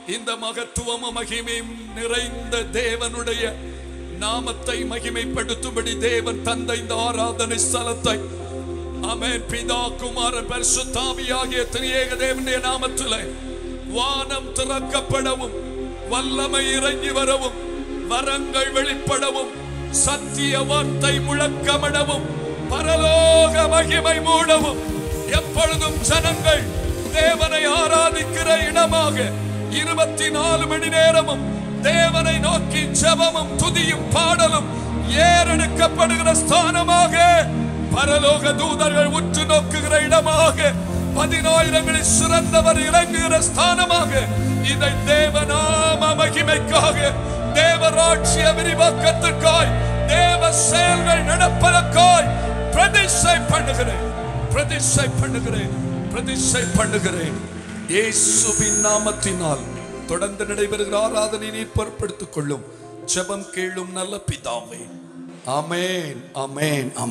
இந்த மகத்துவமும் மகிமையும் நிறைந்த தேவனுடைய நாமத்தை மகிமைப்படுத்தும்படி தேவன் தந்த இந்த ஆராதனை ஸ்தலத்தை அமேன் பிதா குமாரன் பரிசுத்தாவியாகிய திரியேக தேவனுடைய நாமத்திலே வானம் திறக்கப்படவும் வல்லமை இறங்கி வரவும் வரங்கள் வெளிப்படவும் சத்திய வார்த்தை முழக்கமிடவும் பரலோக மகிமை மூடவும் எப்பொழுதும் ஜனங்கள் தேவனை ஆராதிக்கிற இடமாக இருபத்தி நாலு மணி நேரமும் தேவனை நோக்கி ஜெபமும் துதியும் பாடலும் ஏறெடுக்கப்படுகிற ஸ்தானமாக பரலோக தூதர்கள் உற்று நோக்குகிற இடமாக பதினாயிரங்களில் சிறந்தவர் இறங்குகிற ஸ்தானமாக இதை தேவநாம மகிமைக்காக தேவராட்சிய விரிவாக்கத்திற்காய் தேவ செயல்கள் நடப்பதற்காய் பிரதிஷ்டை பண்ணுகிறேன் பிரதிஷ்டை பண்ணுகிறேன் பிரதிஷ்டை பண்ணுகிறேன் இயேசுவின் நாமத்தினால் தொடர்ந்து நடைபெறுகிற ஆராதனை நீர் பொறுப்படுத்திக் கொள்ளும் ஜெபம் கேளும் நல்ல பிதாவே ஆமென் ஆமென் ஆமென்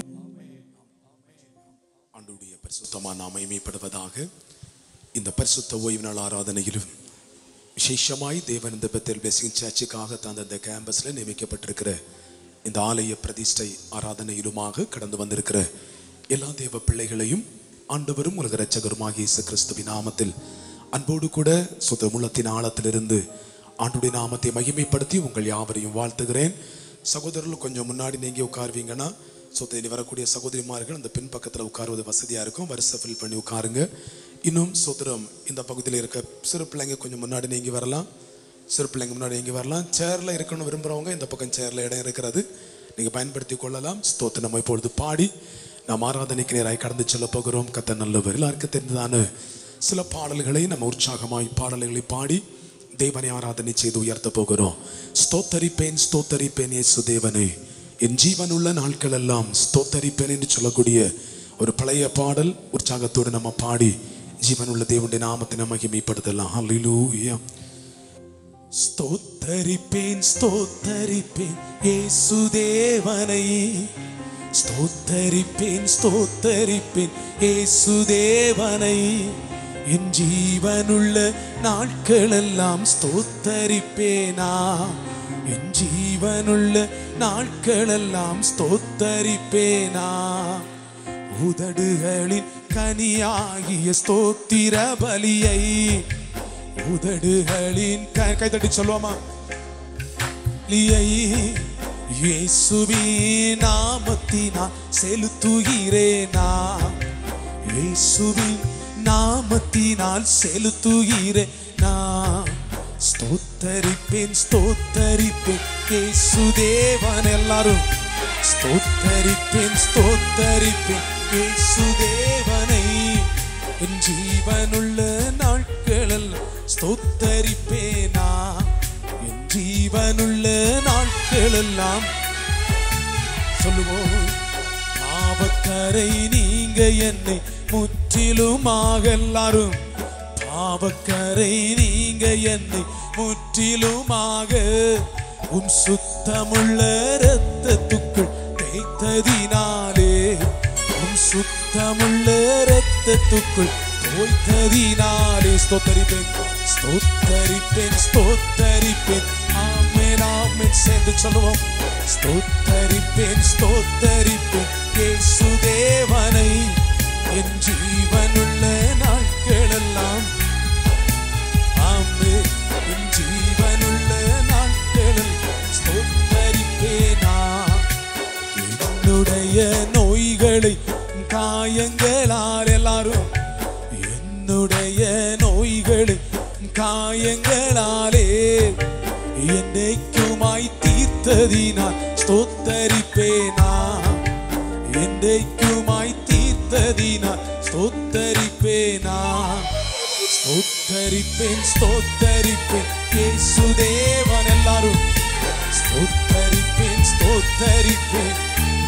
ஆண்டுடைய பரிசுத்தமான நாம மகிமைப்படுவதாக இந்த பரிசுத்த ஓய்வு நாள் ஆராதனையிலும் விசேஷமாய் தேவன் இந்த பெத்தல் பிளெஸிங் சர்ச்சுக்காக தந்த இந்த கேம்பஸ்ல நியமிக்கப்பட்டிருக்கிற இந்த ஆலய பிரதிஷ்டை ஆராதனையிலுமாக கடந்து வந்திருக்கிற எல்லா தேவ பிள்ளைகளையும் ஆண்டவரும் உலக ரட்சகருமாகிய இயேசு கிறிஸ்துவின் நாமத்தில் அன்போடு கூட சுத்தமுள்ளத்தின் ஆழத்திலிருந்து ஆண்டுடைய நாமத்தை மகிமைப்படுத்தி உங்கள் யாவரையும் வாழ்த்துகிறேன் சகோதரர்கள் கொஞ்சம் முன்னாடி நீங்க உட்காருவீங்கன்னா ஸோ தேடி வரக்கூடிய சகோதரிமார்கள் அந்த பின் பக்கத்தில் உட்காருவது வசதியாக இருக்கும் வரிசை ஃபில் பண்ணி உட்காருங்க இன்னும் சோதரம் இந்த பகுதியில் இருக்க சிறு பிள்ளைங்க கொஞ்சம் முன்னாடி நீங்கி வரலாம் சிறு பிள்ளைங்க முன்னாடி நீங்கி வரலாம் சேரில் இருக்கணும்னு விரும்புகிறவங்க இந்த பக்கம் சேரில் இடம் இருக்கிறது நீங்கள் பயன்படுத்தி கொள்ளலாம் ஸ்தோத்திரம் நம்ம இப்பொழுது பாடி நாம் ஆராதனைக்கு நேராய் கடந்து செல்ல போகிறோம் கத்த நல்லவர் எல்லாருக்கும் தெரிந்ததான சில பாடல்களை நம்ம உற்சாகமாய் பாடல்களை பாடி தேவனை ஆராதனை செய்து உயர்த்த போகிறோம் ஸ்தோத்தரிப்பேன் ஸ்தோத்தரிப்பேன் இயேசு தேவனே என் ஜீவனுள்ள நாட்கள் எல்லாம் ஸ்தோத்தரிப்பேன் என்று சொல்லக்கூடிய ஒரு பழைய பாடல் உற்சாகத்தோடு நம்ம பாடி ஜீவனுள்ள தேவனுடைய நாமத்தை நம்ம மகிமைப்படுத்தலாம் ஹalleluya ஸ்தோத்தரிப்பேன் ஸ்தோத்தரிப்பேன் இயேசு தேவனை ஸ்தோத்தரிப்பேன் ஸ்தோத்தரிப்பேன் இயேசு தேவனை என் ஜீவனுள்ள நாட்களெல்லாம் ஸ்தோத்தரிப்பேனா என் ஜீவனுள்ள நாட்களெல்லாம் ஸ்தோத்தரிப்பேனா உதடுகளின் கனியாகிய ஸ்தோத்திர பலியை உதடுகளின் க- கைதட்டி சொல்லுவோமா பலியை இயேசுவின் நாமத்தினால் செலுத்துகிறேனா இயேசுவின் நாமத்தினால் செலுத்துகிறேன் நான் ஸ்தோத்தரிப்பேன் ஸ்தோத்தரிப்பேன் இயேசு தேவன் எல்லாரும் ஸ்தோத்தரிப்பேன் ஸ்தோத்தரிப்பேன் இயேசு தேவனை என் ஜீவனுள்ள நாட்களெல்லாம் ஸ்தோத்தரிப்பேனா என் ஜீவனுள்ள நாட்களெல்லாம் சொல்லுவோம் பாவக்கரை நீங்க என்னை முற்றிலுமாக எல்லாரும் பாவக்கரை நீங்க என்னை முற்றிலுமாக உன் சுத்தமுள்ள இரத்தத்துக்குள் தேய்த்ததினாலே உன் சுத்தமுள்ள இரத்தத்துக்குள் தோய்த்ததினாலே ஸ்தோத்தரிப்பேன் ஸ்தோத்தரிப்பேன் ஸ்தோத்தரிப்பேன் ஆமென் ஆமென் சேர்ந்து சொல்லுவோம் ஸ்தோத்தரிப்பேன் ஸ்தோத்தரிப்பேன் இயேசு தேவனை என் ஜீவனுள்ள நாட்களெல்லாம் ஆமே என் ஜீவனுள்ள நாட்களில் ஸ்தோத்தரிப்பேனா என்னுடைய நோய்களை காயங்களால் எல்லாரும் என்னுடைய நோய்களை காயங்களாலே என்னைக்குமாய் தீர்த்ததினால் ஸ்தோத்தரிப்பேனா என்றைக்குமாய் தீர்த்ததினால் ஸ்தோத்தரிப்பேனா ஸ்தோத்தரிப்பேன் ஸ்தோத்தரிப்பேன் இயேசு தேவன் எல்லாரும் ஸ்தோத்தரிப்பேன் ஸ்தோத்தரிப்பேன்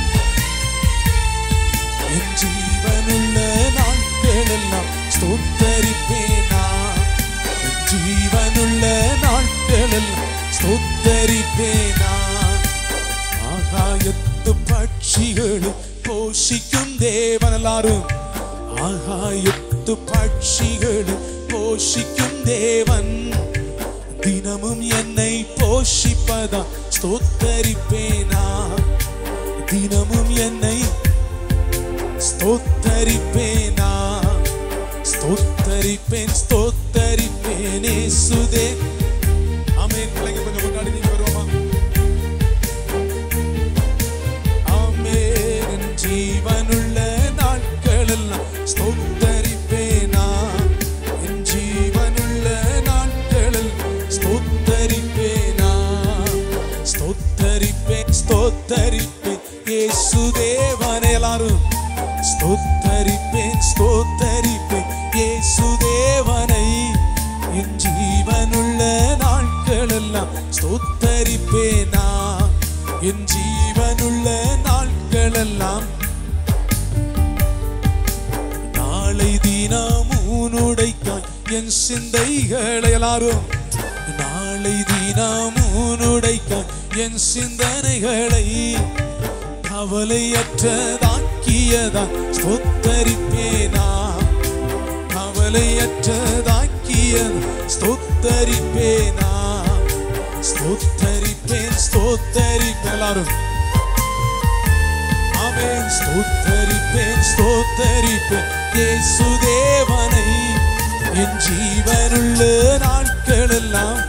என் ஜீவனுள்ள நாட்களெல்லாம் ஸ்தோத்தரிப்பேனா என் ஜீவனுள்ள நாட்களெல்லாம் ஸ்தோத்தரிப்பேனா ஆகாயத்து பட்சிகளை போஷிக்கும் தேவன் எல்லாரும் ஆகாயத்து பட்சிகளை போஷிக்கும் தேவன் தினமும் என்னை போஷிப்பதா ஸ்தோத்தரிப்பேனா தினமும் என்னை ஸ்தோத்தரிப்பேனா ஸ்தோத்தரிப்பேன் ஸ்தோத்தரிப்பேனே சுதே ஆமென் பிள்ளைங்க கொஞ்சம் முன்னாடி நீங்க வருவோமா ஆமென் என் ஜீவனுள்ள நாட்களெல்லாம் ஸ்தோத்தரிப்பேனா என் ஜீவனுள்ள நாட்களில் ஸ்தோத்தரிப்பேனா ஸ்தோத்தரிப்பேன் ஸ்தோத்தரிப்பேன் இயேசு தேவனே எல்லாரும் ஸ்தோத்தரிப்பேன் ஸ்தோத்தரிப்பேன் இயேசு தேவனை என் ஜீவனுள்ள நாட்களெல்லாம் ஸ்தோத்தரிப்பேனா என் ஜீவனுள்ள நாட்களெல்லாம் நாளை தினம் உன்னுடைக்காய் என் சிந்தைகளை எல்லாரும் நாளை தினம் உன்னுடைக்காய் என் சிந்தனைகளை கவலையற்றதாக்கியதான் ஸ்தோத்தரிப்பேனா கவலையற்றதாக்கியது ஸ்தோத்தரிப்பேனா ஸ்தோத்தரிப்பேன் ஸ்தோத்தரிப்பேன் எல்லாரும் ஆமென் ஸ்தோத்தரிப்பேன் ஸ்தோத்தரிப்பேன் இயேசு தேவனை என் ஜீவனுள்ள நாட்களெல்லாம்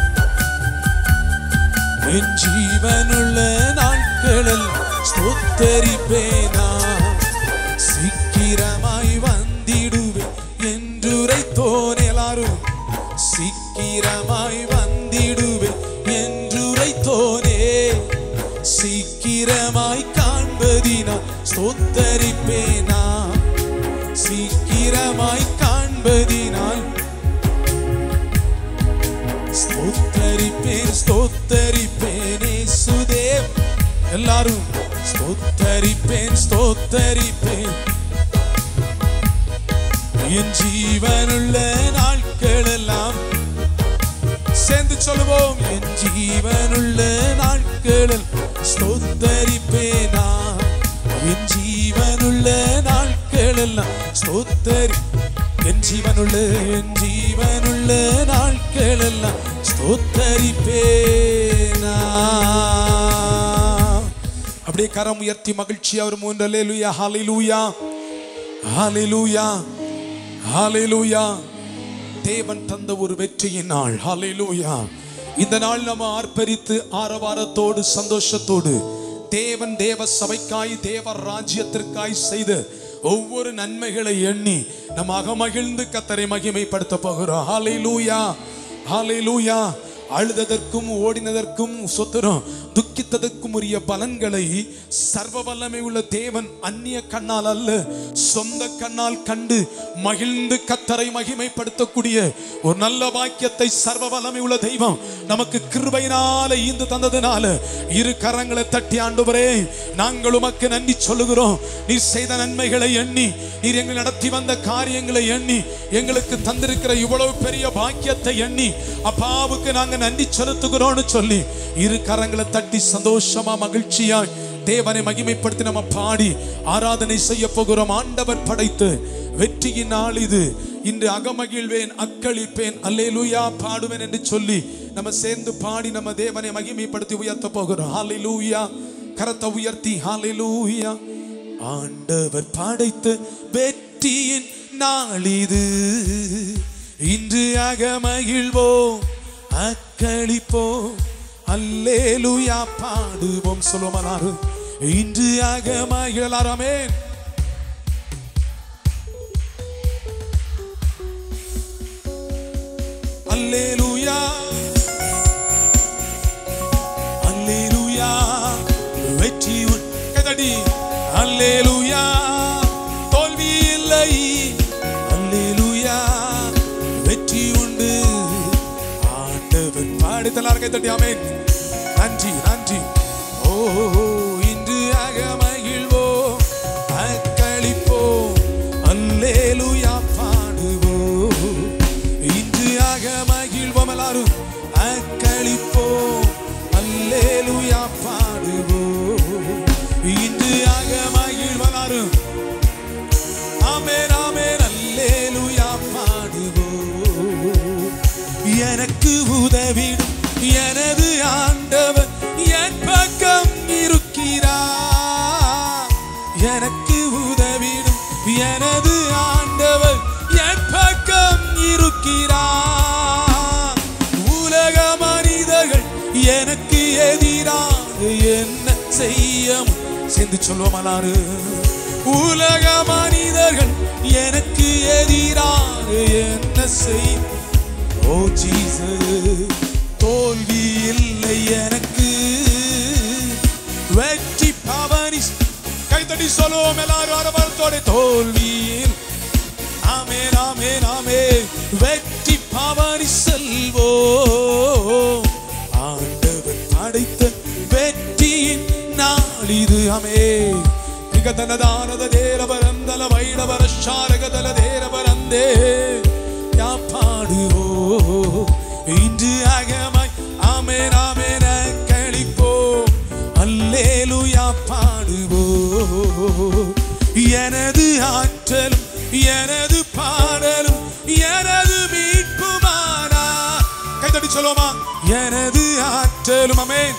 என் ஜீவனுள்ள நாட்களெல்லாம் ஸ்தோத்தரிப்பேனா சீக்கிரமாய் வந்திடுவேன் என்றுரைத்தோன் எல்லாரும் சீக்கிரமாய் வந்திடுவேன் என்றுரைத்தோனே சீக்கிரமாய் காண்பதினால் ஸ்தோத்தரிப்பேனா சீக்கிரமாய் காண்பதினால் ஸ்தோத்தரிப்பேன் ஸ்தோத்தரிப்பேனே சுதேவ் எல்லாரும் ஸ்தோத்தரிப்பேன் ஸ்தோத்தரிப்பேன் என் ஜீவனுள்ள நாட்களெல்லாம் சேர்ந்து சொல்லுவோம் என் ஜீவனுள்ள நாட்களில் ஸ்தோத்தரிப்பேனா என் ஜீவனுள்ள நாட்களெல்லாம் ஸ்தோத்தரி என் ஜீவனுள்ள என் ஜீவனுள்ள நாட்களெல்லாம் ஸ்தோத்தரிப்பேனா அப்படியே கரம் உயர்த்தி மகிழ்ச்சி அவர் மூன்றலே லூயா ஹalleluya ஹalleluya ஹalleluya தேவன் தந்த ஒரு வெற்றியின் நாள் ஹalleluya இந்த நாள் நம்ம ஆர்ப்பரித்து ஆரவாரத்தோடு சந்தோஷத்தோடு தேவன் தேவ சபைக்காய் தேவ ராஜ்யத்திற்காய் செய்த ஒவ்வொரு நன்மைகளை எண்ணி நம்ம அகமகிழ்ந்து கத்தரை மகிமைப்படுத்த போகிறோம் ஹalleluya ஹalleluya அழுததற்கும் ஓடினதற்கும் சொத்துறோம் துக்கித்ததற்கும் உரிய பலன்களை சர்வ வல்லமை உள்ள தேவன் அந்நிய கண்ணால் அல்ல சொந்த கண்ணால் கண்டு மகிழ்ந்து கத்தரை மகிமைப்படுத்தக்கூடிய ஒரு நல்ல வாக்கியத்தை சர்வ வல்லமை உள்ள தெய்வம் நமக்கு கிருபையினால ஈந்து தந்ததுனால இரு கரங்களை தட்டி ஆண்டுவரே நாங்கள் உமக்கு நன்றி சொல்லுகிறோம் நீர் செய்த நன்மைகளை எண்ணி நீர் எங்களை நடத்தி வந்த காரியங்களை எண்ணி எங்களுக்கு தந்திருக்கிற இவ்வளவு பெரிய பாக்கியத்தை எண்ணி அப்பாவுக்கு நாங்க நன்றி செலுத்துகிறோம்னு சொல்லி இரு கரங்களை தட்டி சந்தோஷமா மகிழ்ச்சியாய் தேவனை மகிமைப்படுத்தி நம்ம பாடி ஆராதனை செய்ய போகிறோம் ஆண்டவர் படைத்து வெற்றியின் நாள் இது இன்று அகமகிழ்வேன் அக்களிப்பேன் அல்லேலூயா பாடுவேன் என்று சொல்லி நம்ம சேர்ந்து பாடி நம்ம தேவனை மகிமைப்படுத்தி உயர்த்த போகிறோம் ஹalleluya கரத்தை உயர்த்தி ஹalleluya ஆண்டவர் படைத்து வெற்றியின் நாள் இது இன்று அகமகிழ்வோம் அக்களிப்போம் அல்லேலூயா பாடுவோம் சொல்லுவோம் இன்று அகமகிழலாரமே அல்லேலூயா அல்லேலூயா வெற்றி உன் கதடி அல்லேலூயா தோல்வி இல்லை அல்லேலூயா வெற்றி உண்டு ஆண்டவர் பாடித்தலார் கைத்தட்டி ஆமென் நன்றி நன்றி ஓ இன்று அகமகிழ்வோம் அக்களிப்போம் அல்லேலூயா பாடுவோம் இன்று அகமகிழ்வோம் எல்லாரும் அக்களிப்போம் அல்லேலூயா பாடுவோம் இன்று அகமகிழ்வோம் எல்லாரும் ஆமென் ஆமென் அல்லேலூயா பாடுவோம் என எனக்கு உதவிடும் எனது ஆண்டவர் என் பக்கம் இருக்கிறார் எனக்கு உதவிடும் எனது ஆண்டவர் என் பக்கம் இருக்கிறார் உலக மனிதர்கள் எனக்கு எதிராக என்ன செய்ய மு- சேர்ந்து சொல்லுவோம் அலாறு உலக மனிதர்கள் எனக்கு எதிராக என்ன செய்ய ஓ ஜீசஸ் தோல்வி இல்லை எனக்கு வெற்றி பவனி கைத்தடி சொல்லுவோம் எல்லாரும் அரவரத்தோட தோல்வியில் ஆமே ஆமே ஆமே வெற்றி பவனி செல்வோ ஆண்டவர் படைத்த வெற்றியின் நாள் இது ஆமே மிகதனதானத தேரவரந்தல வைடவர ஷாரகதல தேரவரந்தே யாப்பாடுவோ இன்று அகமாய் ஆமேன் ஆமேன் கழிப்போ அல்லேலுயா பாடுவோ எனது ஆற்றலும் எனது பாடலும் எனது மீட்புமானா கைத்தடி சொல்லுவோமா எனது ஆற்றலும் அமேன்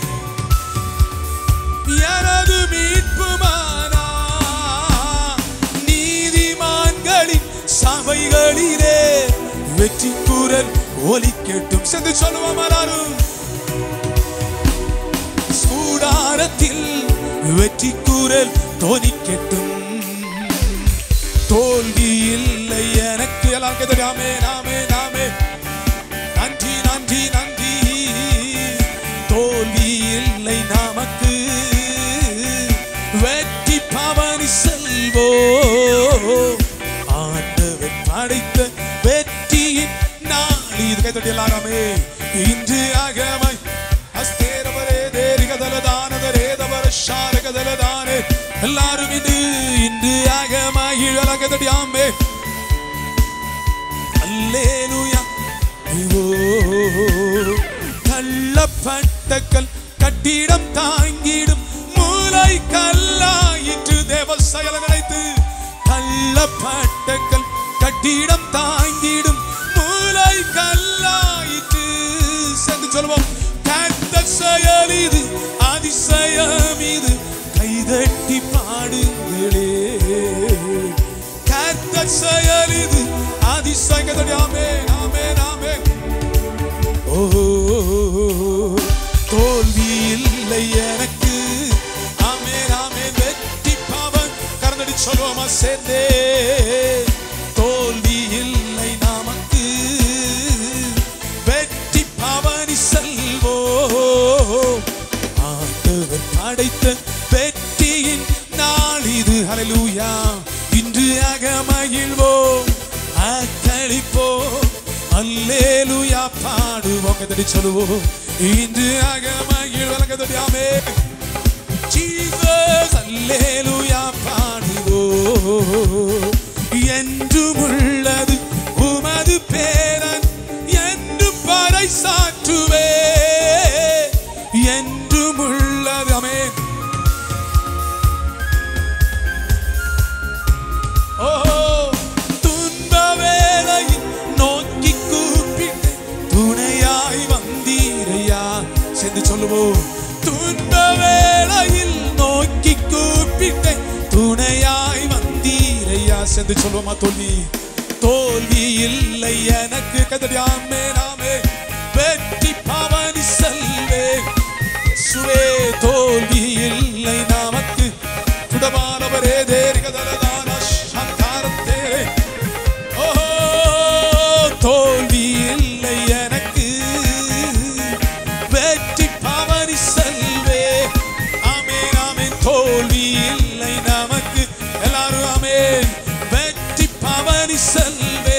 எனது மீட்புமானா நீதிமான்களின் சபைகளிலே வெற்றி குரல் ஒலிக்கட்டும் சென்று சொல்லுவோம் எல்லாரும் கூடாரத்தில் வெற்றி குரல் தோனிக்கட்டும் தோல்வி இல்லை எனக்கு எல்லாம் கேட்காமே நாமே நாமே நன்றி நன்றி நன்றி தோல்வி இல்லை நமக்கு வெற்றி பவனி செல்வோ ஆண்டவர் படைத்த வெற்றியின் நாள் இது கைத்தட்டி எல்லாருமே இன்று அகமை அஸ்தேரவரே தேரிகதலதானதரேதவர ஷாரகதலதானே எல்லாரும் இன்று இன்று அகமாய் இழகதடி ஆமே அல்லேலூயா ஐயோ தள்ளப்பட்ட கல் கட்டிடம் தாங்கிடும் மூளை கல்லாயிற்று தேவ செயல நினைத்து தள்ளப்பட்ட கல் கட்டிடம் தாங்கிடும் மூளை கல்லாயிற்று சேர்ந்து சொல்லுவோம் கத்த செயல் இது அதிசயம் இது கைதட்டி பாடுங்களே கத்த செயல் இது அதிசயத்தடி ஆமே ஆமே ஆமே ஓ தோல்வி இல்லை எனக்கு ஆமே ஆமே வெற்றி பாவம் கரந்தடி சொல்லுவோமா சேர்ந்தே தோல்வி இல்லை நமக்கு வெற்றி பவனி செல்வோ ஆண்டவர் படைத்த வெற்றியின் நாள் இது ஹalleluya இன்று அகமகிழ்வோம் அக்களிப்போம் அல்லேலூயா பாடுவோம் கதடி சொல்லுவோம் இன்று அகமகிழ் கதடி ஆமே ஜீசஸ் அல்லேலூயா பாடுவோம் என்றும் உள்ளது உமது பேரன் என்றும் பறை சாற்றுவே என்றும் உள்ளது அமேன் ஓ துன்ப வேளையில் நோக்கி கூப்பிட்டு துணையாய் வந்தீரையா சேர்ந்து சொல்லுவோம் துன்ப வேளையில் நோக்கி கூப்பிட்டு துணையாய் வந்தீரையா சேர்ந்து சொல்லுவோமா தோல்வி தோல்வி இல்லை எனக்கு கதடியாமே நாமே வெற்றி பவனி செல்வே சுவே தோல்வி இல்லை நமக்கு குடமானவரே தேரிகதலதான சந்தாரத்தே ஓ தோல்வி இல்லை எனக்கு வெற்றி பவனி செல்வே ஆமென் ஆமென் தோல்வி இல்லை நமக்கு எல்லாரும் ஆமென் வெற்றி பவனி செல்வே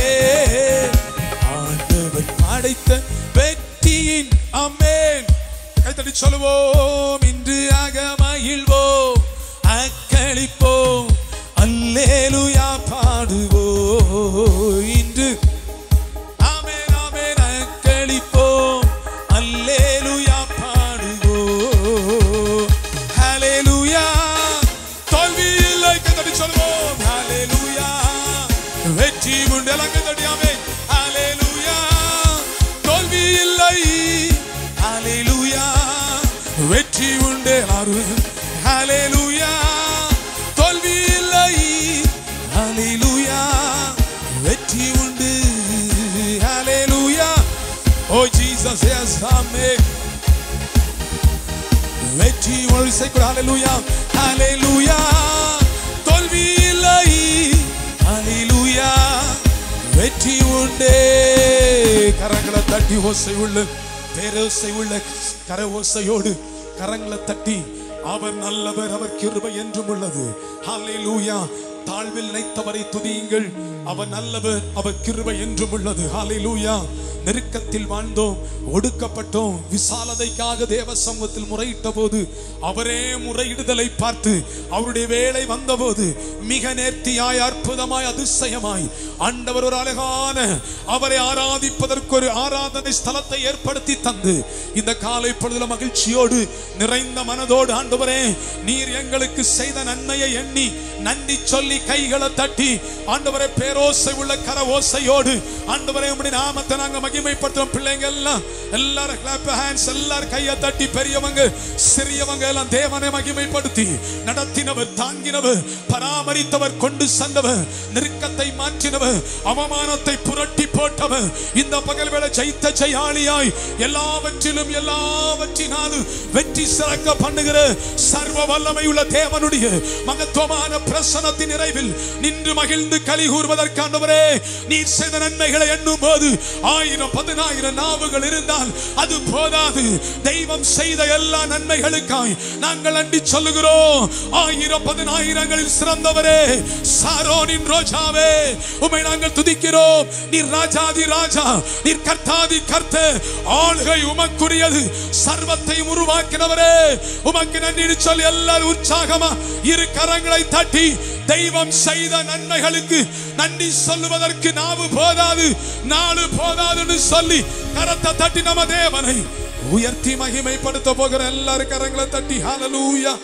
ஆண்டவர் படைத்த வெற்றியின் ஆமென் கைத்தடி சொல்லுவோம் இன்று ஆக மகிழ்வோம் அக்களிப்போம் அல்லேலுயா பாடுவோம் இன்று ஆமென் ஆமென் அக்களிப்போம் அல்லேலுயா பாடுவோம் ஹalleluya தோல்வி இல்லை கைத்தடி சொல்லுவோம் ஹalleluya வெற்றி உண்டு எல்லாம் கைத்தடி ஆமென் ஹalleluya Oh Jesus, yes, Amen. வெற்றி ஒரு இசைக்குள் ஹalleluya ஹalleluya தோல்வி இல்லை ஹalleluya வெற்றி உண்டே கரங்களை தட்டி ஓசை உள்ள பேரோசை உள்ள கர ஓசையோடு கரங்களை தட்டி அவர் நல்லவர் அவர் கிருபை என்றும் உள்ளது ஹalleluya தாழ்வில் நினைத்தவரை துதியுங்கள் அவர் நல்லவர் அவர் கிருபை என்றும் உள்ளது ஹalleluya நெருக்கத்தில் வாழ்ந்தோம் ஒடுக்கப்பட்டோம் விசாலதைக்காக தேவ சமூகத்தில் முறையிட்ட போது அவரே முறையிடுதலை பார்த்து அவருடைய வேலை வந்தபோது மிக நேர்த்தியாய் அற்புதமாய் அதிசயமாய் ஆண்டவர் ஒரு அழகான அவரை ஆராதிப்பதற்கு ஒரு ஆராதனை ஸ்தலத்தை ஏற்படுத்தி தந்து இந்த காலை பொழுதுல மகிழ்ச்சியோடு நிறைந்த மனதோடு ஆண்டவரே நீர் எங்களுக்கு செய்த நன்மையை எண்ணி நன்றி சொல்லி கைகளை தட்டி ஆண்டவரே பேரோசை உள்ள கர ஓசையோடு ஆண்டவரே உம்முடைய நாமத்தை நாங்க மகிமைப்படுத்துறோம் பிள்ளைங்க எல்லாம் எல்லாரும் கிளாப் ஹேண்ட்ஸ் எல்லாரும் கையை தட்டி பெரியவங்க சிறியவங்க எல்லாம் தேவனை மகிமைப்படுத்தி நடத்தினவர் தாங்கினவர் பராமரித்தவர் கொண்டு சென்றவர் நெருக்கத்தை மாற்றினவர் அவமானத்தை புரட்டி போட்டவர் இந்த பகல் வேளை ஜெயித்த ஜெயாளியாய் எல்லாவற்றிலும் எல்லாவற்றினாலும் வெற்றி சிறக்க பண்ணுகிற சர்வ வல்லமை உள்ள தேவனுடைய மகத்துவமான பிரசனத்தின் நிறைவில் நின்று மகிழ்ந்து களி கூறுவதற்காண்டவரே நீர் செய்த நன்மைகளை எண்ணும் போது ஆயிரம் பதினாயிரம் நாவுகள் இருந்தால் அது போதாது தெய்வம் செய்த எல்லா நன்மைகளுக்காய் நாங்கள் அண்டி சொல்லுகிறோம் ஆயிரம் பதினாயிரங்களில் சிறந்தவரே சாரோனின் ரோஜாவே உமை நாங்கள் துதிக்கிறோம் நீர் ராஜாதி ராஜா நீர் கர்த்தாதி கர்த்த ஆளுகை உமக்குரியது சர்வத்தை உருவாக்கினவரே உமக்கு நன்றி சொல்லி எல்லாரும் உற்சாகமா இரு கரங்களை தட்டி தெய்வம் செய்த நன்மைகளுக்கு நன்றி சொல்லுவதற்கு நாவு போதாது நாலு போதாதுன்னு சொல்லி கரத்தை தட்டி நம்ம தேவனை உயர்த்தி மகிமைப்படுத்த போகிற எல்லாரும் கரங்களை தட்டி ஹalleluya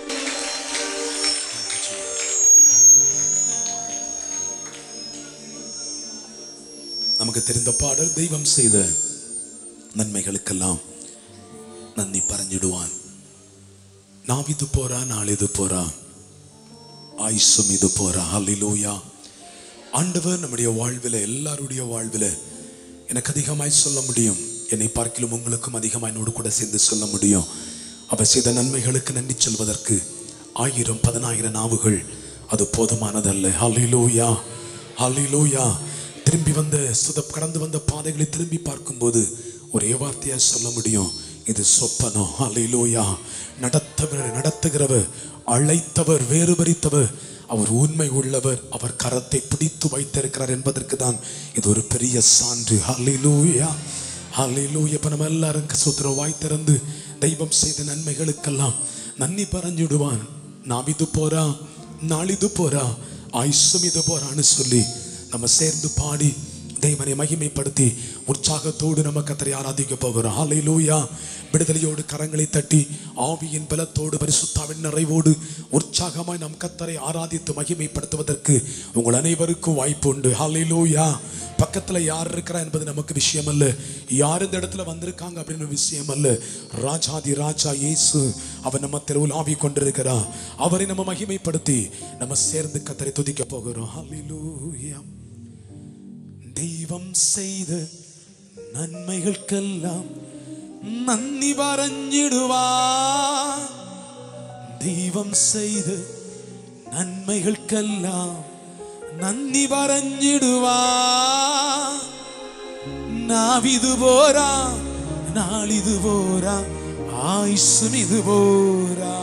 நமக்கு தெரிந்த பாடல் தெய்வம் செய்த நன்மைகளுக்கெல்லாம் நன்றி பறஞ்சிடுவான் நாவிது போறா நாளிது போறா ஆயுசும் இது போறா ஹalleluya ஆண்டவர் நம்முடைய வாழ்வில் எல்லாருடைய வாழ்வில் எனக்கு அதிகமாய் சொல்ல முடியும் என்னை பார்க்கிலும் உங்களுக்கும் அதிகமாய் என்னோடு கூட சேர்ந்து சொல்ல முடியும் அவர் செய்த நன்மைகளுக்கு நன்றி சொல்வதற்கு ஆயிரம் பதினாயிரம் நாவுகள் அது போதுமானதல்ல ஹalleluya ஹalleluya திரும்பி வந்த சுத கடந்து வந்த பாதைகளை திரும்பி பார்க்கும்போது ஒரே வார்த்தையா சொல்ல முடியும் இது சொப்பனம் ஹalleluya நடத்தவர் நடத்துகிறவர் அழைத்தவர் வேறுபரித்தவர் அவர் உண்மை உள்ளவர் அவர் கரத்தை பிடித்து வைத்திருக்கிறார் என்பதற்கு தான் இது ஒரு பெரிய சான்று ஹalleluya ஹalleluya இப்ப நம்ம எல்லாரும் சுத்திர வாய் திறந்து தெய்வம் செய்த நன்மைகளுக்கெல்லாம் நன்றி பறஞ்சிடுவான் நாம் இது போறா நாளிது போறா ஆயுசும் இது போறான்னு சொல்லி நம்ம சேர்ந்து பாடி தேவனை மகிமைப்படுத்தி உற்சாகத்தோடு நம்ம கத்தரை ஆராதிக்க போகிறோம் ஹalleluya விடுதலையோடு கரங்களை தட்டி ஆவியின் பலத்தோடு பரிசுத்தாவின் நிறைவோடு உற்சாகமாய் நம் கத்தரை ஆராதித்து மகிமைப்படுத்துவதற்கு உங்கள் அனைவருக்கும் வாய்ப்பு உண்டு ஹalleluya பக்கத்துல யார் இருக்கிறா என்பது நமக்கு விஷயம் அல்ல யார் இந்த இடத்துல வந்திருக்காங்க அப்படின்னு விஷயம் அல்ல ராஜாதி ராஜா இயேசு அவர் நம்ம தெருவில் ஆவி கொண்டிருக்கிறார் அவரை நம்ம மகிமைப்படுத்தி நம்ம சேர்ந்து கத்தரை துதிக்க போகிறோம் ஹalleluya தெய்வம் செய்த நன்மைகளுக்கெல்லாம் நന്ദി പറഞ്ഞിടുവാൻ ദൈവം ചെയ്ത് നന്മകൾക്കെല്ലാം നന്ദി പറഞ്ഞിടുവാൻ നാവിതു പോരാ നാളിതു പോരാ ആയുസ്സും ഇത് പോരാ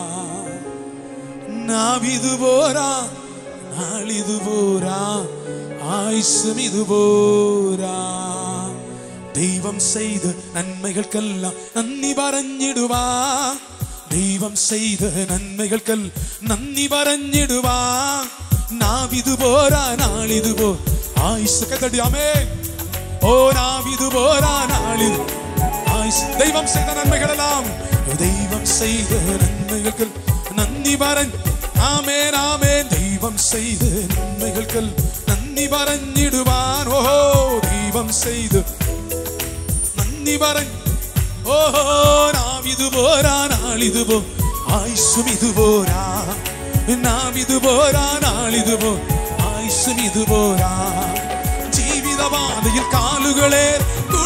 നാവിതു പോരാ നാളിതു പോരാ ആയുസ്സും ഇത് പോരാ ദൈവം ചെയ്ത് നന്മകൾക്കെല്ലാം നന്ദി പറഞ്ഞിടുവാ ദൈവം ചെയ്ത് നന്മകൾക്കെൽ നന്ദി പറഞ്ഞിടുവാ നാവിതു പോരാ നാളിതു പോ ആയുസ് കത്തടിയാമേ ഓ നാവിതു പോരാ നാളിതു ആയുസ് ദൈവം ചെയ്ത നന്മകളെല്ലാം ദൈവം ചെയ്ത നന്മകൾക്ക് നന്ദി പറഞ്ഞ് ആമേൻ ആമേൻ ദൈവം ചെയ്ത നന്മകൾക്ക് നന്ദി പറഞ്ഞിടുവാൻ ഓഹോ ദൈവം ചെയ്ത് നന്ദി പറഞ്ഞ് ഓഹോ നാവിതു പോരാ നാളിതു പോ ആയുസ്സും ഇത് പോരാ നാവിതു പോരാ നാളിതു പോ ആയുസ്സും ഇത് പോരാ ജീവിതപാതയിൽ കാലുകളെ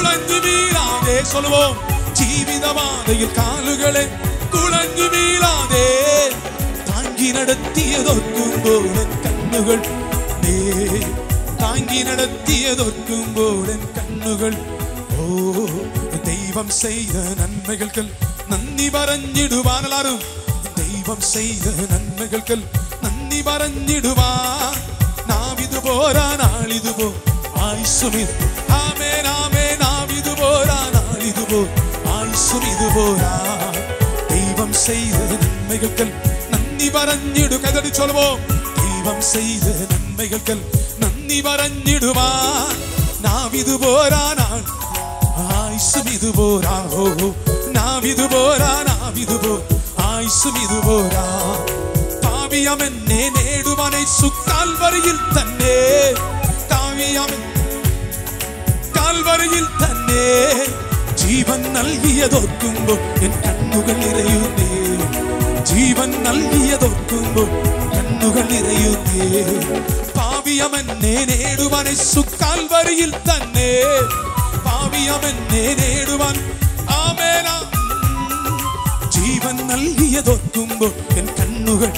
குழஞ்சு வீழாதே சொல்லுவோம் ஜீவித பாதையில் காலுகளே குழஞ்சு வீழாதே தாங்கி நடத்தியதொர்க்கும் போலன் கண்ணுகள் நே தாங்கி நடத்தியதொர்க்கும் போலன் கண்ணுகள் ஓ தெய்வம் செய்த நன்மைகள் நന്ദി പറഞ്ഞിടുവാൻ എല്ലാരും ദൈവം ചെയ്ത നന്മകൾക്ക് നന്ദി പറഞ്ഞിടുവാൻ നാവിതു പോരാ നാളിതു പോ ആയുസുമിത് ആമേ നാമേ നാവിതു പോരാ നാളിതു പോ ആയുസുമിതു പോരാ ദൈവം ചെയ്ത നന്മകൾക്ക് നന്ദി പറഞ്ഞിടു കതടി ചൊല്ലുവോ ദൈവം ചെയ്ത നന്മകൾക്ക് നന്ദി പറഞ്ഞിടുവാൻ നാവിതു പോരാ നാൾ ആയുസും ഇത് പോരാ ഓ ഓ. നാവിതു പോരാ നാവിതു പോ ആയുസും ഇത് പോരാ കാവ്യമെന്നെ നേടുവാനെ സുക്കാൽവറിയിൽ തന്നെ കാവ്യമൻ കാൽവറിയിൽ തന്നെ ജീവൻ നൽകിയതോർക്കുമ്പോൾ എൻ കണ്ണുകൾ നിറയുന്നേ ജീവൻ നൽകിയതോർക്കുമ്പോൾ കണ്ണുകൾ നിറയുന്നേ പാവിയമെന്നെ നേടുവാനെ സുക്കാൽവറിയിൽ തന്നെ പാവിയമെന്നെ നേടുവാൻ ആമേന ജീവൻ നൽകിയതൊർക്കുമ്പോൾ എൻ കണ്ണുകൾ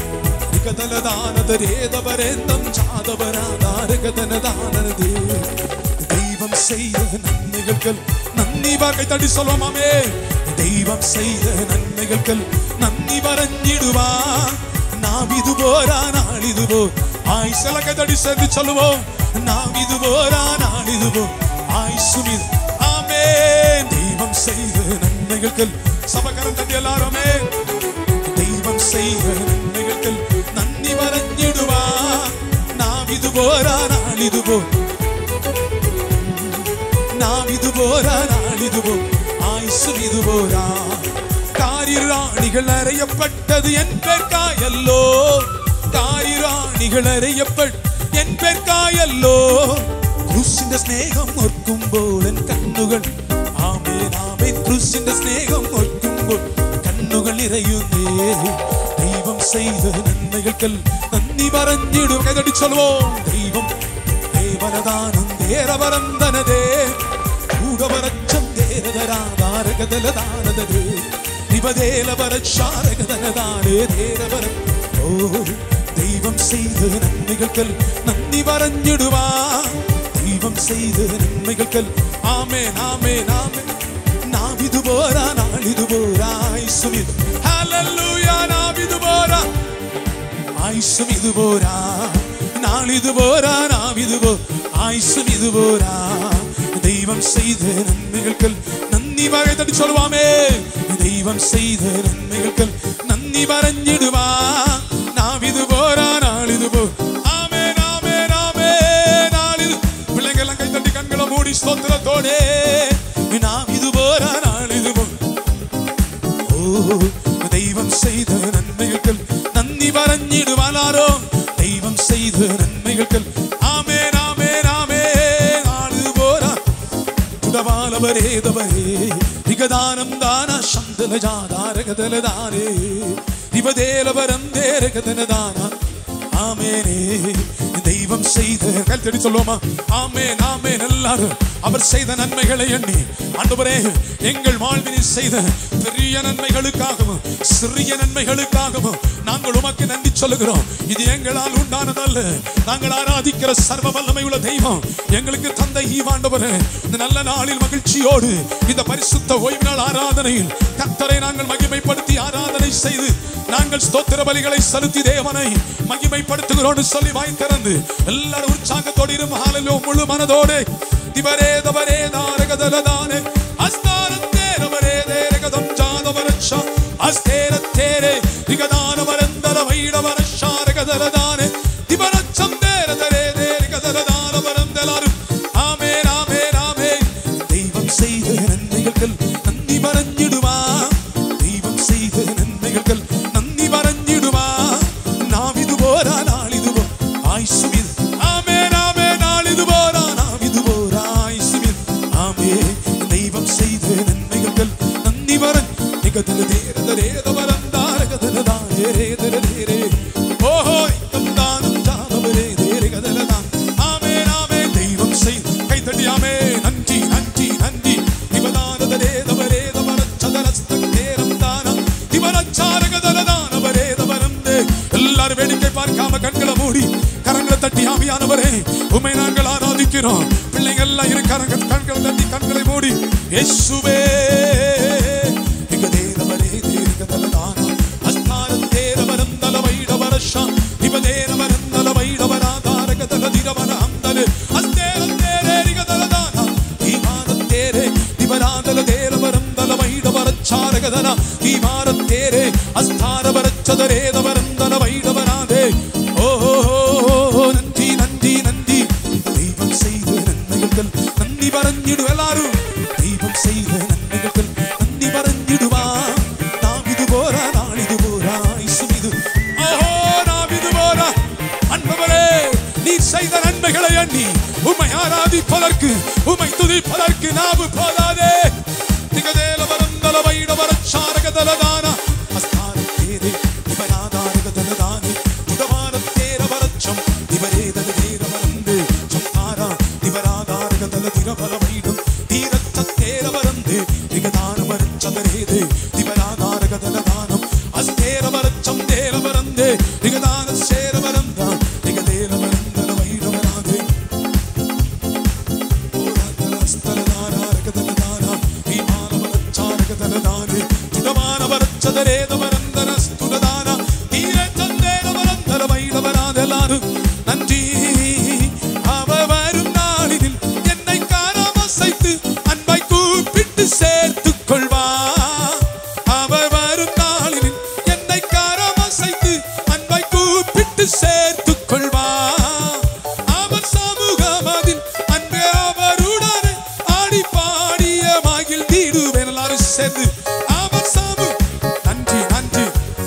േതവരേതം ചാതവരാധാരകതനദാനതേ ദൈവം ചെയ്ത നന്മകൾക്ക് നന്ദി പറ തടി சொல்லுவோமாமே ദൈവം ചെയ്ത നന്മകൾക്ക് നന്ദി പറഞ്ഞിടുവാ നാം ഇതുപോരാ നാളിതുപോ ആയുസലൊക്കെ തടി ശ്രദ്ധി ചൊല്ലുവോം നാം ഇതുപോരാ നാളിതുപോ ആയുസുമിത് ആമേ ദൈവം ചെയ്ത നന്മകൾക്ക് സഭകരം തട്ടി എല്ലാരുമേ ദൈവം ചെയ്ത നന്മകൾക്ക് നന്ദി പറഞ്ഞിടുവാ നാം ഇതുപോരാ നാളിതുപോ നാം ഇതുപോരാ നാളിതുപോ ആയുസും ഇതുപോരാ കാരിറാണികൾ അറിയപ്പെട്ടത് എൻ പേർക്കായല്ലോ കാരിറാണികൾ അറിയപ്പെട്ട എൻ പേർക്കായല്ലോ ക്രൂശിന്റെ സ്നേഹം ഓർക്കുമ്പോൾ എൻ കണ്ണുകൾ ആമേൻ ആമേൻ ക്രൂശിന്റെ സ്നേഹം ഓർക്കുമ്പോൾ കണ്ണുകൾ നിറയുന്നേ ദൈവം ചെയ്ത നന്മകൾക്ക് നന്ദി പറഞ്ഞിടും കൈതടി ചൊല്ലുവോ ദൈവം ദേവനദാനം ദേരവരന്തനതേ കൂടവരച്ചം ദേരതരാധാരകതലദാനതേ നിപദേലവരക്ഷാരകതനദാനേ ദേരവര ഓ ദൈവം ചെയ്ത നന്മകൾക്ക് നന്ദി പറഞ്ഞിടുവാ ദൈവം ചെയ്ത നന്മകൾക്ക് ആമേ ആമേ ആമേ നാവിതു പോരാ നാളിതു പോരാ യേശുവിൻ ഹല്ലേലൂയ നാവിതു പോരാ ആയുസ്സും ഇതുപോരാ നാളിതു പോരാ നാവിതു പോ ആയുസ്സും ഇതുപോരാ ദൈവം ചെയ്ത നന്മകൾക്ക് നന്ദി പറയത്തടി ചൊല്ലുവാമേ ദൈവം ചെയ്ത നന്മകൾക്ക് നന്ദി പറഞ്ഞിടുവാ നാവിതു പോരാ നാളിതു പോ ആമേ നാമേ നാമേ നാളിതു പിള്ളേക്കെല്ലാം കൈത്തട്ടി കണ്ണുകളെ മൂടി സ്തോത്രത്തോടെ നാവിതു പോരാ നാളിതു പോ ഓ ദൈവം ചെയ്ത നന്മകൾക്ക് നന്ദി പറഞ്ഞിടുവാനാരോ ദൈവം ചെയ്ത നന്മകൾക്ക് ആമേൻ ആമേൻ ആമേൻ ആളുപോരാ ഉടവാലവരേതവരേ വിഗദാനം ദാന ശന്തലജാതാരകതലദാനേ ഇവദേലവരം ദേരകതനദാന ஆமேனே தெய்வம் செய்த கல்தடி சொல்லுவோமா ஆமேன் ஆமேன் எல்லாரும் அவர் செய்த நன்மைகளை எண்ணி ஆண்டவரே எங்கள் வாழ்வினில் செய்த பெரிய நன்மைகளுக்காகவும் சிறிய நன்மைகளுக்காகவும் நாங்கள் உமக்கு நன்றி சொல்லுகிறோம் இது எங்களால் உண்டானதல்ல நாங்கள் ஆராதிக்கிற சர்வ வல்லமை உள்ள தெய்வம் எங்களுக்கு தந்த ஈவாண்டவரே இந்த நல்ல நாளில் மகிழ்ச்சியோடு இந்த பரிசுத்த ஓய்வு நாள் ஆராதனையில் கர்த்தரை நாங்கள் மகிமைப்படுத்தி ஆராதனை செய்து நாங்கள் ஸ்தோத்திர பலிகளை செலுத்தி தேவனை மகிமைப்படுத்துகிறோம் சொல்லி வாய் திறந்து எல்லாரும் உற்சாகத்தோடு இரும் ஹalleluya முழு மனதோடு திவரே தவரே தாரகதலதானே அஸ்தாரத்தே ரவரே தேரகதம் ஜாதவரச்ச அஸ்தேர தேரே திகதானவரந்தர வைடவரஷாரகதலதானே திவரச்சம் தேரதரே தேரகதலதானவரந்தலாரும் ஆமென் ஆமென் ஆமென் தெய்வம் செய்த நன்மைகள் நந்தி மறஞ்சிடுவா தெய்வம் செய்த நன்மைகள் நந்தி மறஞ்சிடுவா நாவிது போரா நாளிதுவோ ஆயுசுமிது ஆமே நாமே நாளிது போரா நாவிது போரா ஆயுசுமிது ஆமே தெய்வம் செய்த நன்மைகள் நந்தி மறன் நிகதல தேரத ரேத வரந்தாரகதல தாரே ரேதல தேரே ஓஹோ தானம் ஜாதவரே தேரகதல தான் ஆமே நாமே தெய்வம் செய்த கைத்தட்டி ஆமே நன்றி நன்றி நன்றி ஆண்டவரே உம்மை நாங்கள் ஆராதிக்கிறோம் பிள்ளைகள் எல்லாம் இருக்கிறாங்க கண்கள் தட்டி கண்களை மூடி இயேசுவே எங்க தேவரே தேர்கதலதான அஸ்தானம் தேரவரம் தலவைடவரஷா இவ தேரவரம் தலவைடவராதாரகதல திரவர அந்தலு அஸ்தேரம் தேரேரிகதலதான ஈமானம் தேரே திவராதல தேரவரம் தலவைடவரச்சாரகதன ஈமானம் தேரே அஸ்தாரவரச்சதரேதவரம் தலவைடவராதே ஓ நன்றி நன்றி நன்றி தெய்வம் செய்த நன்மைகள் நன்றி பரஞ்சிடு எல்லாரும் தெய்வம் செய்த நன்மைகள் நன்றி பரஞ்சிடுவா நாம் இது போரா நான் இது போரா இசுமிது ஓஹோ நாம் இது போரா அன்பவரே நீ செய்த நன்மைகளை எண்ணி உம்மை ஆராதிப்பதற்கு உம்மை துதிப்பதற்கு நாவு போதாதே திகதேல வரந்தல வைட வரச்சாரகதலதான அஸ்தான தேரே இவனாதாரகதலதானே துடமான தேர வரச்சம் இவரேதல தேர வரந்து சம்ஹாரா இவராதாரகதல திரவர வைடம் தீரத்த தேர வரந்து திகதான வரச்சதரேதே திவராதாரகதலதானம் அஸ்தேர வரச்சம் தேர வரந்து திகதான சேர வரந்தா திகதேர வரந்தல வைட வராதே நன்றி அவ வரும் நாளினில் என்னை காணாமசைத்து அன்பை கூப்பிட்டு சேர்த்துக் கொள்வா அவ வரும் நாளினில் என்னை காணாமசைத்து அன்பை கூப்பிட்டு சேர்த்துக் கொள்வா அவர் சமூகம் அதில் அன்பே அவருடனே ஆடி பாடிய மகிழ் தீடுவேன் எல்லாரும் சேர்ந்து அவர் சமூ நன்றி நன்றி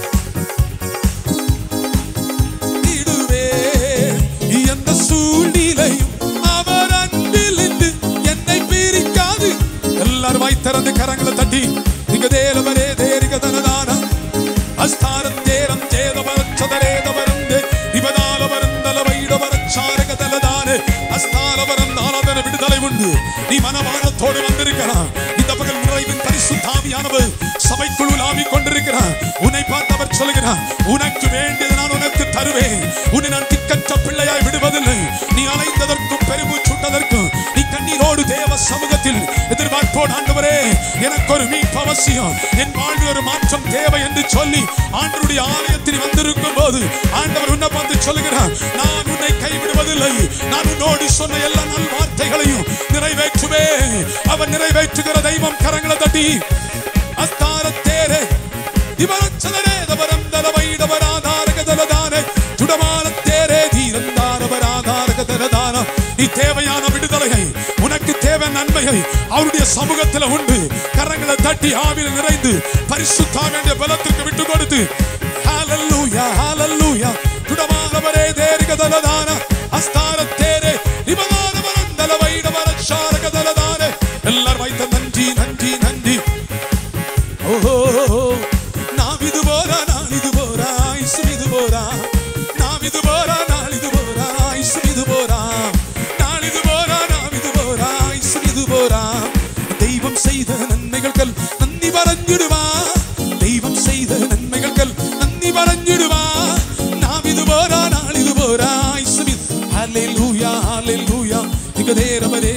தீடுவே எந்த சூழ்நிலையும் அவர் அன்பில் இருந்து என்னை பிரிக்காது எல்லாரும் வாய் திறந்து கரங்களை தட்டி நீங்க தேவரே தேரிக தனதானா அஸ்தானம் தேரம் ஜேதவரச்சதரேதவரந்து இவதாலவரந்தல வைடவரச்சாரகதலதானே அஸ்தானவரம் நாளாதன விடுதலை உண்டு நீ மனமானத்தோடு வந்திருக்கிறான் இந்த பகல் நிறைவின் பரிசுத்தாவியானவர் சபைக்குள் உலாவிக் கொண்டிருக்கிறான் உன்னை பார்த்து அவர் சொல்லுகிறான் உனக்கு வேண்டியது நான் உனக்கு தருவேன் உன்னை நான் திக்கற்ற பிள்ளையாய் விடுவதில்லை நீ அலைந்ததற்கும் பெருமூச்சுட்டதற்கும் நீ கண்ணீரோடு தேவ சமூகத்தில் எதிர்பார்ப்போடு ஆண்டவரே எனக்கு ஒரு மீட்பு அவசியம் என் வாழ்வில் ஒரு மாற்றம் தேவை என்று சொல்லி ஆண்டவருடைய ஆலயத்தில் வந்திருக்கும் போது ஆண்டவர் உன்னை பார்த்து சொல்லுகிறார் நான் உன்னை கைவிடுவதில்லை நான் உன்னோடு சொன்ன எல்லா நல் வார்த்தைகளையும் நிறைவேற்றுவே அவன் நிறைவேற்றுகிற தெய்வம் கரங்களை தட்டி அஸ்தாரத்தேரே திவரச்சதரே தவரம் தலவைடவராதாரகதலதானே துடமானத்தேரே தீரந்தாரவராதாரகதலதான நீ தேவையான விடுதலையை உனக்கு தேவை நன்மையை அவருடைய சமூகத்தில் உண்டு கரங்களை தட்டி ஆவியில் நிறைந்து பரிசுத்தா வேண்டிய பலத்திற்கு விட்டு கொடுத்து ஹalleluya ஹalleluya துடமானவரே தேரிகதலதான அஸ்தாரத்தேரே இவனானவரந்தல வைடவரச்சாரகதலதான எல்லாரும் வைத்த நன்றி நன்றி நன்றி ஓஹோ நாம் இது போரா நான் இது போரா இசு இது போரா நாம் இது போரா நான் இது போரா இசு இது போரா நான் இது போரா நாம் இது போரா இசு இது போரா தெய்வம் செய்த நன்மைகள் நந்தி பறஞ்சிடுவா தெய்வம் செய்த நன்மைகள் நந்தி பறஞ்சிடுவா நாம் இது போரா நான் இது போரா இசு ஹalleluya ஹalleluya ನಿಗದೇರವರೇ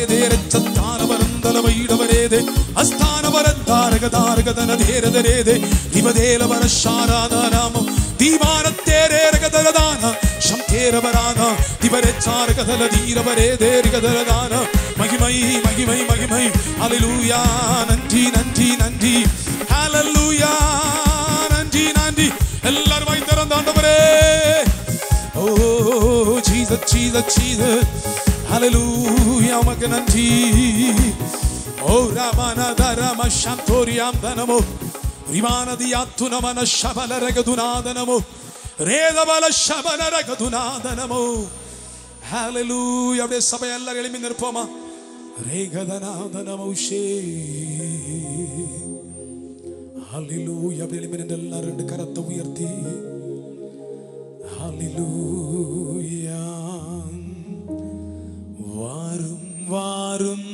ದೇರಚ್ಚತ್ತಾನವರಂದಲವೈಡವರೇದೆ ಅಸ್ಥಾನವರಂತಾರಗದಾರಗದನ ದೇರದರೇದೆ ಇವದೇಲವರ ಶಾರಾಧಾರಾಮ ದೀವಾನತ್ತೇರೇರಗದಲದಾನ ಶಂಕೇರವರಾನ ದಿವರೆಚ್ಚಾರಗದಲ ಧೀರವರೇ ದೇರಿಗದಲದಾನ மகிமை மகிமை மகிமை ஹalleluya நன்றி நன்றி நன்றி ஹalleluya நன்றி நன்றி எல்லாரும் வாய் திறந்து ஆண்டவரே ஓ ஜீசஸ் ஜீசஸ் ஜீசஸ் ஹalleluya உமக்கு நன்றி ஓ ரமன தரம சந்தோரியாம் தனமோ ரிமானதியாத்து நமன ಶಬಲ ರಗದುನಾದನಮೋ ರೇದಬಲ ಶಬಲ ರಗದುನಾದನಮೋ ஹalleluya அப்படியே சபை எல்லாரும் எழுப்பி நிற்போமா ரேகதநாதனமௌஷே ஹalleluya அப்படியே எழுப்பி நின்று எல்லாரும் ரெண்டு கரத்தை உயர்த்தி ஹalleluya வாரும் வாரும்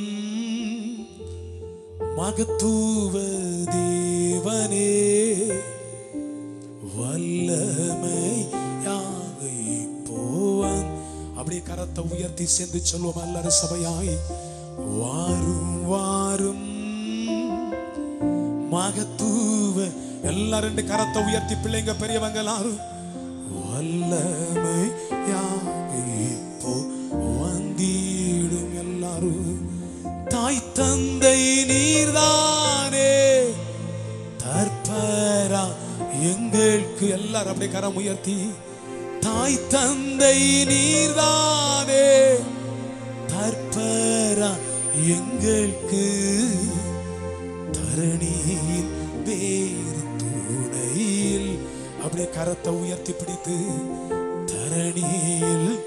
மகத்துவ தேவனே வல்லமை யாகை போவன் அப்படியே கரத்தை உயர்த்தி சேர்ந்து சொல்லுவோம் எல்லாரும் சபையாய் வாரும் வாரும் மகத்துவ எல்லாரும் ரெண்டு கரத்தை உயர்த்தி பிள்ளைங்க பெரியவங்க எல்லாரும் வல்லமையாக இப்போ வந்திடும் எல்லாரும் தாய் தந்தை நீர்தானே தற்பரா எங்களுக்கு எல்லாரும் அப்படியே கரம் உயர்த்தி தாய் தந்தை நீர்தானே தற்பரா எங்களுக்கு தரணியில் வேறு துணையில் அப்படியே கரத்தை உயர்த்தி பிடித்து தரணியில்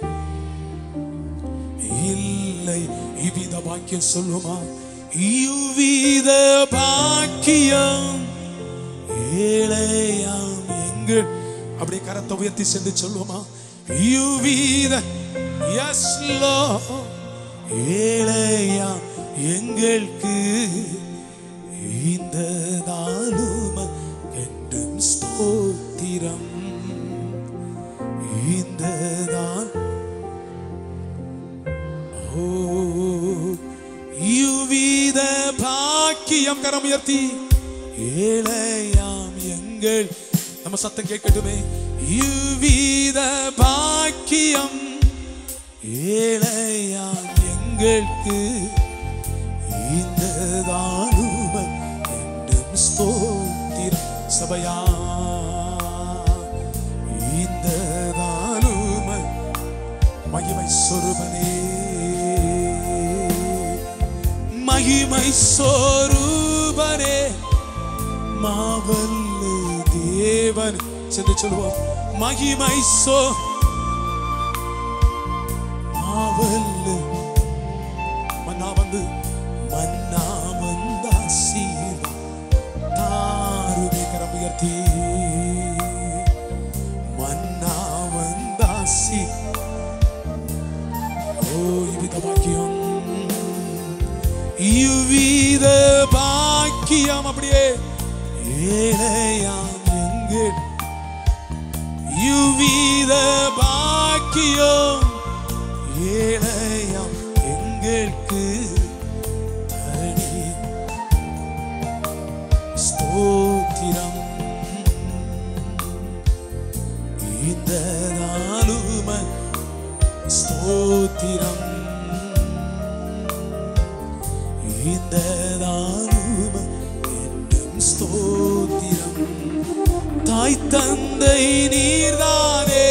இல்லை இவ்வித பாக்கியம் சொல்லுமா இவ்வித பாக்கியம் ஏழையாம் எங்கள் அப்படியே கரத்தை உயர்த்தி சென்று சொல்லுமா இவ்வித எஸ் ஏழையாம் எங்களுக்கு இந்த தாளும என்றும் ஸ்தோத்திரம் இந்த தான் ஓ யுவித பாக்கியம் கரம் உயர்த்தி ஏழையாம் எங்கள் நம்ம சத்தம் கேட்கட்டுமே யுவித பாக்கியம் ஏழையாம் எங்களுக்கு இந்த தானும என்றும் ஸ்தோத்திரம் சபையா இந்த தானும மகிமை சொருபனே மகிமை சொரூபனே மாவல்ல தேவன் சென்று சொல்லுவோம் மகிமை சோ மாவல்ல மன்னா வந்து மன்னா வந்தா சீரா தாருமே கரம் உயர்த்தி மன்னா வந்தா சீ ஓ இவ்வித பாக்கியம் இவ்வித பாக்கியம் அப்படியே ஏழையாம் எங்கள் இவ்வித பாக்கியம் ஏழையாம் எங்களுக்கு தரணி ஸ்தோத்திரம் இந்த நாளும ஸ்தோத்திரம் இந்த நாளும என்றும் ஸ்தோத்திரம் தாய் தந்தை நீர்தானே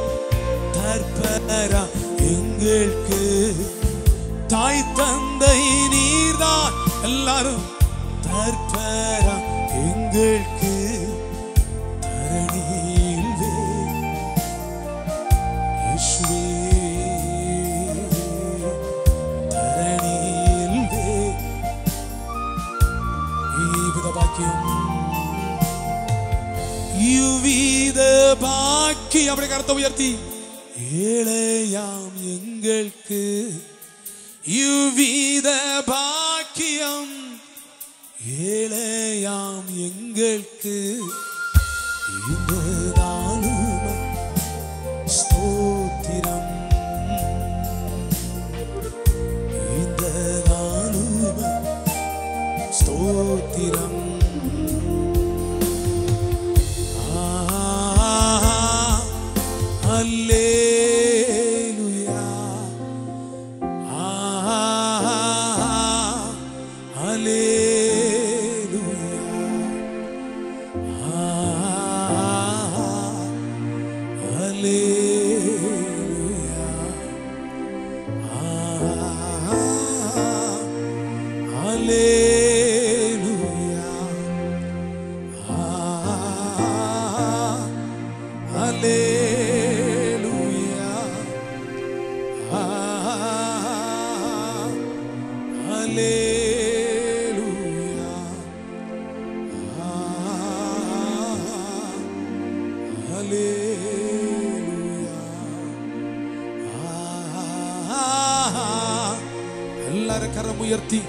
தற்பரா எங்களுக்கு தாய் தந்தை நீர்தான் எல்லாரும் தற்பரா எங்களுக்கு தரணியில் வே இயேசுவே தரணியில் வே ஈவித பாக்கியம் யுவீத பாக்கி அப்படி கருத்தை உயர்த்தி ஏழையாம் எங்களுக்கு யுவீத பாக்கியம் ஏழையாம் எங்களுக்கு இந்த நாளும் ஸ்தோத்திரம் இந்த நாளும் ஸ்தோத்திரம் Ah, Alleluia. Ah, Alleluia. Ah, Alleluia. Ah, Alleluia. Ah, Alleluia. Ah, Alleluia. Ah, Alleluia. Ah, எல்லாரும் கரம் உயர்த்தி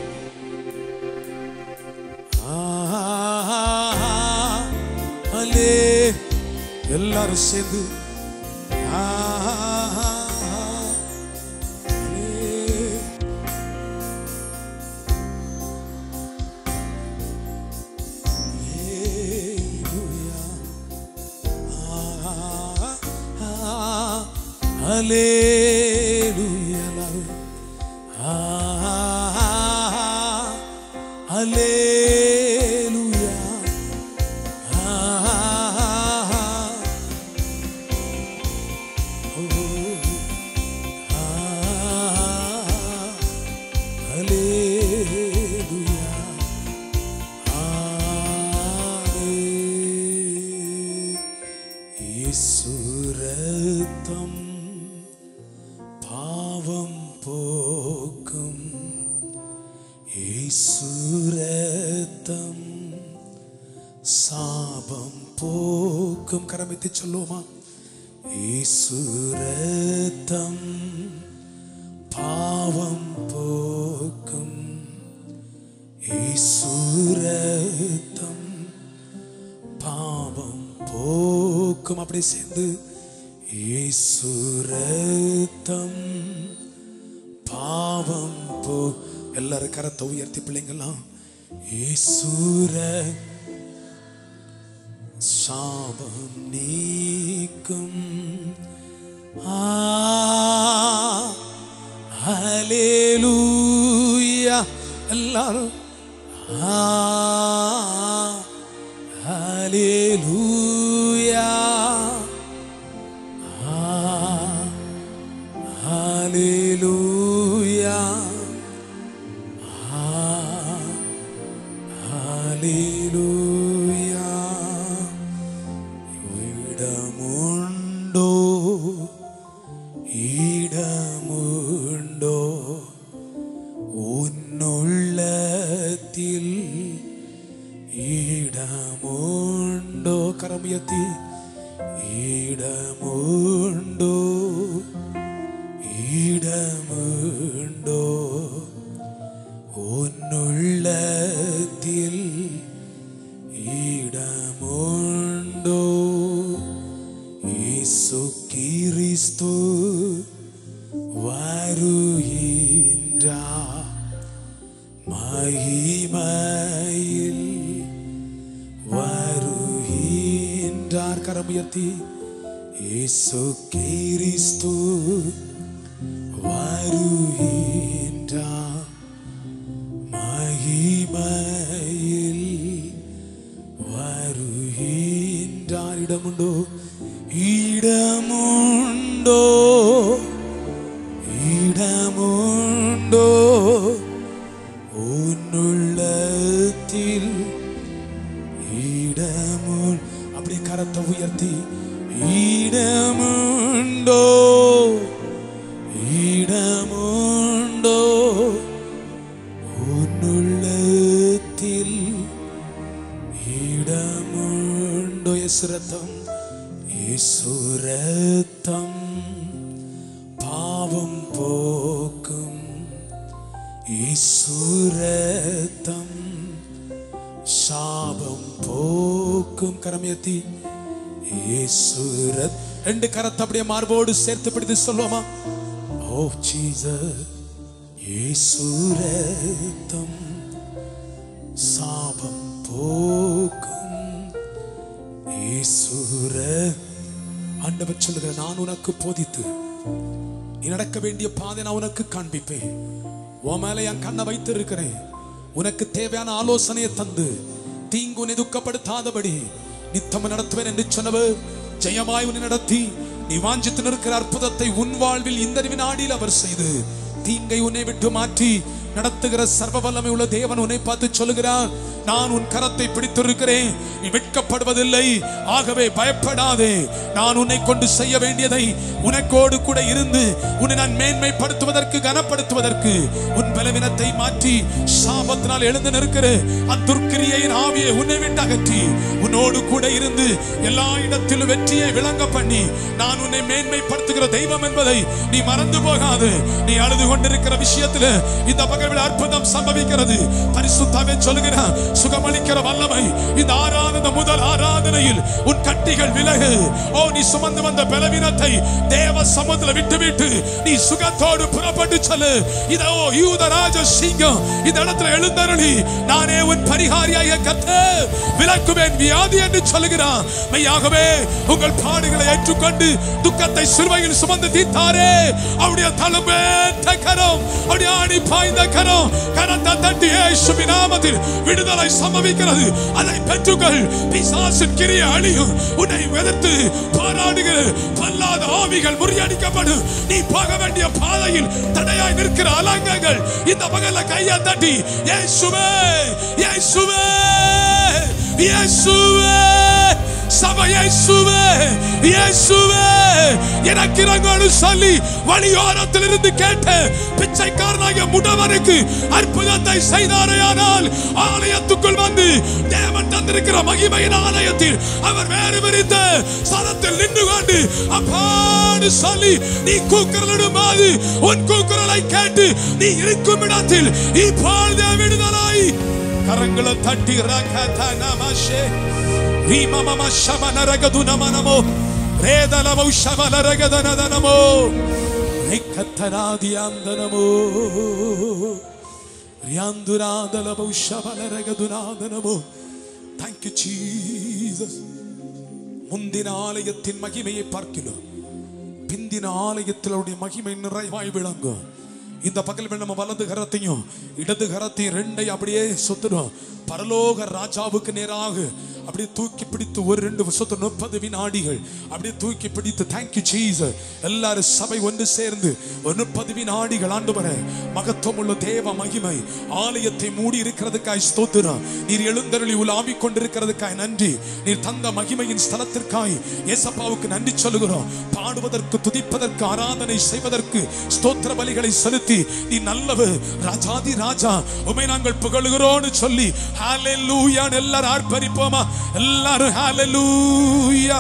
அலே எல்லாரும் சேர்ந்து Hallelujah. எல்லாரும். ஆ, Hallelujah. ஆ, ஓ, ஆ, Hallelujah. ஈசுரத்தம் பாவம் போக்கும் ஈசுரத்தம் சாபம் போக்கும் கரமித்து சொல்லுவோமா ஈசுரத்தம் பாவம் போக்கும் ஈசுரத்தம் பாவம் போக்கும் அப்படி சேர்ந்து ஈசுரத்தம் பாவம் போ எல்லாரும் கரத்தை உயர்த்தி பிள்ளைங்களாம் ஈசுர சாபம் நீக்கும் ஆ ஹalleluya எல்லாரும் ஆ ஹalleluya ஆ ஹalleluya ஆ ஹalleluya இடமுண்டோ இடமுண்டோ உன்னுள்ளத்தில் இடமுண்டோ கரமுயர்த்தி இடமுண்டோ இடமுண்டோ உன்னுள்ளத்தில் இடமுண்டோ இயேசு கிறிஸ்து வருகின்றார் மகிமையில் வருகின்றார் கரமுயர்த்தி இயேசு கிறிஸ்து வருகின்றார் மகிமையில் வருகின்றார் இடமுண்டோ இடமுண்டோ இடமுண்டோ உன்னுள்ளத்தில் இடமுள் அப்படியே கரத்தை உயர்த்தி இடமுண்டோ இடமுண்டோ உன்னுள்ளத்தில் இடமுண்டோ இசுரத்தம் இசுரத்தம் பாவம் போக்கும் இசுரத்தம் சாபம் போக்கும் கரமியத்தி இயேசுரத் ரெண்டு கரத்தை அப்படியே மார்போடு சேர்த்து பிடித்து சொல்லுவோமா ஓ ஜீசஸ் இயேசுரத்தம் சாபம் போக்கும் இயேசுர ஆண்டவர் சொல்லுகிற நான் உனக்கு போதித்து நீ நடக்க வேண்டிய பாதை நான் உனக்கு காண்பிப்பேன் உன் மேல என் கண்ணை வைத்து இருக்கிறேன் உனக்கு தேவையான ஆலோசனையை தந்து தீங்கு உன்னை துக்கப்படுத்தாதபடி நித்தம் நடத்துவேன் என்று சொன்னவர் ஜெயமாய் உன்னை நடத்தி நீ வாஞ்சித்து நிற்கிற அற்புதத்தை உன் வாழ்வில் இந்த வினாடியில் அவர் செய்து தீங்கை உன்னை விட்டு மாற்றி நடத்துகிற சர்வ வல்லமை உள்ள தேவன் உன்னை பார்த்து சொல்லுகிறார் நான் உன் கரத்தை பிடித்திருக்கிறேன் நீ வெட்கப்படுவதில்லை ஆகவே பயப்படாதே நான் உன்னை கொண்டு செய்ய வேண்டியதை உனக்கோடு கூட இருந்து உன்னை நான் மேன்மைப்படுத்துவதற்கு கனப்படுத்துவதற்கு உன் பலவீனத்தை மாற்றி சாபத்தினால் எழுந்து நிற்கிற அத்துர்க்கிரியின் ஆவியை உன்னை விட்டு அகற்றி உன்னோடு கூட இருந்து எல்லா இடத்திலும் வெற்றியை விளங்க பண்ணி நான் உன்னை மேன்மைப்படுத்துகிற தெய்வம் என்பதை நீ மறந்து போகாது நீ அழுது கொண்டிருக்கிற விஷயத்துல இந்த பகவில் அற்புதம் சம்பவிக்கிறது பரிசுத்தாவே சொல்லுகிறார் சுகமளிக்கிற வல்லமை இந்த ஆராதனை முதல் ஆராதனையில் உன் கட்டிகள் விலகு ஓ நீ சுமந்து வந்த பலவீனத்தை தேவ சமுதிர விட்டுவிட்டு நீ சுகத்தோடு புறப்பட்டு செல்லு இதோ யூதராஜ சிங்கம் இந்த இடத்துல எழுந்தருளி நானே உன் பரிகாரியாக கத்த விலக்குவேன் வியாதி என்று சொல்லுகிறான் மெய்யாகவே உங்கள் பாடுகளை ஏற்றுக்கொண்டு துக்கத்தை சிலுவையில் சுமந்து தீர்த்தாரே அவருடைய தழும்பேற்ற கரம் அவருடைய ஆணி பாய்ந்த கரம் கரத்தை தட்டி இயேசுவின் நாமத்தில் விடுதலை சம்பவிக்கிறது அதை பெற்றுக்கள் பிசாசின் கிரிய அழியும் உன்னை எதிர்த்து போராடுகிற பல்லாத ஆவிகள் முறியடிக்கப்படும் நீ போக வேண்டிய பாதையில் தடையாய் நிற்கிற அலங்கங்கள் இந்த பகல்ல கையை தட்டி இயேசுவே இயேசுவே இயேசுவே சபை இயேசுவே இயேசுவே எனக்கு இறங்கன்னு சொல்லி வழியோரத்தில் இருந்து கேட்ட பிச்சைக்காரனாகிய முடவனுக்கு அற்புதத்தை செய்தாரையானால் ஆலயத்துக்குள் வந்து தேவன் தந்திருக்கிற மகிமையின் ஆலயத்தில் அவர் வேறு விரித்த ஸ்தலத்தில் நின்று கொண்டு அப்பான்னு சொல்லி நீ கூக்குரலிடும் போது உன் கூக்குரலை கேட்டு நீ இருக்கும் இடத்தில் இப்பொழுதே விடுதலை கரங்களை தட்டி ரகத நமஷே ரீமமம ಶಮನರಗದು ನಮನಮೋ ರೇದಲಮೌ ಶಮನರಗದನದನಮೋ ರೇಖತ್ತನಾದಿಯಾಂದನಮೋ ರಿಯಾಂದುರಾದಲಮೌ ಶಮನರಗದುನಾದನಮೋ ಥ್ಯಾಂಕ್ ಯು ಜೀಸಸ್ முந்தின ஆலயத்தின் மகிமையை பார்க்கிறோம் பிந்தின ஆலயத்தில் அவருடைய மகிமை நிறைவாய் விளங்கும் இந்த பகல் நம்ம வலது கரத்தையும் இடது கரத்தையும் ரெண்டை அப்படியே சொத்துடும் பரலோக ராஜாவுக்கு நேராக அப்படியே தூக்கி பிடித்து ஒரு ரெண்டு வருஷத்து முப்பது வினாடிகள் அப்படியே தூக்கி பிடித்து தேங்க்யூ சீஸ் எல்லாரும் சபை ஒன்று சேர்ந்து ஒரு முப்பது வினாடிகள் ஆண்டு வர மகத்துவம் உள்ள தேவ மகிமை ஆலயத்தை மூடி இருக்கிறதுக்காய் ஸ்தோத்திரம் நீர் எழுந்தருளி உலாவிக் கொண்டிருக்கிறதுக்காய் நன்றி நீர் தந்த மகிமையின் ஸ்தலத்திற்காய் ஏசப்பாவுக்கு நன்றி சொல்லுகிறோம் பாடுவதற்கு துதிப்பதற்கு ஆராதனை செய்வதற்கு ஸ்தோத்திர பலிகளை செலுத்தி நீ நல்லவர் ராஜாதி ராஜா உமை நாங்கள் புகழுகிறோம்னு சொல்லி ஹalleluya எல்லாரும் ஆர்ப்பரிப்போமா எல்லாரும் ஹalleluya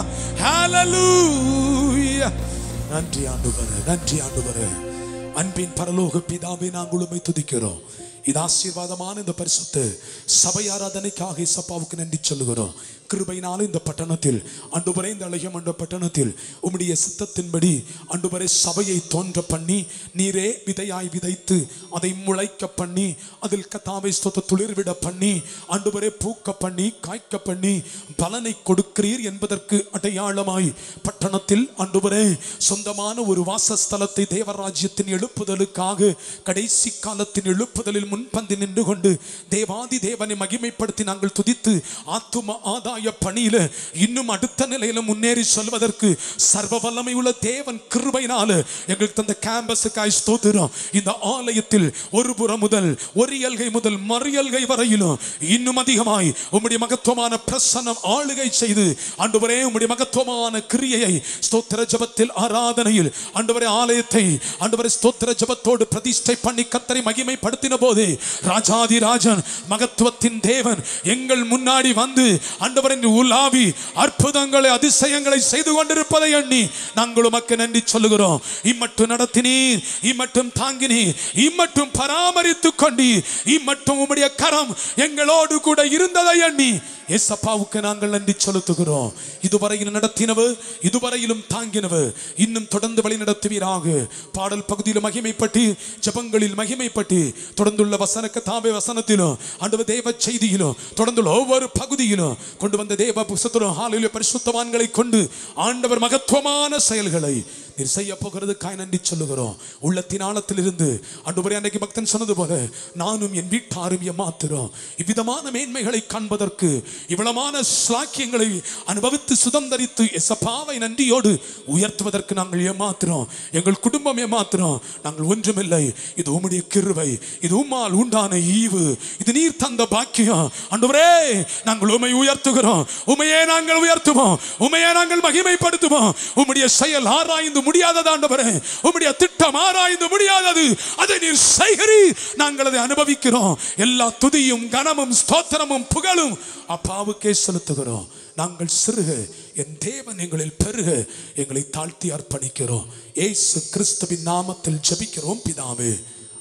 ஹalleluya நன்றி ஆண்டவரே நன்றி ஆண்டவரே அன்பின் பரலோக பிதாவே நாங்கள் உம்மை துதிக்கிறோம் இது ஆசீர்வாதமான இந்த பரிசுத்த சபை ஆராதனைக்காக இசப்பாவுக்கு நன்றி சொல்லுகிறோம் கிருபையினால இந்த பட்டணத்தில் அண்டுவரை இந்த அழகிய மண்ட பட்டணத்தில் உம்முடைய சித்தத்தின்படி அண்டுவரை சபையை தோன்ற பண்ணி நீரே விதையாய் விதைத்து அதை முளைக்க பண்ணி அதில் கத்தாவை ஸ்தோத்த துளிர்விட பண்ணி அண்டுவரை பூக்க பண்ணி காய்க்க பண்ணி பலனை கொடுக்கிறீர் என்பதற்கு அடையாளமாய் பட்டணத்தில் அண்டுவரே சொந்தமான ஒரு வாசஸ்தலத்தை தேவராஜ்யத்தின் எழுப்புதலுக்காக கடைசி காலத்தின் எழுப்புதலில் முன்பந்தி நின்று கொண்டு தேவாதி தேவனை மகிமைப்படுத்தி நாங்கள் துதித்து ஆத்தும ஆதாய பணியில இன்னும் அடுத்த நிலையில முன்னேறி சொல்வதற்கு சர்வ வல்லமை உள்ள தேவன் கிருபையினால எங்களுக்கு தந்த கேம்பஸுக்காய் ஸ்தோத்திரம் இந்த ஆலயத்தில் ஒரு புறம் முதல் ஒரு இயல்கை முதல் மறியல்கை வரையிலும் இன்னும் அதிகமாய் உம்முடைய மகத்துவமான பிரசன்னம் ஆளுகை செய்து ஆண்டவரே உம்முடைய மகத்துவமான கிரியையை ஸ்தோத்திர ஜபத்தில் ஆராதனையில் ஆண்டவரே ஆலயத்தை ஆண்டவரே ஸ்தோத்திர ஜபத்தோடு பிரதிஷ்டை பண்ணி கத்தரை மகிமைப்படுத்தின போது ராஜாதி ராஜன் மகத்துவத்தின் தேவன் எங்கள் முன்னாடி வந்து ஆண்டவரின் உலாவி அற்புதங்களை அதிசயங்களை செய்து கொண்டிருப்பதை எண்ணி நாங்கள் உமக்கு நன்றி சொல்லுகிறோம் இம்மட்டும் நடத்தினீர் இம்மட்டும் தாங்கினீர் இம்மட்டும் பராமரித்துக் கொண்டீர் இம்மட்டும் உம்முடைய கரம் எங்களோடு கூட இருந்ததை எண்ணி ஏசப்பாவுக்கு நாங்கள் நன்றி செலுத்துகிறோம் இதுவரையில் நடத்தினவர் இதுவரையிலும் தாங்கினவர் இன்னும் தொடர்ந்து வழி நடத்துவீராக பாடல் பகுதியில் மகிமைப்பட்டு ஜபங்களில் மகிமைப்பட்டு தொடர்ந்துள்ள வசனக்க தாபே வசனத்திலும் ஆண்டவர் தேவ செய்தியிலும் தொடர்ந்துள்ள ஒவ்வொரு பகுதியிலும் கொண்டு வந்த தேவ புஸ்தத்திலும் ஹாலில் பரிசுத்தவான்களை கொண்டு ஆண்டவர் மகத்துவமான செயல்களை நீர் செய்ய போகிறதுக்காய் நன்றி சொல்லுகிறோம் உள்ளத்தின் ஆழத்திலிருந்து அன்றுவரை அன்றைக்கு பக்தன் சொன்னது போல நானும் என் வீட்டாரும் ஏமாத்துறோம் இவ்விதமான மேன்மைகளை காண்பதற்கு இவ்வளமான ஸ்லாக்கியங்களை அனுபவித்து சுதந்தரித்து எசப்பாவை நன்றியோடு உயர்த்துவதற்கு நாங்கள் ஏமாத்துறோம் எங்கள் குடும்பம் ஏமாத்துறோம் நாங்கள் ஒன்றுமில்லை இது உம்முடைய கிருவை இது உம்மால் உண்டான ஈவு இது நீர் தந்த பாக்கியம் அன்றுவரே நாங்கள் உமை உயர்த்துகிறோம் உமையே நாங்கள் உயர்த்துவோம் உமையே நாங்கள் மகிமைப்படுத்துவோம் உம்முடைய செயல் ஆராய்ந்து முடியாதது ஆண்டவரே உம்முடைய திட்டம் ஆராய்ந்து முடியாதது அதை நீர் செய்கிறீர் நாங்கள் அதை அனுபவிக்கிறோம் எல்லா துதியும் கனமும் ஸ்தோத்திரமும் புகழும் அப்பாவுக்கே செலுத்துகிறோம் நாங்கள் சிறுக என் தேவன் எங்களில் பெருக எங்களை தாழ்த்தி அர்ப்பணிக்கிறோம் ஏசு கிறிஸ்துவின் நாமத்தில் ஜெபிக்கிறோம் பிதாவே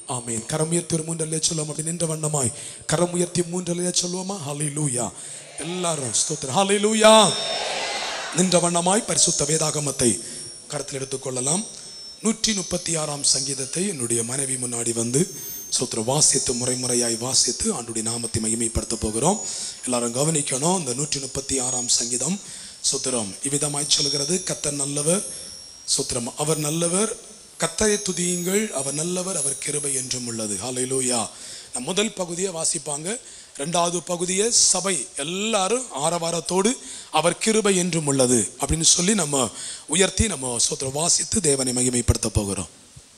ஆமீன் கரம் உயர்த்தி ஒரு மூன்றலையா சொல்லுவோம் அப்படி நின்ற வண்ணமாய் கரம் உயர்த்தி மூன்றலையா சொல்லுவோமா ஹalleluya எல்லாரும் ஸ்தோத்திரம் ஹalleluya நின்ற வண்ணமாய் பரிசுத்த வேதாகமத்தை கருத்தில் எடுத்துக்கொள்ளலாம் நூற்றி முப்பத்தி ஆறாம் சங்கீதத்தை என்னுடைய மனைவி முன்னாடி வந்து சோத்திரம் வாசித்து முறைமுறையாய் வாசித்து ஆண்டுடைய நாமத்தை மகிமைப்படுத்த போகிறோம் எல்லாரும் கவனிக்கணும் இந்த நூற்றி முப்பத்தி ஆறாம் சங்கீதம் சோத்திரம் இவ்விதமாய் சொல்கிறது கத்தர் நல்லவர் சோத்திரம் அவர் நல்லவர் கத்தரை துதியுங்கள் அவர் நல்லவர் அவர் கிருபை என்றும் உள்ளது ஹalleluya நான் முதல் பகுதியை வாசிப்பாங்க ரெண்டாவது பகுதியை சபை எல்லாரும் ஆரவாரத்தோடு அவர் கிருபை என்றும் உள்ளது அப்படின்னு சொல்லி நம்ம உயர்த்தி நம்ம சோத்திரம் வாசித்து தேவனை மகிமைப்படுத்த போகிறோம்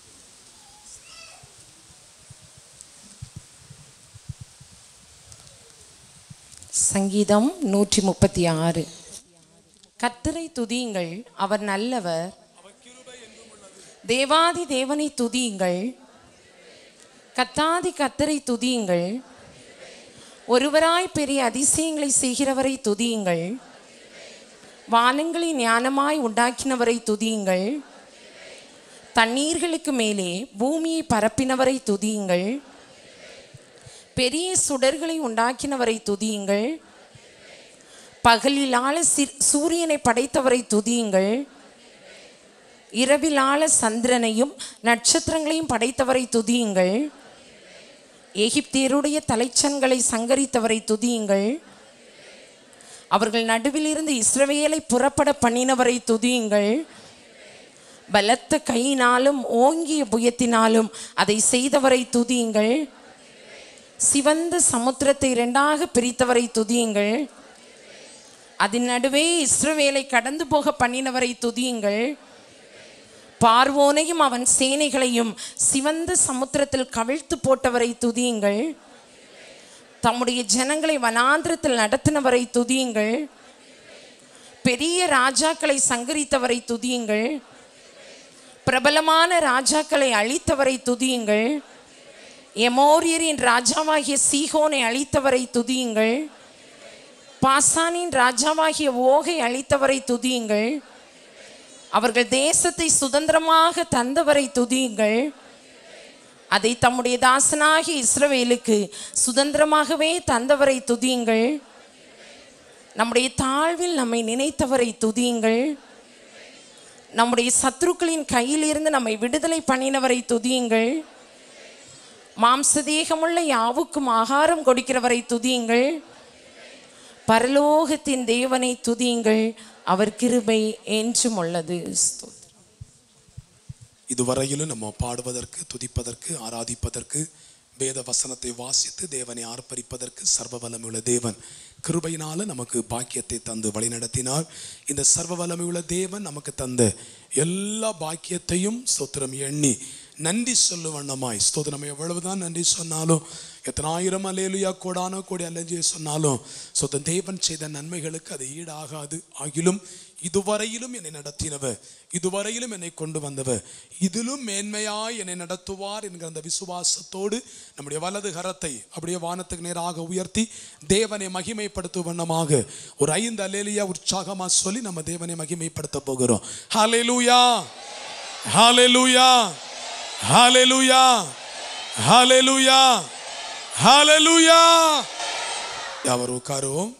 சங்கீதம் நூற்றி முப்பத்தி ஆறு கர்த்தரை துதியுங்கள் அவர் நல்லவர் தேவாதி தேவனை துதியுங்கள் கத்தாதி கர்த்தரை துதியுங்கள் ஒருவராய் பெரிய அதிசயங்களை செய்கிறவரை துதியுங்கள் வானங்களை ஞானமாய் உண்டாக்கினவரை துதியுங்கள் தண்ணீர்களுக்கு மேலே பூமியை பரப்பினவரை துதியுங்கள் பெரிய சுடர்களை உண்டாக்கினவரை துதியுங்கள் பகலிலால சி- சூரியனை படைத்தவரை துதியுங்கள் இரவிலால சந்திரனையும் நட்சத்திரங்களையும் படைத்தவரை துதியுங்கள் எகிப்தியருடைய தலைச்சன்களை சங்கரித்தவரை துதியுங்கள் அவர்கள் நடுவிலிருந்து இஸ்ரவேலை புறப்பட பண்ணினவரை துதியுங்கள் பலத்த கையினாலும் ஓங்கிய புயத்தினாலும் அதை செய்தவரை துதியுங்கள் சிவந்த சமுத்திரத்தை இரண்டாக பிரித்தவரை துதியுங்கள் அதன் நடுவே இஸ்ரவேலை கடந்து போக பண்ணினவரை துதியுங்கள் பார்வோனையும் அவன் சேனைகளையும் சிவந்த சமுத்திரத்தில் கவிழ்த்து போட்டவரை துதியுங்கள் தம்முடைய ஜனங்களை வனாந்திரத்தில் நடத்தினவரை துதியுங்கள் பெரிய ராஜாக்களை சங்கரித்தவரை துதியுங்கள் பிரபலமான ராஜாக்களை அழித்தவரை துதியுங்கள் எமோரியரின் ராஜாவாகிய சீகோனை அழித்தவரை துதியுங்கள் பாசானின் ராஜாவாகிய ஓகை அழித்தவரை துதியுங்கள் அவர்கள் தேசத்தை சுதந்திரமாக தந்தவரை துதியுங்கள் அதை தம்முடைய தாசனாகிய இஸ்ரவேலுக்கு சுதந்திரமாகவே தந்தவரை துதியுங்கள் நம்முடைய தாழ்வில் நம்மை நினைத்தவரை துதியுங்கள் நம்முடைய சத்துருக்களின் கையிலிருந்து நம்மை விடுதலை பண்ணினவரை துதியுங்கள் மாம்சதேகமுள்ள யாவுக்கும் ஆகாரம் கொடுக்கிறவரை துதியுங்கள் பரலோகத்தின் தேவனை துதியுங்கள் அவர் கிருபை என்றும் உள்ளது ஸ்தோத்திரம். இதுவரையிலும் நம்ம பாடுவதற்கு துதிப்பதற்கு ஆராதிப்பதற்கு வேத வசனத்தை வாசித்து தேவனை ஆர்ப்பரிப்பதற்கு சர்வ வல்லமையுள்ள தேவன் கிருபையினால நமக்கு பாக்கியத்தை தந்து வழிநடத்தினார் இந்த சர்வ வல்லமையுள்ள தேவன் நமக்கு தந்த எல்லா பாக்கியத்தையும் ஸ்தோத்திரம் எண்ணி நன்றி சொல்லு வண்ணமாய் ஸ்தோத்திரம் எவ்வளவுதான் நன்றி சொன்னாலும் எத்தனாயிரம் அலேலுயா கோடானோ கோடி அலைஞ்சி சொன்னாலும் சொத்த தேவன் செய்த நன்மைகளுக்கு அது ஈடாகாது ஆகிலும் இதுவரையிலும் என்னை நடத்தினவர் இதுவரையிலும் என்னை கொண்டு வந்தவர் இதிலும் மேன்மையாய் என்னை நடத்துவார் என்கிற அந்த விசுவாசத்தோடு நம்முடைய வலது கரத்தை அப்படியே வானத்துக்கு நேராக உயர்த்தி தேவனை மகிமைப்படுத்தும் வண்ணமாக ஒரு ஐந்து அலேலியா உற்சாகமா சொல்லி நம்ம தேவனை மகிமைப்படுத்த போகிறோம் ஹalleluya ஹalleluya ஹalleluya ஹalleluya ஹalleluya யாவர் உட்காருவோம்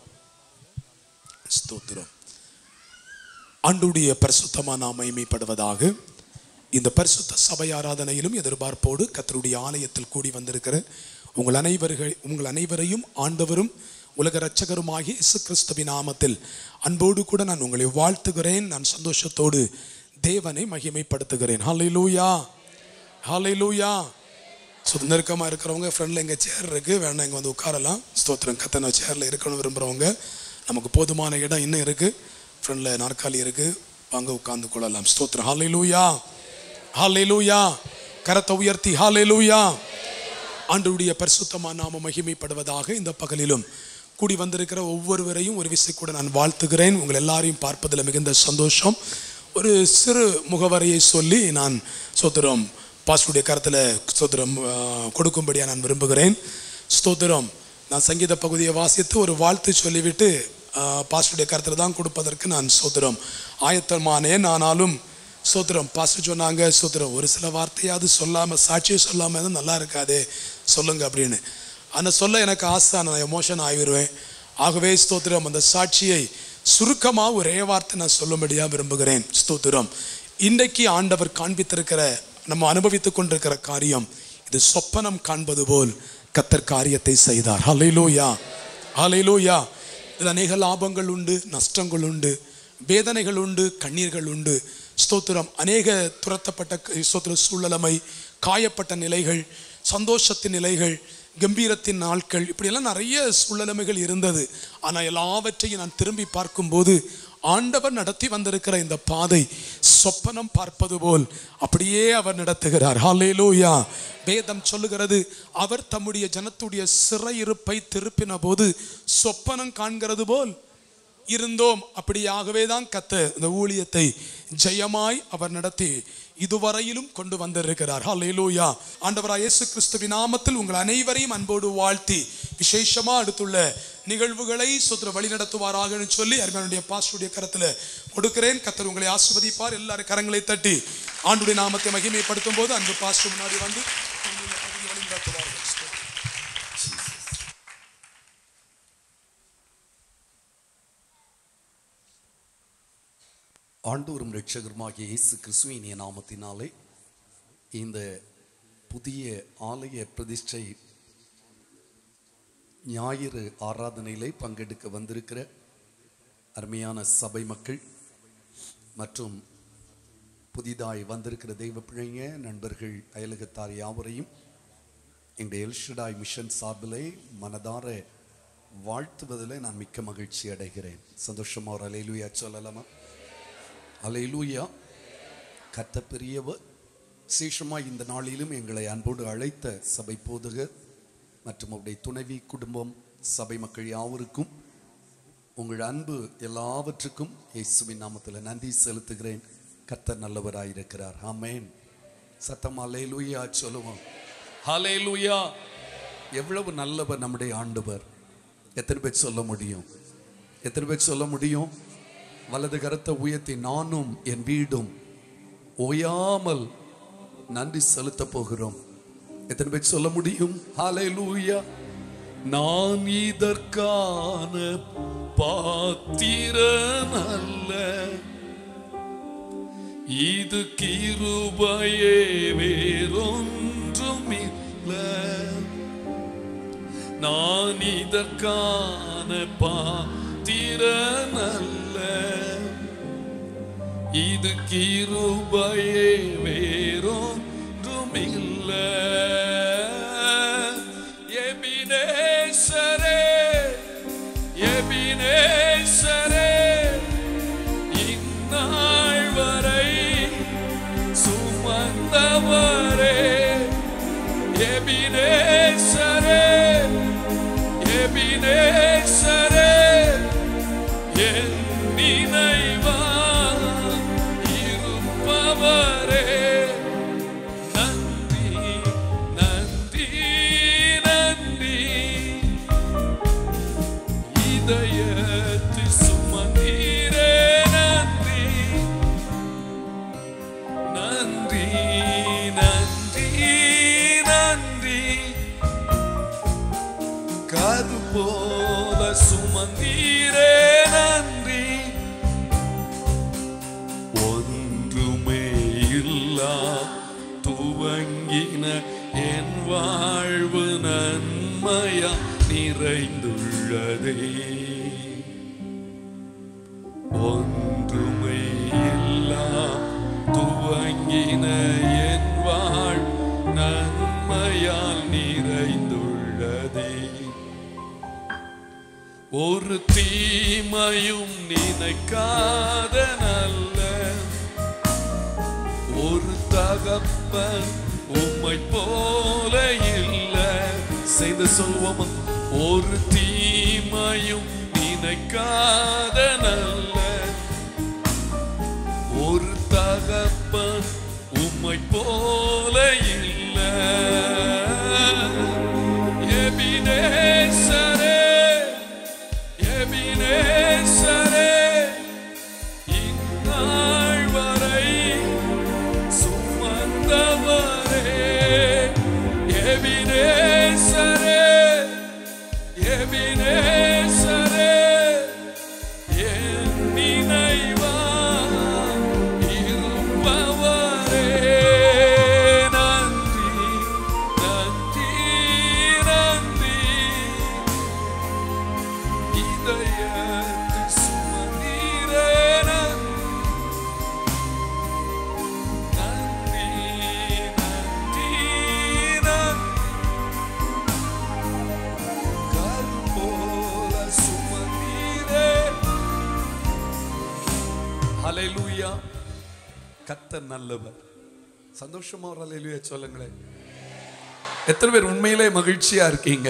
ஸ்தோத்திரம் ஆண்டுடைய பரிசுத்தமா நாம் மகிமைப்படுவதாக இந்த பரிசுத்த சபை ஆராதனையிலும் எதிர்பார்ப்போடு கத்தருடைய ஆலயத்தில் கூடி வந்திருக்கிற உங்கள் அனைவர்கள் உங்கள் அனைவரையும் ஆண்டவரும் உலக இரட்சகருமாகிய இயேசு கிறிஸ்துவின் நாமத்தில் அன்போடு கூட நான் உங்களை வாழ்த்துகிறேன் நான் சந்தோஷத்தோடு தேவனை மகிமைப்படுத்துகிறேன் ஹalleluya ஹalleluya சுதந்திரக்கமாக இருக்கிறவங்க ஃப்ரெண்டில் எங்கள் சேர் இருக்குது வேணா இங்கே வந்து உட்காரலாம் ஸ்தோத்திரம் கத்தனை சேரில் இருக்கணும் விரும்புகிறவங்க நமக்கு போதுமான இடம் இன்னும் இருக்குது ஃப்ரெண்டில் நாற்காலி இருக்குது வாங்க உட்கார்ந்து கொள்ளலாம் ஸ்தோத்திரம் ஹalleluya ஹalleluya கரத்தை உயர்த்தி ஹalleluya ஆண்டவருடைய பரிசுத்தமான நாம மகிமைப்படுவதாக இந்த பகலிலும் கூடி வந்திருக்கிற ஒவ்வொருவரையும் ஒரு விசை கூட நான் வாழ்த்துகிறேன் உங்கள் எல்லாரையும் பார்ப்பதில் மிகுந்த சந்தோஷம் ஒரு சிறு முகவரியை சொல்லி நான் சோத்திரம் பாஸ்டுடைய கருத்தில் ஸ்தோத்திரம் ஆ, கொடுக்கும்படியாக நான் விரும்புகிறேன் ஸ்தோத்திரம் நான் சங்கீத பகுதியை வாசித்து ஒரு வாழ்த்து சொல்லிவிட்டு ஆ, பாஸ்டுடைய கருத்தில் தான் கொடுப்பதற்கு நான் ஸ்தோத்திரம் ஆயத்தமானேன் ஆனாலும் ஸ்தோத்திரம் பாஸ்டர் சொன்னாங்க ஸ்தோத்திரம் ஒரு சில வார்த்தையாவது சொல்லாம சாட்சியை சொல்லாம இருந்தா நல்லா இருக்காதே சொல்லுங்க அப்படின்னு அந்த சொல்ல எனக்கு ஆசை நான் எமோஷன் ஆகிடுவேன் ஆகவே ஸ்தோத்திரம் அந்த சாட்சியை சுருக்கமா ஒரே வார்த்தை நான் சொல்லும்படியா விரும்புகிறேன் ஸ்தோத்திரம் இன்றைக்கு ஆண்டவர் காண்பித்திருக்கிற நம்ம அனுபவித்துக் கொண்டிருக்கிற காரியம் இது சொப்பனம் காண்பது போல் கத்தர் காரியத்தை செய்தார் ஹalleluya ஹalleluya இதில் அநேக லாபங்கள் உண்டு நஷ்டங்கள் உண்டு வேதனைகள் உண்டு கண்ணீர்கள் உண்டு ஸ்தோத்திரம் அநேக துரத்தப்பட்ட க- ஸ்தோத்திர சூழலமை காயப்பட்ட நிலைகள் சந்தோஷத்தின் நிலைகள் கம்பீரத்தின் நாட்கள் இப்படியெல்லாம் நிறைய சூழலமைகள் இருந்தது ஆனால் எல்லாவற்றையும் நான் திரும்பி பார்க்கும்போது ஆண்டவர் நடத்தி வந்திருக்கிற இந்த பாதை சொப்பனம் பார்ப்பது போல் அப்படியே அவர் நடத்துகிறார் ஹalleluya வேதம் சொல்லுகிறது அவர் தம்முடைய ஜனத்துடைய சிறையிருப்பை திருப்பின போது சொப்பனம் காண்கிறது போல் இருந்தோம் அப்படியாகவே தான் கத்த இந்த ஊழியத்தை ஜெயமாய் அவர் நடத்தி இதுவரையிலும் கொண்டு வந்திருக்கிறார் ஹalleluya ஆண்டவராய் இயேசு கிறிஸ்துவின் நாமத்தில் உங்கள் அனைவரையும் அன்போடு வாழ்த்தி விசேஷமா அடுத்துள்ள நிகழ்வுகளை சுத்திர வழி நடத்துவாராகன்னு சொல்லி அருமையானுடைய பாஸ்டுடைய கரத்துல கொடுக்கிறேன் கத்தர் உங்களை ஆசிர்வதிப்பார் எல்லாரும் கரங்களை தட்டி ஆண்டுடைய நாமத்தை மகிமைப்படுத்தும் போது அன்பு பாஸ்டர் முன்னாடி வந்து உங்களை இந்த பகுதியை வழி நடத்துவார்கள் ஆண்டவரும் இரட்சகருமாகிய இயேசு கிறிஸ்துவின் நாமத்தினாலே இந்த புதிய ஆலய பிரதிஷ்டை ஞாயிறு ஆராதனையிலே பங்கெடுக்க வந்திருக்கிற அருமையான சபை மக்கள் மற்றும் புதிதாய் வந்திருக்கிற தெய்வ பிள்ளைங்க நண்பர்கள் அயலகத்தார் யாவரையும் எங்களுடைய எல்ஷடாய் மிஷன் சார்பிலே மனதார வாழ்த்துவதில் நான் மிக்க மகிழ்ச்சி அடைகிறேன் சந்தோஷமா ஒரு அலையிலுயா சொல்லலாமா அலையிலூயா கத்த பெரியவர் விசேஷமாக இந்த நாளிலும் எங்களை அன்போடு அழைத்த சபை போதகர் மற்றும் அவருடைய துணைவி குடும்பம் சபை மக்கள் யாவருக்கும் உங்கள் அன்பு எல்லாவற்றுக்கும் இயேசுவின் நாமத்தில் நன்றி செலுத்துகிறேன் கர்த்தர் நல்லவராயிருக்கிறார் ஆமென் சத்தம் அலையிலூயா சொல்லுவோம் ஹalleluya எவ்வளவு நல்லவர் நம்முடைய ஆண்டவர் எத்தனை பேர் சொல்ல முடியும் எத்தனை பேர் சொல்ல முடியும் வலது கரத்தை உயர்த்தி நானும் என் வீடும் ஓயாமல் நன்றி செலுத்த போகிறோம் எத்தனை பேர் சொல்ல முடியும் ஹalleluya நான் இதற்கான பாத்திரன் அல்ல இது கிருபையே வேறொன்றும் இல்ல நான் இதற்கான பாத்திரன் அல்ல இது கிருபையே வேறொன்றும் இல்ல எபினேசரே எபினேசரே இந்நாள் வரை சுமந்தவரே எபினேசரே எபினேசரே என் நினைவா இருப்பவரே நன்றி நன்றி நன்றி இதயத்து சுமந்தீரே நன்றி நன்றி நன்றி நன்றி கரு போல சுமந்தீரே நன்றி ஒன்றுமே இல்லா துவங்கின என் வாழ்வு நன்மையா நிறைந்துள்ளதே ஒன்றுமே இல்லா துவங்கின என் வாழ் நன்மையால் நிறைந்துள்ளதே ஒரு தீமையும் நினைக்காத நல்ல ஒரு தகப்பன் உம்மை போல இல்ல செய்து சொல்வோம் ஒரு தீமையும் நினைக்காத நல்ல ஒரு தகப்பன் உம்மை போல இல்ல எபினேசரே எபினேசரே இந்நாள் வரை எபினேசரே, என் நினைவா இருப்பவரே. நன்றி, நன்றி, நன்றி. இதயத்தில் சுமந்தீரே நன்றி, நன்றி, நன்றி. கரும்போல சுமந்தீரே. ஹalleluya கர்த்தர் நல்லவர் சந்தோஷமா ஒரு ஹalleluya சொல்லுங்களேன் எத்தனை பேர் உண்மையிலே மகிழ்ச்சியா இருக்கீங்க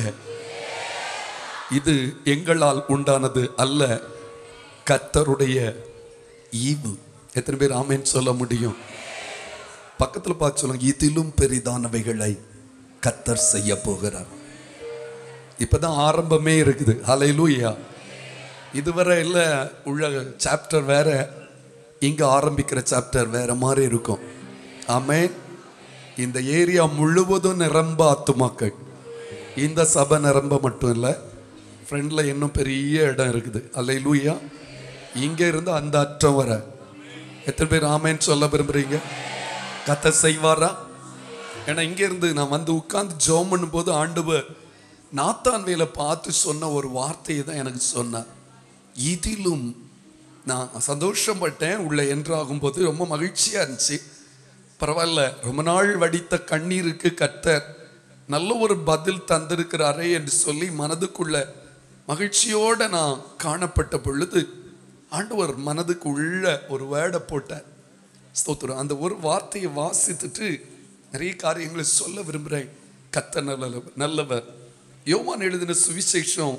இது எங்களால் உண்டானது அல்ல கர்த்தருடைய ஈவு எத்தனை பேர் ஆமென் சொல்ல முடியும் பக்கத்துல பார்த்து சொல்லுங்க இதிலும் பெரிதானவைகளை கர்த்தர் செய்ய போகிறார் இப்பதான் ஆரம்பமே இருக்குது ஹalleluya இதுவரை இல்லை உள்ள சாப்டர் வேற இங்க ஆரம்பிக்கிற சாப்டர் வேற மாதிரி இருக்கும் ஆமே இந்த ஏரியா முழுவதும் நிரம்ப ஆத்துமாக்கள் இந்த சபை நிரம்ப மட்டும் இல்லை ஃப்ரெண்டில் இன்னும் பெரிய இடம் இருக்குது அல்ல லூயா இங்கே இருந்து அந்த அற்றம் வர எத்தனை பேர் ஆமேன்னு சொல்ல விரும்புறீங்க கத்த செய்வாரா ஏன்னா இங்கே இருந்து நான் வந்து உட்கார்ந்து ஜோம் பண்ணும்போது ஆண்டவர் நாத்தான் வேலை பார்த்து சொன்ன ஒரு வார்த்தையை தான் எனக்கு சொன்னார் இதிலும் நான் சந்தோஷப்பட்டேன் உள்ள என்றாகும் போது ரொம்ப மகிழ்ச்சியா இருந்துச்சு பரவாயில்ல ரொம்ப நாள் வடித்த கண்ணீருக்கு கத்தர் நல்ல ஒரு பதில் தந்திருக்கிறாரே என்று சொல்லி மனதுக்குள்ள மகிழ்ச்சியோட நான் காணப்பட்ட பொழுது ஆண்டவர் மனதுக்கு உள்ள ஒரு வேர்டை போட்டார் ஸ்தோத்திரம் அந்த ஒரு வார்த்தையை வாசித்துட்டு நிறைய காரியங்களை சொல்ல விரும்புகிறேன் கத்த நல்லவர் நல்லவர் யோவான் எழுதின சுவிசேஷம்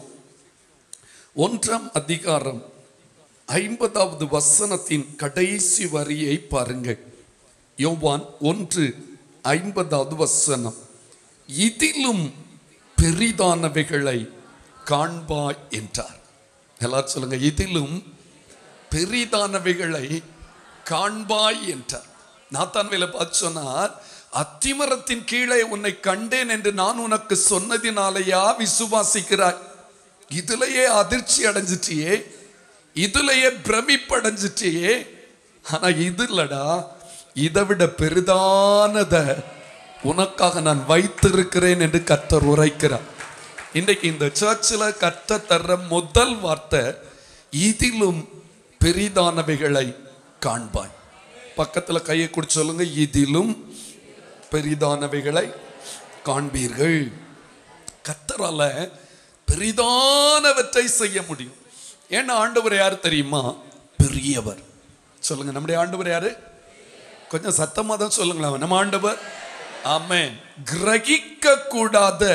ஒன்றாம் அதிகாரம் ஐம்பதாவது வசனத்தின் கடைசி வரியை பாருங்கள் யோவான் ஒன்று ஐம்பதாவது வசனம் இதிலும் பெரிதானவைகளை காண்பாய் என்றார் எல்லாரும் சொல்லுங்க இதிலும் பெரிதானவைகளை காண்பாய் என்றார் நாத்தான் வேலை பார்த்து சொன்னார் அத்திமரத்தின் கீழே உன்னை கண்டேன் என்று நான் உனக்கு சொன்னதினாலேயா விசுவாசிக்கிறாய் இதுலயே அதிர்ச்சி அடைஞ்சிட்டியே இதுலயே பிரமிப்படைஞ்சிட்டியே ஆனா இது இல்லடா இதை விட பெரிதானத உனக்காக நான் வைத்திருக்கிறேன் என்று கர்த்தர் உரைக்கிறார் இன்றைக்கு இந்த சர்ச்சில் கத்த தர்ற முதல் வார்த்தை இதிலும் பெரிதானவைகளை காண்பாய் பக்கத்துல கையை குடிச்சு சொல்லுங்க இதிலும் பெரிதானவைகளை காண்பீர்கள் கத்தரால பெரிதானவற்றை செய்ய முடியும் ஏன்னா ஆண்டவர் யார் தெரியுமா பெரியவர் சொல்லுங்க நம்முடைய ஆண்டவர் யாரு கொஞ்சம் சத்தமா தான் சொல்லுங்களேன் நம்ம ஆண்டவர் ஆமென் கிரகிக்க கூடாத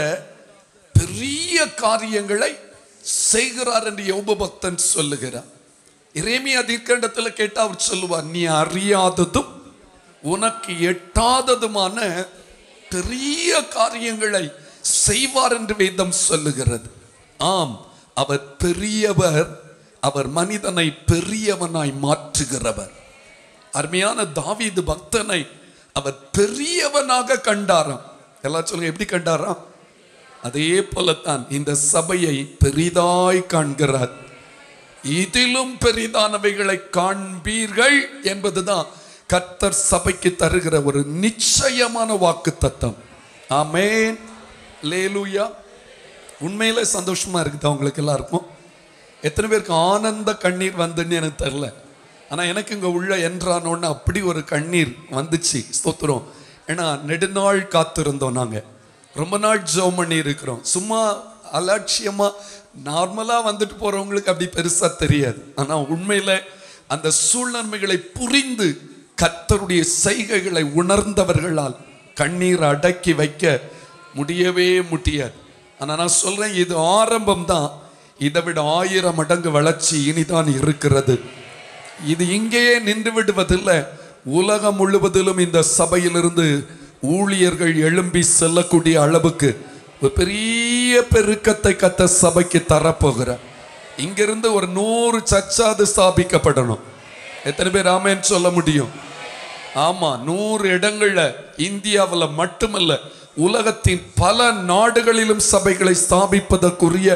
பெரிய காரியங்களை செய்கிறார் என்று யோப பக்தன் சொல்லுகிறார் இறைமையா தீர்க்கண்டத்தில் கேட்டா அவர் சொல்லுவார் நீ அறியாததும் உனக்கு எட்டாததுமான பெரிய காரியங்களை செய்வார் என்று வேதம் சொல்லுகிறது ஆம் அவர் பெரியவர் அவர் மனிதனை பெரியவனாய் மாற்றுகிறவர் அருமையான தாவீது பக்தனை அவர் பெரியவனாக கண்டாராம் எல்லாம் சொல்லுங்க எப்படி கண்டாராம் அதே போலத்தான் இந்த சபையை பெரிதாய் காண்கிறார் இதிலும் பெரிதானவைகளை காண்பீர்கள் என்பதுதான் கர்த்தர் சபைக்கு தருகிற ஒரு நிச்சயமான வாக்கு தத்தம் ஆமேன் லேலூயா உண்மையில சந்தோஷமா இருக்குது அவங்களுக்கு எல்லாருக்கும் எத்தனை பேருக்கு ஆனந்த கண்ணீர் வந்துன்னு எனக்கு தெரில ஆனா எனக்கு இங்க உள்ள என்றானோன்னு அப்படி ஒரு கண்ணீர் வந்துச்சு ஸ்தோத்திரம் ஏன்னா நெடுநாள் காத்திருந்தோம் நாங்க ரொம்ப நாள் ஜோம் பண்ணி இருக்கிறோம் சும்மா அலட்சியமா நார்மலா வந்துட்டு போறவங்களுக்கு அப்படி பெருசா தெரியாது ஆனா உண்மையில அந்த சூழ்நிலைகளை புரிந்து கர்த்தருடைய செய்கைகளை உணர்ந்தவர்களால் கண்ணீர் அடக்கி வைக்க முடியவே முடியாது ஆனா நான் சொல்றேன் இது ஆரம்பம் தான் இதை விட ஆயிரம் மடங்கு வளர்ச்சி இனிதான் இருக்கிறது இது இங்கேயே நின்று விடுவதில்லை உலகம் முழுவதிலும் இந்த சபையிலிருந்து ஊழியர்கள் எழும்பி செல்லக்கூடிய அளவுக்கு ஒரு பெரிய பெருக்கத்தை கத்த சபைக்கு தரப்போகிறார் இங்கிருந்து ஒரு நூறு சச்சாது ஸ்தாபிக்கப்படணும் எத்தனை பேர் ஆமேன்னு சொல்ல முடியும் ஆமா நூறு இடங்கள்ல இந்தியாவில் மட்டுமல்ல உலகத்தின் பல நாடுகளிலும் சபைகளை ஸ்தாபிப்பதற்குரிய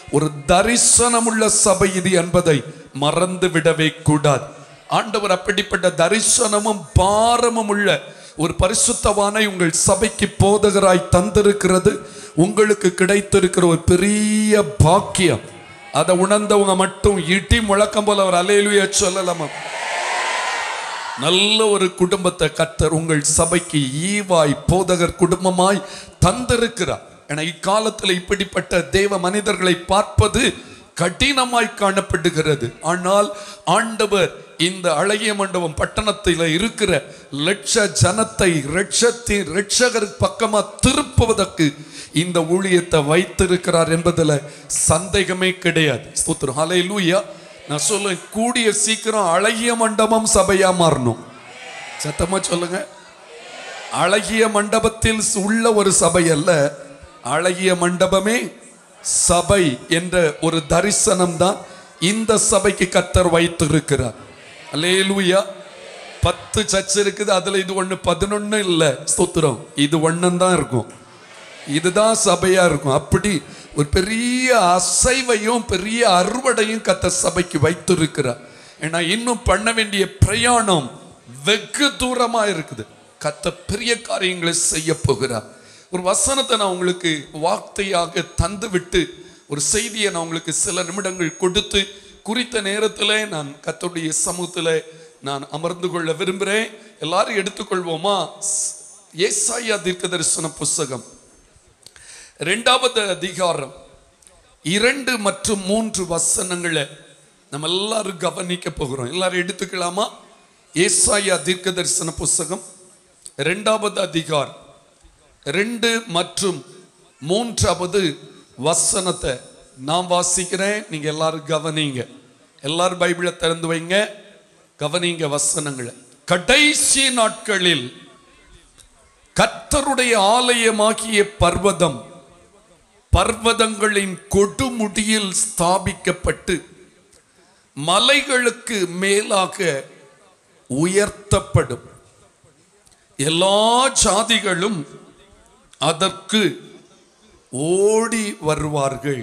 ஒரு தரிசனமுள்ள சபை இது என்பதை மறந்து விடவே கூடாது ஆண்டவர் அப்படிப்பட்ட தரிசனமும் பாரமும் உள்ள ஒரு பரிசுத்தவானை உங்கள் சபைக்கு போதகராய் தந்திருக்கிறது உங்களுக்கு கிடைத்திருக்கிற ஒரு பெரிய பாக்கியம் அதை உணர்ந்தவங்க மட்டும் இடி முழக்கம் போல ஒரு அலையிலுய சொல்லலாமா நல்ல ஒரு குடும்பத்தை கத்தர் உங்கள் சபைக்கு ஈவாய் போதகர் குடும்பமாய் தந்திருக்கிறார் என இக்காலத்தில் இப்படிப்பட்ட தேவ மனிதர்களை பார்ப்பது கடினமாய் காணப்படுகிறது ஆனால் ஆண்டவர் இந்த அழகிய மண்டபம் பட்டணத்தில் இருக்கிற லட்ச ஜனத்தை லட்சத்தின் ரட்சகர் பக்கமா திருப்புவதற்கு இந்த ஊழியத்தை வைத்திருக்கிறார் என்பதுல சந்தேகமே கிடையாது ஸ்தோத்திரம் ஹalleluya நான் சொல்லுவேன் கூடிய சீக்கிரம் அழகிய மண்டபம் சபையா மாறணும் சத்தமா சொல்லுங்க அழகிய மண்டபத்தில் உள்ள ஒரு சபை அல்ல அழகிய மண்டபமே சபை என்ற ஒரு தரிசனம் தான் இந்த சபைக்கு கத்தர் வைத்திருக்கிறார் அல்லேலூயா பத்து சர்ச் இருக்குது அதுல இது ஒண்ணு பதினொன்னு இல்ல ஸ்தோத்திரம் இது ஒண்ணும் தான் இருக்கும் இதுதான் சபையா இருக்கும் அப்படி ஒரு பெரிய அசைவையும் பெரிய அறுவடையும் கத்த சபைக்கு வைத்திருக்கிறார் ஏன்னா இன்னும் பண்ண வேண்டிய பிரயாணம் வெகு தூரமா இருக்குது கத்த பெரிய காரியங்களை செய்ய போகிறார் ஒரு வசனத்தை நான் உங்களுக்கு வார்த்தையாக தந்து விட்டு ஒரு செய்தியை நான் உங்களுக்கு சில நிமிடங்கள் கொடுத்து குறித்த நேரத்தில் நான் கத்தருடைய சமூகத்தில் நான் அமர்ந்து கொள்ள விரும்புகிறேன் எல்லாரும் எடுத்துக்கொள்வோமா ஏசாயா தீர்க்க தரிசன புஸ்தகம் ரெண்டாவது அதிகாரம் இரண்டு மற்றும் மூன்று வசனங்களை நம்ம எல்லாரும் கவனிக்க போகிறோம் எல்லாரும் எடுத்துக்கலாமா ஏசாயா தீர்க்க தரிசன புஸ்தகம் ரெண்டாவது அதிகாரம் ரெண்டு மற்றும் மூன்றாவது வசனத்தை நான் வாசிக்கிறேன் நீங்க எல்லாரும் கவனிங்க எல்லாரும் பைபிளை திறந்து வைங்க கவனிங்க வசனங்களை கடைசி நாட்களில் கர்த்தருடைய ஆலயமாகிய பர்வதம் பர்வதங்களின் கொடுமுடியில் ஸ்தாபிக்கப்பட்டு மலைகளுக்கு மேலாக உயர்த்தப்படும் எல்லா ஜாதிகளும் அதற்கு ஓடி வருவார்கள்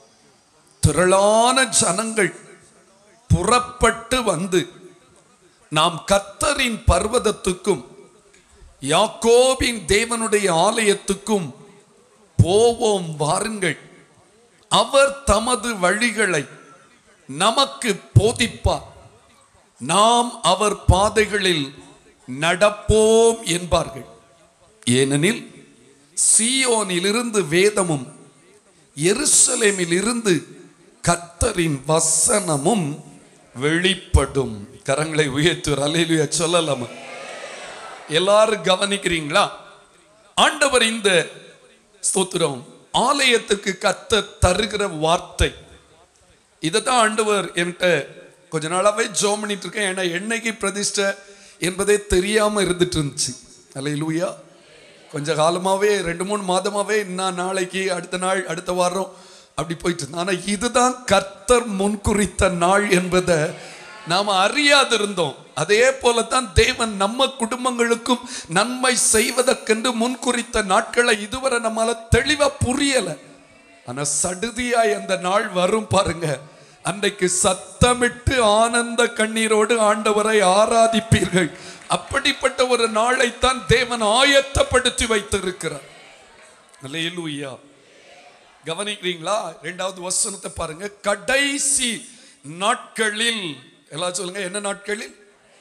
திரளான ஜனங்கள் புறப்பட்டு வந்து நாம் கத்தரின் பர்வதத்துக்கும் யாக்கோபின் தேவனுடைய ஆலயத்துக்கும் போவோம் வாருங்கள் அவர் தமது வழிகளை நமக்கு போதிப்பார் நாம் அவர் பாதைகளில் நடப்போம் என்பார்கள் ஏனெனில் சீயோனிலிருந்து வேதமும் எருசலேமில் இருந்து கத்தரின் வசனமும் வெளிப்படும் கரங்களை உயர்த்துவர் அலையிலுய சொல்லலாமா எல்லாரும் கவனிக்கிறீங்களா ஆண்டவர் இந்த ஸ்தோத்திரம் ஆலயத்துக்கு கத்த தருகிற வார்த்தை இதை தான் ஆண்டவர் என்கிட்ட கொஞ்ச நாளாவே ஜோம் பண்ணிட்டு இருக்கேன் ஏன்னா என்னைக்கு பிரதிஷ்டை என்பதே தெரியாம இருந்துட்டு இருந்துச்சு அல்ல கொஞ்ச காலமாவே ரெண்டு மூணு மாதமாவே இன்னும் நாளைக்கு அடுத்த நாள் அடுத்த வாரம் அப்படி போயிட்டு இருந்தோம் ஆனா இதுதான் கர்த்தர் முன்குறித்த நாள் என்பதை நாம அறியாதிருந்தோம் அதே போலத்தான் தேவன் நம்ம குடும்பங்களுக்கும் நன்மை செய்வதற்கென்று முன்குறித்த நாட்களை இதுவரை நம்மால தெளிவா புரியல ஆனா சடுதியாய் அந்த நாள் வரும் பாருங்க அன்றைக்கு சத்தமிட்டு ஆனந்த கண்ணீரோடு ஆண்டவரை ஆராதிப்பீர்கள் அப்படிப்பட்ட ஒரு நாளைத்தான் தேவன் ஆயத்தப்படுத்தி வைத்திருக்கிறார் அல்லேலூயா கவனிக்கிறீங்களா ரெண்டாவது வசனத்தை பாருங்க கடைசி நாட்களில் எல்லாம் சொல்லுங்க என்ன நாட்களில்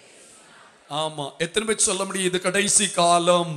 ஆமா எத்தனை பேர் சொல்ல முடியும் இது கடைசி காலம்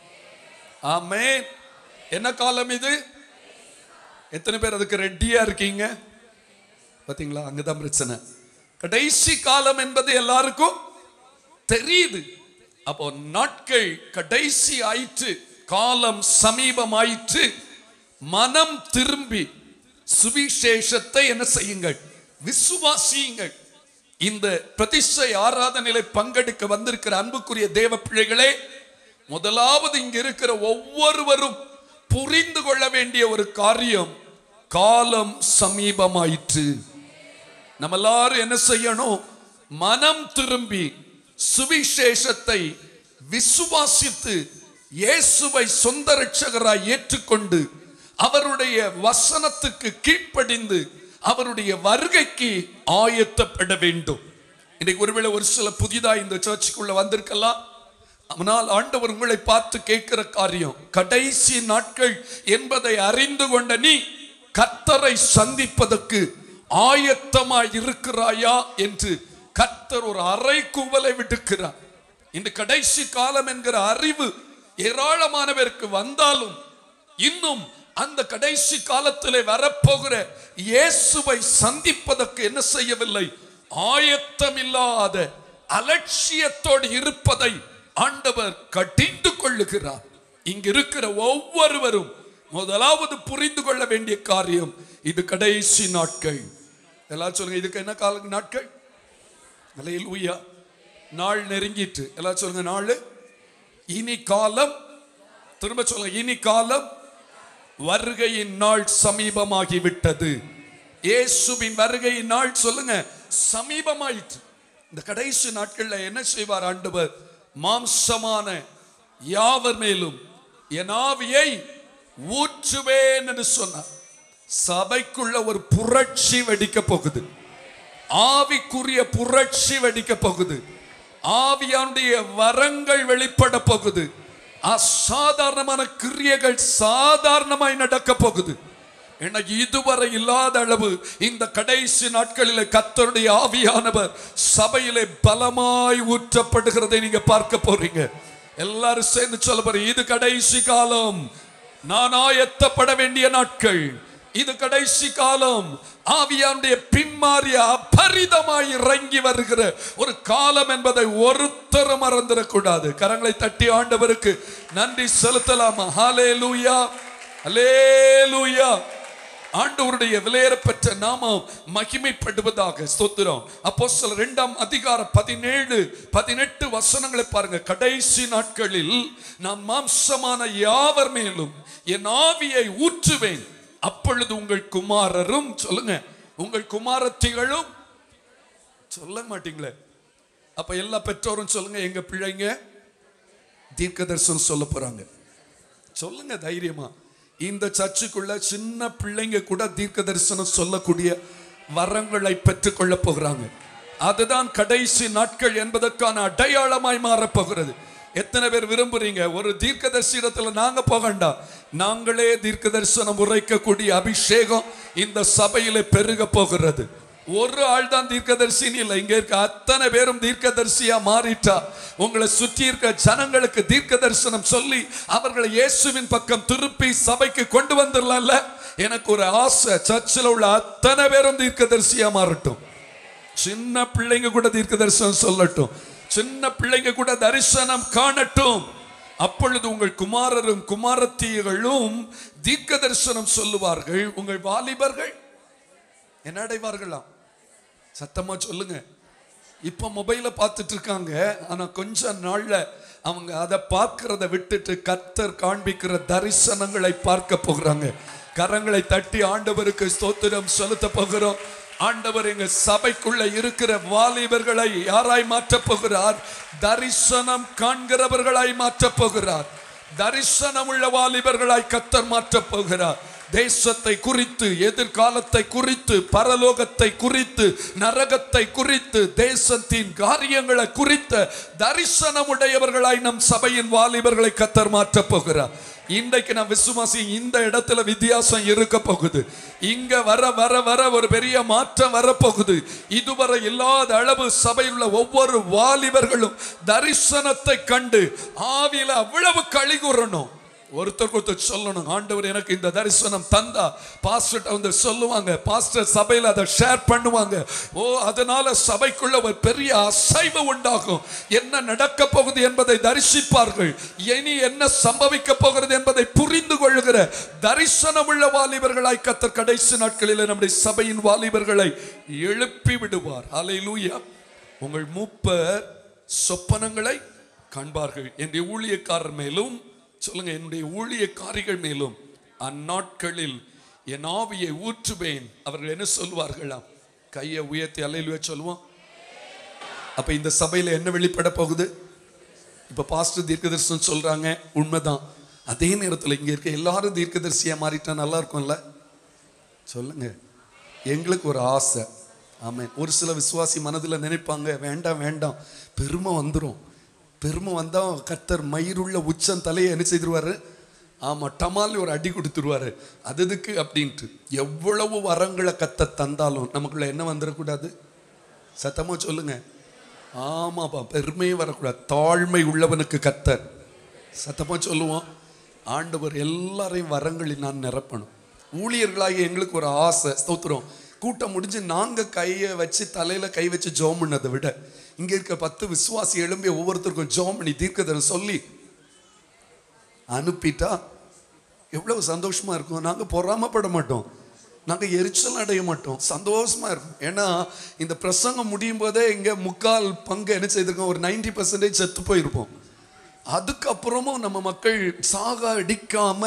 ஆமே என்ன காலம் இது எத்தனை பேர் அதுக்கு ரெடியா இருக்கீங்க பாத்தீங்களா அங்கதான் பிரச்சனை கடைசி காலம் என்பது எல்லாருக்கும் தெரியுது அப்போ நாட்கள் கடைசி ஆயிற்று காலம் சமீபம் ஆயிற்று மனம் திரும்பி சுவிசேஷத்தை என்ன செய்யுங்கள் விசுவாசியுங்கள் இந்த பிரதிஷ்டை ஆராதனையில பங்கெடுக்க வந்திருக்கிற அன்புக்குரிய தேவ பிள்ளைகளே முதலாவது இங்க இருக்கிற ஒவ்வொருவரும் புரிந்து கொள்ள வேண்டிய ஒரு காரியம் காலம் சமீபமாயிற்று நம்ம எல்லாரும் என்ன செய்யணும் மனம் திரும்பி சுவிசேஷத்தை விசுவாசித்து இயேசுவை சொந்த ரட்சகராய் ஏற்றுக்கொண்டு அவருடைய வசனத்துக்கு கீழ்ப்படிந்து அவருடைய வருகைக்கு ஆயத்தப்பட வேண்டும் இன்னைக்கு ஒருவேளை ஒரு சில புதிதா இந்த சர்ச்சுக்குள்ள வந்திருக்கலாம் ஆனால் ஆண்டவர் உங்களை பார்த்து கேட்கிற காரியம் கடைசி நாட்கள் என்பதை அறிந்து கொண்ட நீ கர்த்தரை சந்திப்பதற்கு ஆயத்தமாய் இருக்கிறாயா என்று கர்த்தர் ஒரு அறை கூவலை விடுக்கிறார் இந்த கடைசி காலம் என்கிற அறிவு ஏராளமானவருக்கு வந்தாலும் இன்னும் அந்த கடைசி காலத்திலே வரப்போகிற இயேசுவை சந்திப்பதற்கு என்ன செய்யவில்லை ஆயத்தமில்லாத அலட்சியத்தோடு இருப்பதை ஆண்டவர் கடிந்து கொள்ளுகிறார் இங்க இருக்கிற ஒவ்வொருவரும் முதலாவது புரிந்து கொள்ள வேண்டிய காரியம் இது கடைசி நாட்கள் எல்லாரும் சொல்லுங்க இதுக்கு என்ன கால நாட்கள் அல்லேலூயா நாள் நெருங்கிட்டு எல்லாரும் சொல்லுங்க நாள் இனி காலம் திரும்ப சொல்லுங்க இனி காலம் வருகையின் நாள் சமீபமாகி விட்டது இயேசுவின் வருகையின் நாள் சொல்லுங்க சமீபமாயிற்று இந்த கடைசி நாட்கள்ல என்ன செய்வார் ஆண்டவர் மாம்சமான யாவர் மேலும் என் ஆவியை ஊற்றுவேன் என்று சொன்னார் சபைக்குள்ள ஒரு புரட்சி வெடிக்க போகுது ஆவிக்குரிய புரட்சி வெடிக்க போகுது ஆவியானுடைய வரங்கள் வெளிப்பட போகுது அசாதாரணமான கிரியைகள் சாதாரணமாய் நடக்க போகுது ஏன்னா இதுவரை இல்லாத அளவு இந்த கடைசி நாட்களில் கத்தருடைய ஆவியானவர் சபையிலே பலமாய் ஊற்றப்படுகிறதை நீங்க பார்க்க போறீங்க எல்லாரும் சேர்ந்து சொல்ல போறீங்க இது கடைசி காலம் நான் ஆயத்தப்பட வேண்டிய நாட்கள் இது கடைசி காலம் ஆவியானுடைய பின்மாறிய அபரிதமாய் இறங்கி வருகிற ஒரு காலம் என்பதை ஒருத்தரும் மறந்துடக்கூடாது கரங்களை தட்டி ஆண்டவருக்கு நன்றி செலுத்தலாமா ஹாலே லூயா ஹalleluya ஆண்டவருடைய விலையேறப்பெற்ற நாமம் மகிமைப்படுவதாக ஸ்தோத்திரம் அப்போ சில இரண்டாம் அதிகாரம் பதினேழு பதினெட்டு வசனங்களை பாருங்க கடைசி நாட்களில் நான் மாம்சமான யாவர் மேலும் என் ஆவியை ஊற்றுவேன் அப்பொழுது உங்கள் குமாரரும் சொல்லுங்க உங்கள் குமாரத்திகளும் சொல்ல மாட்டீங்களே அப்ப எல்லா பெற்றோரும் சொல்லுங்க எங்க பிள்ளைங்க தீர்க்க தரிசனம் சொல்ல போறாங்க சொல்லுங்க தைரியமா இந்த சர்ச்சுக்குள்ள சின்ன பிள்ளைங்க கூட தீர்க்க தரிசனம் சொல்லக்கூடிய வரங்களை பெற்றுக்கொள்ள போகிறாங்க அதுதான் கடைசி நாட்கள் என்பதற்கான அடையாளமாய் மாறப் போகிறது எத்தனை பேர் விரும்புறீங்க ஒரு தீர்க்க தரிசனத்துல நாங்க போகண்டா நாங்களே தீர்க்க தரிசனம் உரைக்கக்கூடிய அபிஷேகம் இந்த சபையில பெருக போகிறது ஒரு ஆள் தான் தீர்க்கதரிசின்னு இல்லை இங்க இருக்க அத்தனை பேரும் தீர்க்கதரிசியா மாறிட்டா உங்களை சுற்றி இருக்க ஜனங்களுக்கு தீர்க்க தரிசனம் சொல்லி அவர்களை இயேசுவின் பக்கம் திருப்பி சபைக்கு கொண்டு வந்துடலாம்ல எனக்கு ஒரு ஆசை சர்ச்சில் உள்ள அத்தனை பேரும் தீர்க்கதரிசியா மாறட்டும் சின்ன பிள்ளைங்க கூட தீர்க்க தரிசனம் சொல்லட்டும் சின்ன பிள்ளைங்க கூட தரிசனம் காணட்டும் அப்பொழுது உங்கள் குமாரரும் குமாரத்திகளும் தீர்க்க தரிசனம் சொல்லுவார்கள் உங்கள் வாலிபர்கள் என்ன அடைவார்களாம் சத்தமா சொல்லுங்க இப்ப மொபைல பார்த்துட்டு இருக்காங்க ஆனா கொஞ்ச நாள்ல அவங்க அதை பார்க்கறத விட்டுட்டு கத்தர் காண்பிக்கிற தரிசனங்களை பார்க்க போகிறாங்க கரங்களை தட்டி ஆண்டவருக்கு ஸ்தோத்திரம் செலுத்த போகிறோம் ஆண்டவர் எங்க சபைக்குள்ள இருக்கிற வாலிபர்களை யாராய் மாற்றப் போகிறார் தரிசனம் காண்கிறவர்களாய் மாற்றப் போகிறார் தரிசனம் உள்ள வாலிபர்களாய் கத்தர் மாற்றப் போகிறார் தேசத்தை குறித்து எதிர்காலத்தை குறித்து பரலோகத்தை குறித்து நரகத்தை குறித்து தேசத்தின் காரியங்களை குறித்த தரிசனமுடையவர்களாய் நம் சபையின் வாலிபர்களை கத்தர் மாற்றப் போகிறார் இன்றைக்கு நான் விசுவாசி இந்த இடத்துல வித்தியாசம் இருக்க போகுது இங்க வர வர வர ஒரு பெரிய மாற்றம் வரப்போகுது இதுவரை இல்லாத அளவு சபையில் உள்ள ஒவ்வொரு வாலிபர்களும் தரிசனத்தை கண்டு ஆவியில அவ்வளவு களி கூறணும் ஒருத்தருக்கு ஒருத்தர் சொல்லணும் ஆண்டவர் எனக்கு இந்த தரிசனம் தந்தா பாஸ்டர் வந்து சொல்லுவாங்க பாஸ்டர் சபையில் அதை ஷேர் பண்ணுவாங்க ஓ அதனால சபைக்குள்ள ஒரு பெரிய அசைவு உண்டாகும் என்ன நடக்க போகுது என்பதை தரிசிப்பார்கள் இனி என்ன சம்பவிக்க போகிறது என்பதை புரிந்து கொள்ளுகிற தரிசனமுள்ள வாலிபர்களாய் கத்தர் கடைசி நாட்களில் நம்முடைய சபையின் வாலிபர்களை எழுப்பி விடுவார் அலையிலூயா உங்கள் மூப்பர் சொப்பனங்களை காண்பார்கள் என்னுடைய ஊழியக்காரர் மேலும் சொல்லுங்க என்னுடைய ஊழியக்காரிகள் மேலும் அந்நாட்களில் என் ஆவியை ஊற்றுவேன் அவர்கள் என்ன சொல்வார்களாம் கையை உயர்த்தி அலையிலுவே சொல்லுவோம் அப்ப இந்த சபையில என்ன வெளிப்பட போகுது இப்ப பாஸ்டர் தீர்க்கதரிசனம் சொல்றாங்க உண்மைதான் அதே நேரத்தில் இங்க இருக்க எல்லாரும் தீர்க்கதரிசியா மாறிட்டா நல்லா இருக்கும்ல சொல்லுங்க எங்களுக்கு ஒரு ஆசை ஆமென் ஒரு சில விசுவாசி மனதில் நினைப்பாங்க வேண்டாம் வேண்டாம் பெருமை வந்துடும் பெருமை வந்தா கர்த்தர் மயிருள்ள உச்சம் தலையை என்ன செய்திருவாரு ஆமா டமால் ஒரு அடி கொடுத்துருவாரு அது எதுக்கு அப்படின்ட்டு எவ்வளவு வரங்களை கத்த தந்தாலும் நமக்குள்ள என்ன வந்துடக்கூடாது சத்தமா சொல்லுங்க ஆமாப்பா பெருமையே வரக்கூடாது தாழ்மை உள்ளவனுக்கு கத்தர் சத்தமா சொல்லுவோம் ஆண்டவர் எல்லாரையும் வரங்களில் நான் நிரப்பணும் ஊழியர்களாகி எங்களுக்கு ஒரு ஆசை ஸ்தோத்திரம் கூட்டம் முடிஞ்சு நாங்க கையை வச்சு தலையில கை வச்சு ஜோம் பண்ணதை விட இங்க இருக்க பத்து விசுவாசி எழும்பி ஒவ்வொருத்தருக்கும் ஜோம் பண்ணி தீர்க்கதரிசனம் சொல்லி அனுப்பிட்டா எவ்வளவு சந்தோஷமா இருக்கும் நாங்க பொறாமப்பட மாட்டோம் நாங்க எரிச்சல் அடைய மாட்டோம் சந்தோஷமா இருக்கும் ஏன்னா இந்த பிரசங்கம் முடியும் போதே இங்க முக்கால் பங்கு என்ன செய்திருக்கோம் ஒரு 90% பர்சன்டேஜ் செத்து போயிருப்போம் அதுக்கப்புறமும் நம்ம மக்கள் சாக அடிக்காம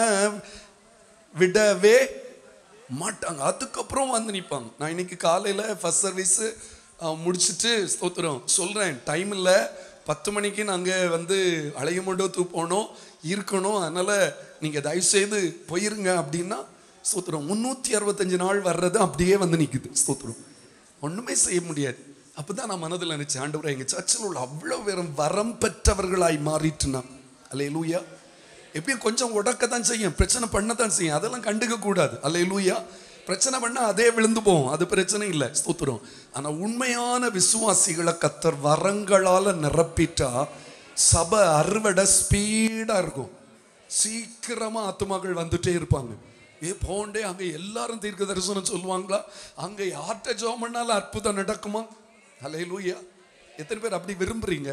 விடவே மாட்டாங்க அதுக்கப்புறம் வந்து நிற்பாங்க நான் இன்னைக்கு காலையில் ஃபர்ஸ்ட் சர்வீஸு முடிச்சுட்டு ஸ்தோத்திரம் சொல்கிறேன் டைம் இல்லை பத்து மணிக்கு நாங்கள் வந்து அலையமண்டோத்து போனோம் இருக்கணும் அதனால் நீங்கள் தயவுசெய்து போயிருங்க அப்படின்னா ஸ்தோத்திரம் முந்நூற்றி அறுபத்தஞ்சு நாள் வர்றது அப்படியே வந்து நிற்குது ஸ்தோத்திரம் ஒன்றுமே செய்ய முடியாது அப்பதான் நான் மனதில் நினைச்சேன் ஆண்டவரே எங்கள் சர்ச்சில் உள்ள அவ்வளோ பேரும் வரம் பெற்றவர்களாய் மாறிட்டுனா அல்லே லூயா எப்பயும் கொஞ்சம் உடக்க தான் செய்யும் பிரச்சனை பண்ண தான் செய்யும் அதெல்லாம் கண்டுக்க கூடாது அல்லே லூயா பிரச்சனை பண்ணா அதே விழுந்து போகும் அது பிரச்சனை இல்லை ஸ்தோத்திரம் ஆனா உண்மையான விசுவாசிகளை கத்தர் வரங்களால நிரப்பிட்டா சபை அறுவடை ஸ்பீடா இருக்கும் சீக்கிரமா ஆத்துமாக்கள் வந்துட்டே இருப்பாங்க ஏ போண்டே அங்க எல்லாரும் தீர்க்க தரிசனம் சொல்லுவாங்களா அங்க யார்கிட்ட ஜோம் பண்ணாலும் அற்புதம் நடக்குமா அல்லே லூயா எத்தனை பேர் அப்படி விரும்புறீங்க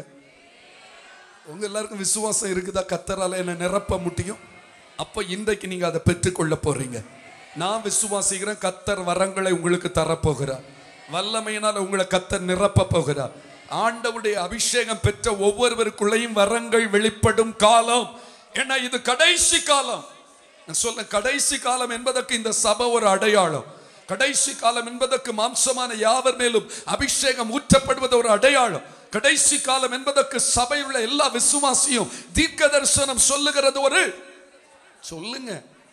உங்க எல்லாருக்கும் விசுவாசம் இருக்குதா கத்தரால என்ன நிரப்ப முடியும் அப்ப இன்றைக்கு நீங்க அதை பெற்றுக்கொள்ள போறீங்க நான் விசுவாசிக்கிறேன் கத்தர் வரங்களை உங்களுக்கு தரப்போகிறார் வல்லமையினால் உங்களை கத்தர் நிரப்ப போகிறார் ஆண்டவுடைய அபிஷேகம் பெற்ற ஒவ்வொருவருக்குள்ளேயும் வரங்கள் வெளிப்படும் காலம் ஏன்னா இது கடைசி காலம் நான் சொல்ல கடைசி காலம் என்பதற்கு இந்த சபை ஒரு அடையாளம் கடைசி காலம் என்பதற்கு மாம்சமான யாவர் மேலும் அபிஷேகம் ஊற்றப்படுவது ஒரு அடையாளம் கடைசி காலம் என்பதற்கு சபையில் உள்ள எல்லா விசுவாசியும் தீர்க்க தரிசனம் சொல்லுகிறது ஒரு சொல்லுங்க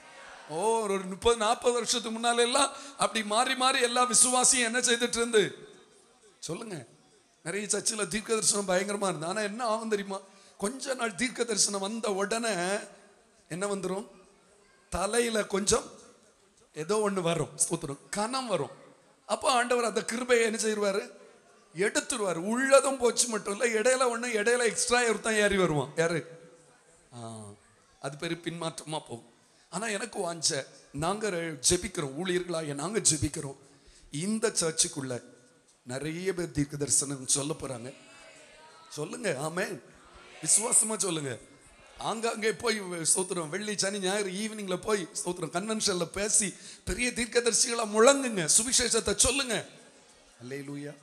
ஓ ஒரு முப்பது நாற்பது வருஷத்துக்கு முன்னால எல்லாம் அப்படி மாறி மாறி எல்லா விசுவாசியும் என்ன செய்துட்டு இருந்து சொல்லுங்க நிறைய சர்ச்சில் தீர்க்க தரிசனம் பயங்கரமா இருந்து ஆனா என்ன ஆகும் தெரியுமா கொஞ்ச நாள் தீர்க்க தரிசனம் வந்த உடனே என்ன வந்துரும் தலையில கொஞ்சம் ஏதோ ஒண்ணு வரும் ஸ்தோத்திரம் கனம் வரும் அப்போ ஆண்டவர் அந்த கிருபையை என்ன செய்வாரு எடுத்துருவாரு உள்ளதும் போச்சு மட்டும் இல்லை இடையில ஒண்ணு இடையில எக்ஸ்ட்ரா ஒருத்தன் ஏறி வருவான் யாரு ஆ, அது பேரு பின்மாற்றமா போகும் ஆனா எனக்கு வாஞ்ச நாங்க ஜெபிக்கிறோம் ஊழியர்களாகிய நாங்க ஜெபிக்கிறோம் இந்த சர்ச்சுக்குள்ள நிறைய பேர் தீர்க்க தரிசனம் சொல்ல போறாங்க சொல்லுங்க ஆமே விசுவாசமா சொல்லுங்க ஆங்காங்கே போய் ஸ்தோத்திரம் வெள்ளி சனி ஞாயிறு ஈவினிங்ல போய் ஸ்தோத்திரம் கன்வென்ஷன்ல பேசி பெரிய தீர்க்கதரிசிகளா முழங்குங்க சுவிசேஷத்தை சொல்லுங்க அல்லேலூயா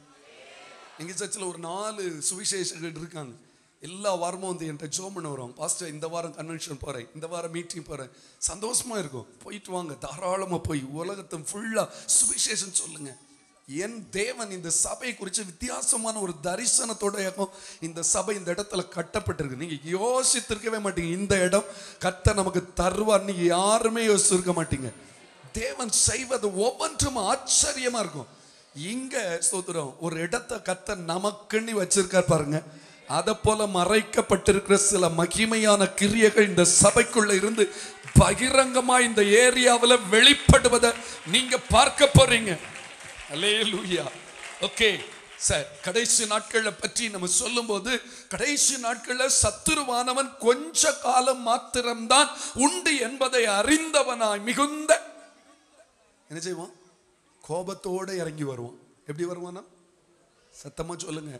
எங்க சர்ச்சில் ஒரு நாலு சுவிசேஷங்கள் இருக்காங்க எல்லா வாரமும் வந்து என்கிட்ட ஜோம் பண்ண வருவாங்க பாஸ்டர் இந்த வாரம் கன்வென்ஷன் போறேன் இந்த வாரம் மீட்டிங் போறேன் சந்தோஷமா இருக்கும் போயிட்டு வாங்க தாராளமா போய் உலகத்தை ஃபுல்லா சுவிசேஷம் சொல்லுங்க என் தேவன் இந்த சபை குறித்து வித்தியாசமான ஒரு தரிசனத்தோட இருக்கும் இந்த சபை இந்த இடத்துல கட்டப்பட்டிருக்கு நீங்க யோசித்திருக்கவே மாட்டீங்க இந்த இடம் கத்த நமக்கு தருவார் நீங்க யாருமே யோசிச்சிருக்க மாட்டீங்க தேவன் செய்வது ஒவ்வொன்றும் ஆச்சரியமா இருக்கும் இங்க ஸ்தோத்திரம் ஒரு இடத்தை கத்த நமக்குன்னு வச்சிருக்கார் பாருங்க அதை போல மறைக்கப்பட்டிருக்கிற சில மகிமையான கிரியைகள் இந்த சபைக்குள்ள இருந்து பகிரங்கமா இந்த ஏரியாவுல வெளிப்படுவதை நீங்க பார்க்க போறீங்க அல்லேலூயா ஓகே சார் கடைசி நாட்களை பற்றி நம்ம சொல்லும்போது கடைசி நாட்கள்ல சத்துருவானவன் கொஞ்ச காலம் மாத்திரம்தான் உண்டு என்பதை அறிந்தவனாய் மிகுந்த என்ன செய்வான் கோபத்தோட இறங்கி வருவான் எப்படி வருவானா சத்தமா சொல்லுங்க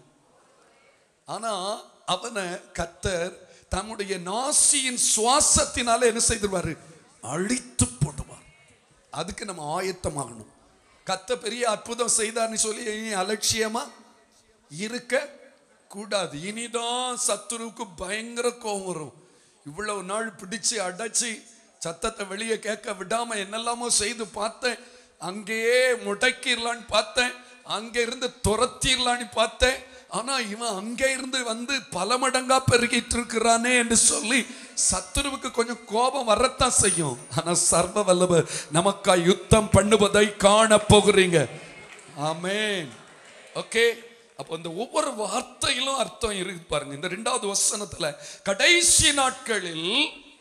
ஆனா அவனை கத்தர் தம்முடைய நாசியின் சுவாசத்தினால என்ன செய்திருவாரு அழித்து போடுவார் அதுக்கு நம்ம ஆயத்தமாகணும் கத்த பெரிய அற்புதம் செய்தார்னு சொல்லி இனி அலட்சியமா இருக்க கூடாது இனிதான் சத்துருவுக்கு பயங்கர கோபம் வரும் இவ்வளவு நாள் பிடிச்சு அடைச்சி சத்தத்தை வெளியே கேட்க விடாம என்னெல்லாமோ செய்து பார்த்தேன் அங்கேயே முடக்கிடலான்னு பார்த்தேன் அங்க இருந்து துரத்திடலான்னு பார்த்தேன் ஆனா இவன் அங்கே இருந்து வந்து பல மடங்கா பெருகிட்டு இருக்கிறானே என்று சொல்லி சத்துருவுக்கு கொஞ்சம் கோபம் வரத்தான் செய்யும் ஆனா சர்வ வல்லவர் நமக்கா யுத்தம் பண்ணுவதை காண போகிறீங்க ஆமென் ஓகே அப்போ இந்த ஒவ்வொரு வார்த்தையிலும் அர்த்தம் இருக்கு பாருங்க இந்த ரெண்டாவது வசனத்துல கடைசி நாட்களில்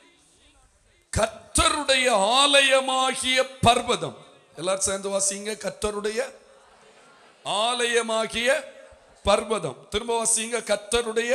கர்த்தருடைய ஆலயமாகிய பர்வதம் எல்லாரும் சேர்ந்து வாசிங்க கர்த்தருடைய ஆலயமாகிய பர்வதம் திரும்ப வாசிங்க கர்த்தருடைய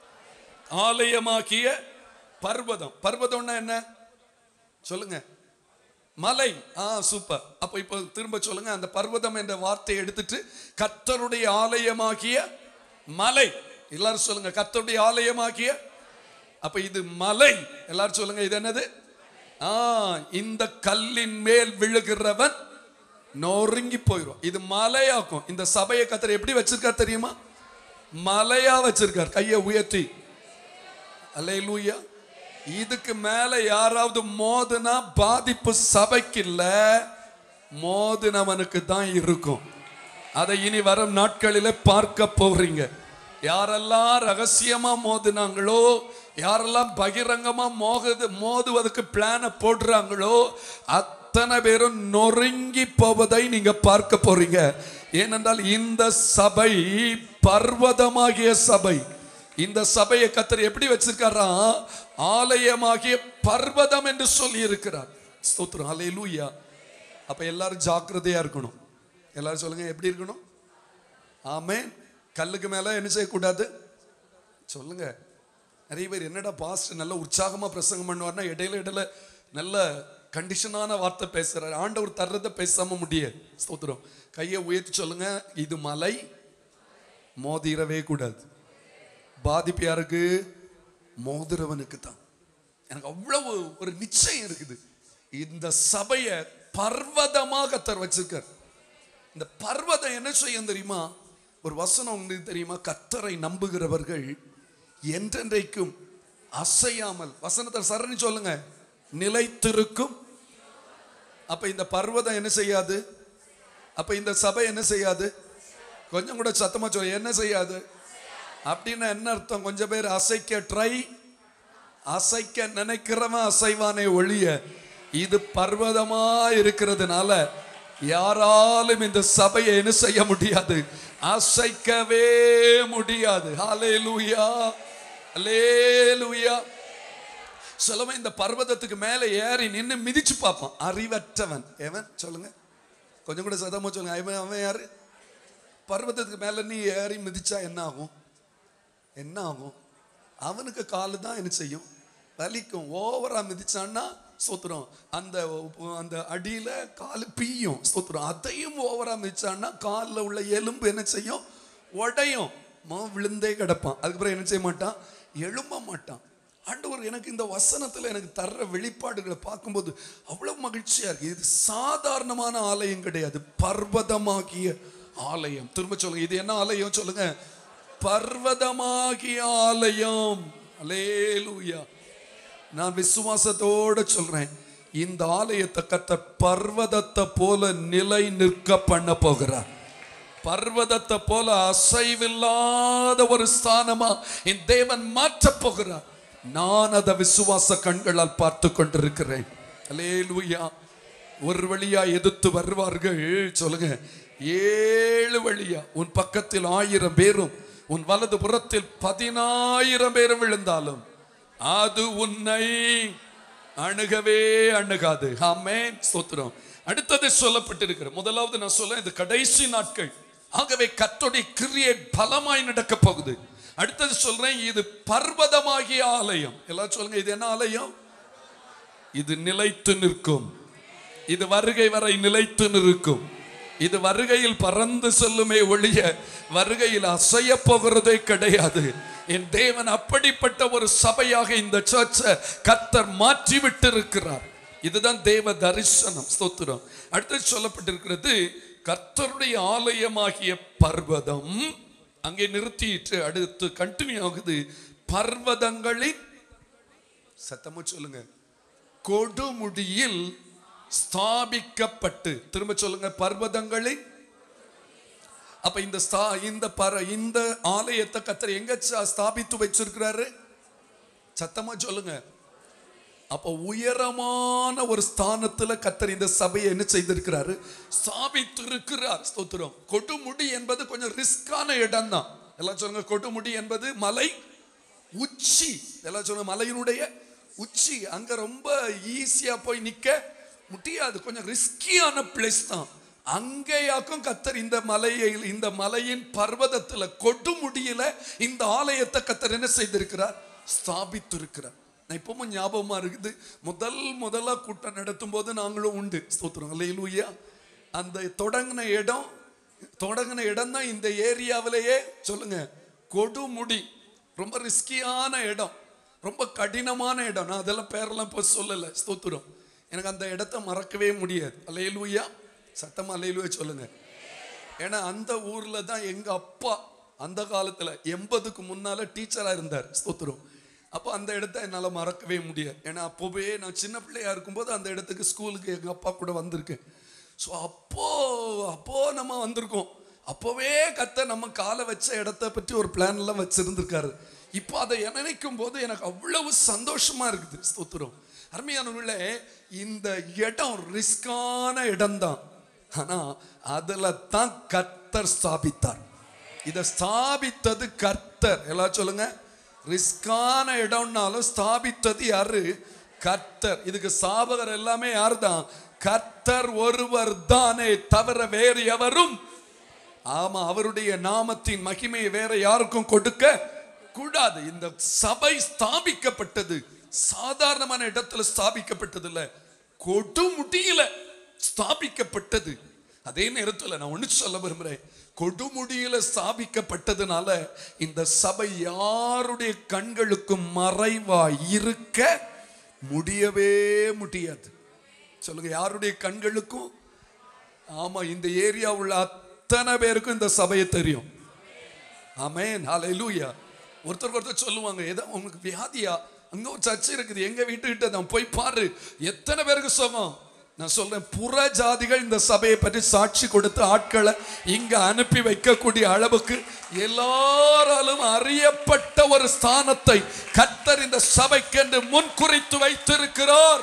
ஆலயமாகிய பர்வதம் பர்வதம்னா என்ன சொல்லுங்க மலை ஆ சூப்பர் அப்ப இப்போ திரும்ப சொல்லுங்க அந்த பர்வதம் என்ற வார்த்தையை எடுத்துட்டு கர்த்தருடைய ஆலயமாகிய மலை எல்லாரும் சொல்லுங்க கர்த்தருடைய ஆலயமாகிய அப்ப இது மலை எல்லாரும் சொல்லுங்க இது என்னது ஆ இந்த கல்லின் மேல் விழுகிறவன் நொறுங்கி போயிடும் இது மலையாக்கும் இந்த சபையை கத்தர் எப்படி வச்சிருக்கார் தெரியுமா மலையா வச்சிருக்கார் கையை உயர்த்தி அல்லேலூயா இதுக்கு மேல யாராவது மோதுனா பாதிப்பு சபைக்கு இல்ல மோதினவனுக்கு தான் இருக்கும் அதை இனி வரும் நாட்களில பார்க்க போறீங்க யாரெல்லாம் ரகசியமா மோதினாங்களோ யாரெல்லாம் பகிரங்கமா மோகுது மோதுவதற்கு பிளான போடுறாங்களோ அத்தனை பேரும் நொறுங்கி போவதை நீங்க பார்க்க போறீங்க ஏனென்றால் இந்த சபை பர்வதமாகிய சபை இந்த சபையை கத்தர் எப்படி வச்சிருக்காரா ஆலயமாகிய பர்வதம் என்று சொல்லி இருக்கிறார் ஸ்தோத்திரம் ஹalleluya அப்ப எல்லாரும் ஜாக்கிரதையா இருக்கணும் எல்லாரும் சொல்லுங்க எப்படி இருக்கணும் ஆமே கல்லுக்கு மேல என்ன செய்யக்கூடாது சொல்லுங்க நிறைய பேர் என்னடா பாஸ்ட் நல்ல உற்சாகமா பிரசங்கம் பண்ணுவார்னா இடையில இடையில நல்ல கண்டிஷனான வார்த்தை பேசுறாரு ஆண்டவர் தர்றதை பேசாம முடியாது ஸ்தோத்திரம் கையை உயர்த்தி சொல்லுங்க இது மலை மோதிரவே கூடாது பாதிப்பு யாருக்கு மோதிரவனுக்கு தான் எனக்கு அவ்வளவு ஒரு நிச்சயம் இருக்குது இந்த சபையை பர்வதமாக கத்தர் வச்சிருக்கார் இந்த பர்வதம் என்ன செய்யும் தெரியுமா ஒரு வசனம் உங்களுக்கு தெரியுமா கத்தரை நம்புகிறவர்கள் என்றென்றைக்கும் அசையாமல் வசனத்தை சரணி சொல்லுங்க நிலைத்திருக்கும் அப்ப இந்த பர்வதம் என்ன செய்யாது அப்ப இந்த சபை என்ன செய்யாது கொஞ்சம் கூட சத்தமா சொல்ல என்ன செய்யாது அப்படின்னா என்ன அர்த்தம் கொஞ்சம் பேர் அசைக்க ட்ரை அசைக்க நினைக்கிறவன் அசைவானே ஒழிய இது பர்வதமா இருக்கிறதுனால யாராலும் இந்த சபையை என்ன செய்ய முடியாது அசைக்கவே முடியாது ஹalleluya ஹalleluya சிலவன் இந்த பர்வதத்துக்கு மேலே ஏறி நின்னு மிதிச்சு பார்ப்பான் அறிவற்றவன் எவன் சொல்லுங்க கொஞ்சம் கூட சதமா சொல்லுங்க அவன் அவன் யாரு பர்வதத்துக்கு மேல நீ ஏறி மிதிச்சா என்ன ஆகும் என்ன ஆகும் அவனுக்கு காலு தான் என்ன செய்யும் வலிக்கும் ஓவரா மிதிச்சான்னா ஸ்தோத்திரம் அந்த அந்த அடியில காலு பீயும் ஸ்தோத்திரம் அதையும் ஓவரா மிதிச்சான்னா காலில் உள்ள எலும்பு என்ன செய்யும் உடையும் மோ- விழுந்தே கிடப்பான் அதுக்கப்புறம் என்ன செய்ய மாட்டான் எழும்ப மாட்டான் ஆண்டவர் எனக்கு இந்த வசனத்துல எனக்கு தர்ற வெளிப்பாடுகளை பார்க்கும்போது அவ்வளவு மகிழ்ச்சியா இருக்கு இது சாதாரணமான ஆலயம் கிடையாது பர்வதமாகிய ஆலயம் திரும்ப சொல்லுங்க இது என்ன ஆலயம் சொல்லுங்க பர்வதமாகிய ஆலயம் அலேலூயா நான் விசுவாசத்தோட சொல்றேன் இந்த ஆலயத்தை கத்த பர்வதத்தை போல நிலை நிற்க பண்ண போகிறார் பர்வதத்தை போல அசைவில்லாத ஒரு ஸ்தானமா என் தேவன் மாற்றப் போகிறார் நான் அதை விசுவாச கண்களால் பார்த்து கொண்டிருக்கிறேன் அலேலூயா ஒரு வழியா எதிர்த்து வருவார்கள் சொல்லுங்க ஏழு வழியா உன் பக்கத்தில் ஆயிரம் பேரும் உன் வலது புறத்தில் பதினாயிரம் பேரும் விழுந்தாலும் அது உன்னை அணுகவே அணுகாது ஆமென் ஸ்தோத்திரம் அடுத்தது சொல்லப்பட்டிருக்கிற முதலாவது நான் சொல்ல இது கடைசி நாட்கள் ஆகவே கத்தோடைய கிரியை பலமாய் நடக்க போகுது அடுத்தது சொல்றேன் இது பர்வதமாகிய ஆலயம் எல்லாரும் சொல்லுங்க இது என்ன ஆலயம் இது நிலைத்து நிற்கும் இது வருகை வரை நிலைத்து நிற்கும் இது வருகையில் பறந்து செல்லுமே ஒழிய வருகையில் அசைய போகிறதே கிடையாது என் தேவன் அப்படிப்பட்ட ஒரு சபையாக இந்த சர்ச்சை கத்தர் மாற்றி விட்டிருக்கிறார் இதுதான் தேவ தரிசனம் ஸ்தோத்திரம் அடுத்து சொல்லப்பட்டிருக்கிறது கர்த்தருடைய ஆலயமாகிய பர்வதம் அங்கே நிறுத்திட்டு அடுத்து கண்டினியூ ஆகுது பர்வதங்களின் சத்தமா சொல்லுங்க கொடுமுடியில் ஸ்தாபிக்கப்பட்டு திரும்ப சொல்லுங்க பர்வதங்களின் அப்ப இந்த ஸ்தா இந்த பர இந்த ஆலயத்தை கத்தர் எங்க ச- ஸ்தாபித்து வச்சிருக்கிறாரு சத்தமா சொல்லுங்க அப்ப உயரமான ஒரு ஸ்தானத்துல கத்தர் இந்த சபையை என்ன செய்திருக்கிறாரு ஸ்தாபித்து இருக்கிறார் ஸ்தோத்திரம் கொடுமுடி என்பது கொஞ்சம் ரிஸ்கான இடம் தான் எல்லாம் சொல்லுங்க கொடுமுடி என்பது மலை உச்சி எல்லாம் சொல்லுங்க மலையினுடைய உச்சி அங்க ரொம்ப ஈஸியா போய் நிக்க முடியாது கொஞ்சம் ரிஸ்கியான பிளேஸ் தான் அங்கேயாக்கும் கத்தர் இந்த மலையை இந்த மலையின் பர்வதத்துல கொடுமுடியில இந்த ஆலயத்தை கத்தர் என்ன செய்திருக்கிறார் ஸ்தாபித்து இருக்கிறார் நான் இப்பவும் ஞாபகமா இருக்குது முதல் முதலா கூட்டம் நடத்தும் போது நாங்களும் உண்டு ஸ்தோத்திரம் அல்லையிலூயா அந்த தொடங்கின இடம் தொடங்கின இடம் தான் இந்த ஏரியாவிலேயே சொல்லுங்க கொடுமுடி ரொம்ப ரிஸ்கியான இடம் ரொம்ப கடினமான இடம் நான் அதெல்லாம் பேரெல்லாம் இப்போ சொல்லலை ஸ்தோத்திரம் எனக்கு அந்த இடத்த மறக்கவே முடியாது அல்லையிலூயா சத்தமா அல்லையிலூயா சொல்லுங்க ஏன்னா அந்த ஊர்ல தான் எங்க அப்பா அந்த காலத்துல எண்பதுக்கு முன்னால டீச்சரா இருந்தார் ஸ்தோத்திரம் அப்போ அந்த இடத்த என்னால் மறக்கவே முடியாது ஏன்னா அப்போவே நான் சின்ன பிள்ளையா இருக்கும்போது அந்த இடத்துக்கு ஸ்கூலுக்கு எங்கள் அப்பா கூட வந்திருக்கேன் ஸோ அப்போ அப்போ நம்ம வந்திருக்கோம் அப்போவே கத்த நம்ம காலை வச்ச இடத்த பற்றி ஒரு பிளான் எல்லாம் வச்சிருந்திருக்காரு இப்போ அதை நினைக்கும் போது எனக்கு அவ்வளவு சந்தோஷமா இருக்குது ஸ்தோத்திரம் அருமையானவர்களே இந்த இடம் ரிஸ்கான இடம்தான் ஆனா அதுல தான் கர்த்தர் ஸ்தாபித்தார் இதை ஸ்தாபித்தது கர்த்தர் எல்லாம் சொல்லுங்க ரிஸ்கான இடம்னாலும் ஸ்தாபித்தது யாரு கர்த்தர் இதுக்கு சாபகர் எல்லாமே யார்தான் கர்த்தர் ஒருவர் தானே தவிர வேறு எவரும் ஆமா அவருடைய நாமத்தின் மகிமையை வேற யாருக்கும் கொடுக்க கூடாது இந்த சபை ஸ்தாபிக்கப்பட்டது சாதாரணமான இடத்துல ஸ்தாபிக்கப்பட்டது இல்ல கொடுமுடியில ஸ்தாபிக்கப்பட்டது அதே நேரத்துல நான் ஒண்ணு சொல்ல விரும்புறேன் கொடுமுடியில ஸ்தாபிக்கப்பட்டதுனால இந்த சபை யாருடைய கண்களுக்கும் மறைவா இருக்க முடியவே முடியாது சொல்லுங்க யாருடைய கண்களுக்கும் ஆமா இந்த ஏரியா உள்ள அத்தனை பேருக்கும் இந்த சபையை தெரியும் ஆமென் ஹalleluya ஒருத்தருக்கு ஒருத்தர் சொல்லுவாங்க ஏதோ உங்களுக்கு வியாதியா அங்க ஒரு சர்ச்சை இருக்குது எங்க வீட்டுக்கிட்ட தான் போய் பாரு எத்தனை பேருக்கு சுகம் நான் சொல்றேன் புற ஜாதிகள் இந்த சபையை பற்றி சாட்சி கொடுத்து ஆட்களை இங்க அனுப்பி வைக்கக்கூடிய அளவுக்கு எல்லாராலும் அறியப்பட்ட ஒரு ஸ்தானத்தை கர்த்தர் இந்த சபைக்கென்று முன்குறித்து வைத்திருக்கிறார்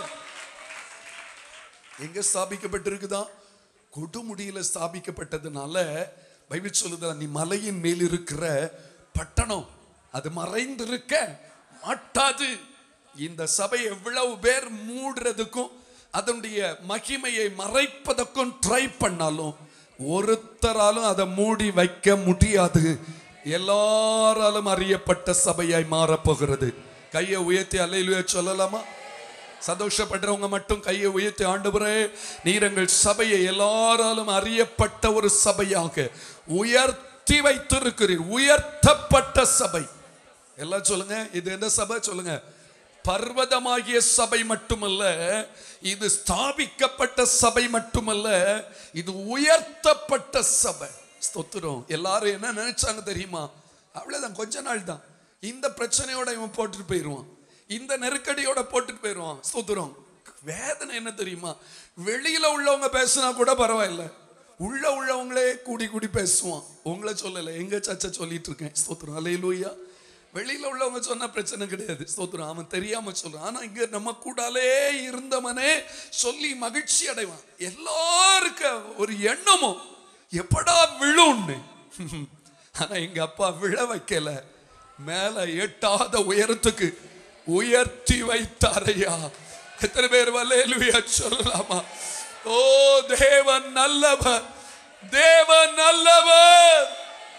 எங்க ஸ்தாபிக்கப்பட்டிருக்குதா கொடுமுடியில ஸ்தாபிக்கப்பட்டதுனால பைபிள் சொல்லுதா நீ மலையின் மேல் இருக்கிற பட்டணம் அது மறைந்திருக்க மாட்டாது இந்த சபை எவ்வளவு பேர் மூடுறதுக்கும் அதனுடைய மகிமையை மறைப்பதற்கும் ட்ரை பண்ணாலும் ஒருத்தராலும் அதை மூடி வைக்க முடியாது எல்லாராலும் அறியப்பட்ட சபையாய் மாறப்போகிறது கையை உயர்த்தி அலையிலுய சொல்லலாமா சந்தோஷப்படுறவங்க மட்டும் கையை உயர்த்தி ஆண்டவரே நீர் எங்கள் சபையை எல்லாராலும் அறியப்பட்ட ஒரு சபையாக உயர்த்தி வைத்திருக்கிறீர் உயர்த்தப்பட்ட சபை எல்லாம் சொல்லுங்க இது எந்த சபை சொல்லுங்க பர்வதமாகிய சபை மட்டுமல்ல இது ஸ்தாபிக்கப்பட்ட சபை மட்டுமல்ல இது உயர்த்தப்பட்ட சபை ஸ்தோத்திரம் எல்லாரும் என்ன நினைச்சாங்க தெரியுமா அவ்வளவுதான் கொஞ்ச நாள் தான் இந்த பிரச்சனையோட இவன் போட்டுட்டு போயிடுவான் இந்த நெருக்கடியோட போட்டுட்டு போயிடுவான் ஸ்தோத்திரம் வேதனை என்ன தெரியுமா வெளியில உள்ளவங்க பேசினா கூட பரவாயில்ல உள்ள உள்ளவங்களே கூடி கூடி பேசுவான் உங்களை சொல்லலை எங்க சச்ச சொல்லிட்டு இருக்கேன் ஸ்தோத்திரம் அலையிலூயா வெளியில உள்ளவங்க சொன்னா பிரச்சனை கிடையாது ஸ்தோத்திரம் அவன் தெரியாம சொல்றான் ஆனா இங்க நம்ம கூடாலே இருந்தவனே சொல்லி மகிழ்ச்சி அடைவான் எல்லாருக்க ஒரு எண்ணமும் எப்படா விழும்னு ஆனா எங்க அப்பா விழ வைக்கல மேல எட்டாத உயரத்துக்கு உயர்த்தி வைத்தாரையா எத்தனை பேர் வல்லேலுயா சொல்லலாமா ஓ தேவன் நல்லவர் தேவன் நல்லவர்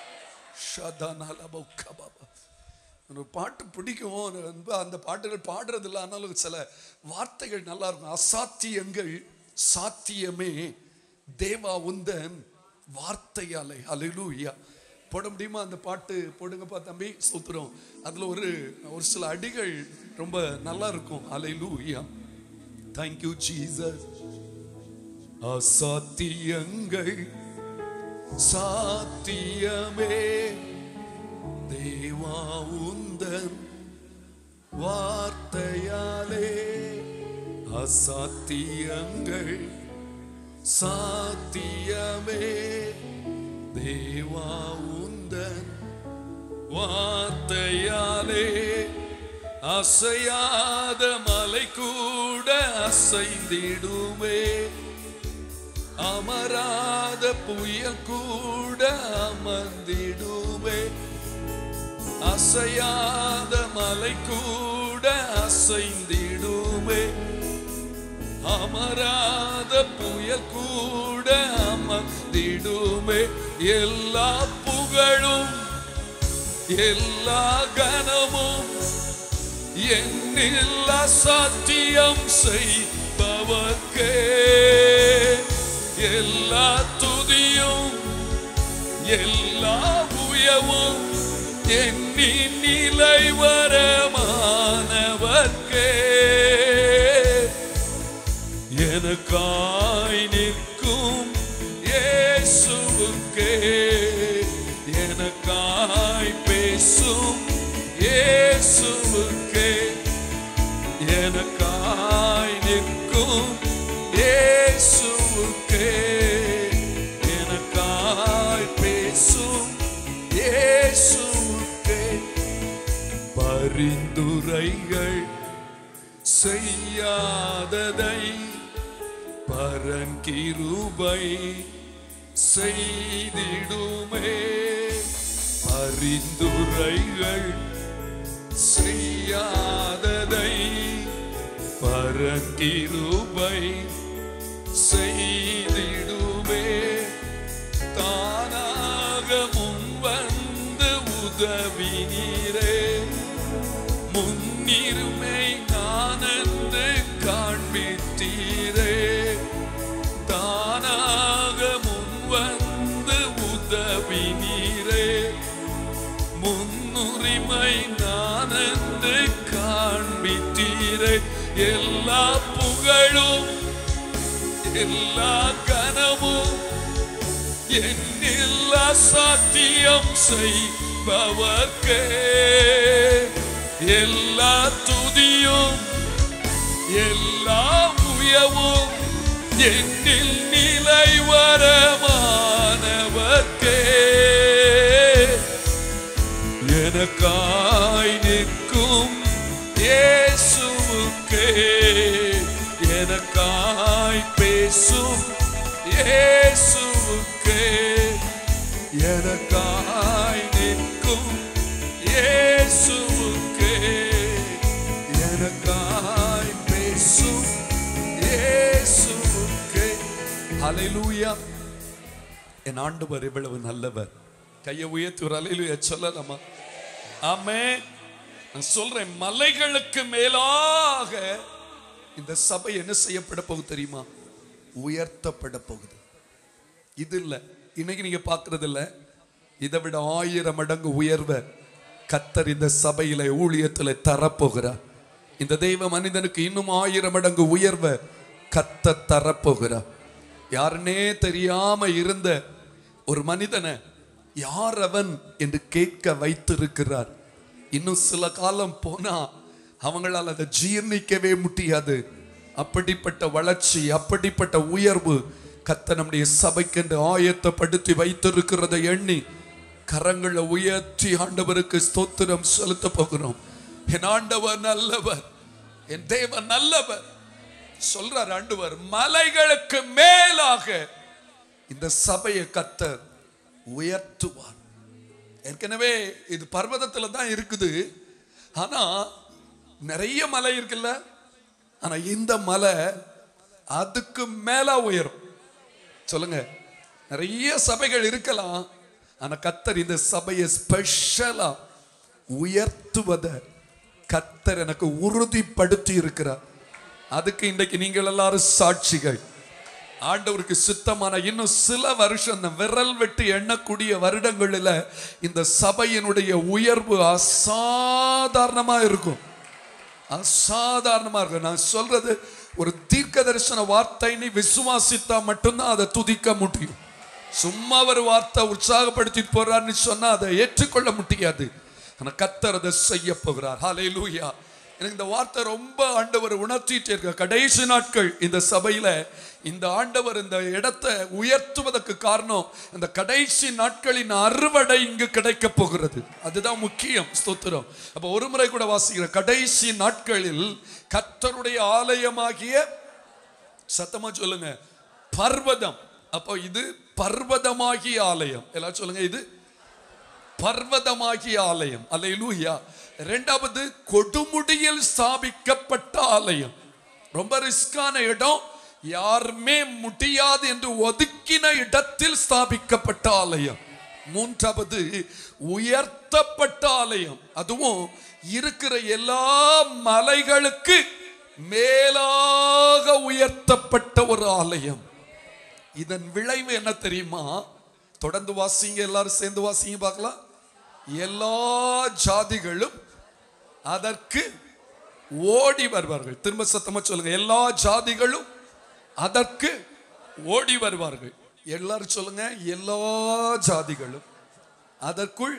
ஷதனலபௌக்கபப. ஒரு பாட்டு பிடிக்கும் அது வந்து அந்த பாட்டுகள் பாடுறது இல்லை ஆனாலும் சில வார்த்தைகள் நல்லா இருக்கும் அசாத்தியங்கள் சாத்தியமே தேவா உந்தன் வார்த்தையாலே அலையிலூயா போட முடியுமா அந்த பாட்டு போடுங்கப்பா தம்பி சூத்திரம் அதுல ஒரு ஒரு சில அடிகள் ரொம்ப நல்லா இருக்கும் அலையிலூயா தேங்க்யூ ஜீசஸ் அசாத்தியங்கள் சாத்தியமே தேவா உந்தன் வார்த்தையாலே அசாத்தியங்கள் சாத்தியமே தேவா உந்தன் வார்த்தையாலே அசையாத மலை கூட அசைந்திடுமே அமராத புயல் கூட அமர்ந்திடுமே அசையாத மலை கூட அசைந்திடுமே அமராத புயல் கூட அமர்ந்திடுமே எல்லா புகழும் எல்லா கனமும் என்னில் அசாத்தியம் செய்பவர்க்கே எல்லா துதியும் எல்லா உயவும் எண்ணி நிலை வரமானவர்க்கே எனக்காய் நிற்கும் இயேசுவுக்கே எனக்காய் பேசும் இயேசுவுக்கே எனக்காய் நிற்கும் இயேசுவுக்கே எனக்காய் பேசும் இயேசுவுக்கே பரிந்துரைகள் செய்யாததை பரங்கிருபை செய்திடுமே பரிந்துரைகள் செய்யாததை பரங்கிருபை செய்திடுமே தானாக முன் வந்து உதவி நீரே முன்னிருமை நான் என்று காண்பித்தீரே தானாக முன் வந்து உதவி நீரே முன்னுரிமை நான் என்று காண்பித்தீரே எல்லா புகழும் எல்லா கனமும் என்னில் அசாத்தியம் செய்பவர்க்கே எல்லா துதியும் எல்லா உயவும் என்னில் நிலை வரமானவர்க்கே எனக்காய் நிற்கும் இயேசுவுக்கே எனக்காய் பேசும் இயேசுவுக்கே எனக்காய் நிற்கும் இயேசுவுக்கே எனக்காய் பேசும் இயேசுவுக்கே ஹalleluya என் ஆண்டவர் இவ்வளவு நல்லவர் கையை உயர்த்தி ஒரு அலையிலுயா சொல்லலாமா ஆமே நான் சொல்றேன் மலைகளுக்கு மேலாக இந்த சபை என்ன செய்யப்பட போகுது தெரியுமா உயர்த்தப்பட போகுது இது இல்ல இன்னைக்கு நீங்க பார்க்கறது இல்ல இதை விட ஆயிரம் மடங்கு உயர்வ கத்தர் இந்த சபையில ஊழியத்துல தரப்போகிறார் இந்த தெய்வ மனிதனுக்கு இன்னும் ஆயிரம் மடங்கு உயர்வ கத்த தரப்போகிறார் யாருன்னே தெரியாம இருந்த ஒரு மனிதனை யார் அவன் என்று கேட்க வைத்திருக்கிறார் இன்னும் சில காலம் போனா அவங்களால் அதை ஜீர்ணிக்கவே முடியாது அப்படிப்பட்ட வளர்ச்சி அப்படிப்பட்ட உயர்வு கத்த நம்முடைய சபைக்கென்று ஆயத்தப்படுத்தி வைத்திருக்கிறதை எண்ணி கரங்களை உயர்த்தி ஆண்டவருக்கு ஸ்தோத்திரம் செலுத்த போகிறோம் என் ஆண்டவர் நல்லவர் என் தேவன் நல்லவர் சொல்றார் ஆண்டவர் மலைகளுக்கு மேலாக இந்த சபையை கத்தர் உயர்த்துவார் ஏற்கனவே இது பர்வதத்துல தான் இருக்குது ஆனா நிறைய மலை இருக்குல்ல ஆனா இந்த மலை அதுக்கு மேல உயரும் சொல்லுங்க நிறைய சபைகள் இருக்கலாம் ஆனா கத்தர் இந்த சபையை ஸ்பெஷலா உயர்த்துவத கத்தர் எனக்கு உறுதிப்படுத்தி இருக்கிறார் அதுக்கு இன்றைக்கு நீங்கள் எல்லாரும் சாட்சிகள் ஆண்டவருக்கு சித்தமான இன்னும் சில வருஷம் இந்த விரல் வெட்டி எண்ணக்கூடிய வருடங்களில் இந்த சபையினுடைய உயர்வு அசாதாரணமா இருக்கும் அசாதாரணமா இருக்கும் நான் சொல்றது ஒரு தீர்க்க தரிசன வார்த்தை நீ விசுவாசித்தா மட்டும்தான் அதை துதிக்க முடியும் சும்மா ஒரு வார்த்தை உற்சாகப்படுத்தி போறான்னு சொன்னா அதை ஏற்றுக்கொள்ள முடியாது ஆனா கத்தர் அதை செய்ய போகிறார் ஹalleluya எனக்கு இந்த வார்த்தை ரொம்ப ஆண்டவர் உணர்த்திட்டே இருக்க கடைசி நாட்கள் இந்த சபையில இந்த ஆண்டவர் இந்த இடத்தை உயர்த்துவதற்கு காரணம் இந்த கடைசி நாட்களின் அறுவடை இங்கு கிடைக்க போகிறது அதுதான் முக்கியம் ஸ்தோத்திரம் அப்ப ஒரு முறை கூட வாசிக்கிற கடைசி நாட்களில் கர்த்தருடைய ஆலயமாகிய சத்தமா சொல்லுங்க பர்வதம் அப்போ இது பர்வதமாகிய ஆலயம் எல்லாரும் சொல்லுங்க இது பர்வதமாகிய ஆலயம் அல்லேலூயா இரண்டாவது கொடுமுடியில் ஸ்தாபிக்கப்பட்ட ஆலயம் ரொம்ப ரிஸ்கான இடம் யாருமே முடியாது என்று ஒதுக்கின இடத்தில் ஸ்தாபிக்கப்பட்ட ஆலயம் மூன்றாவது உயர்த்தப்பட்ட ஆலயம் அதுவும் இருக்கிற எல்லா மலைகளுக்கு மேலாக உயர்த்தப்பட்ட ஒரு ஆலயம் இதன் விளைவு என்ன தெரியுமா தொடர்ந்து வாசிங்க எல்லாரும் சேர்ந்து வாசிங்க பார்க்கலாம் எல்லா ஜாதிகளும் அதற்கு ஓடி வருவார்கள் திரும்ப சத்தமா சொல்லுங்க எல்லா ஜாதிகளும் அதற்கு ஓடி வருவார்கள் எல்லாரும் சொல்லுங்க எல்லா ஜாதிகளும் அதற்குள்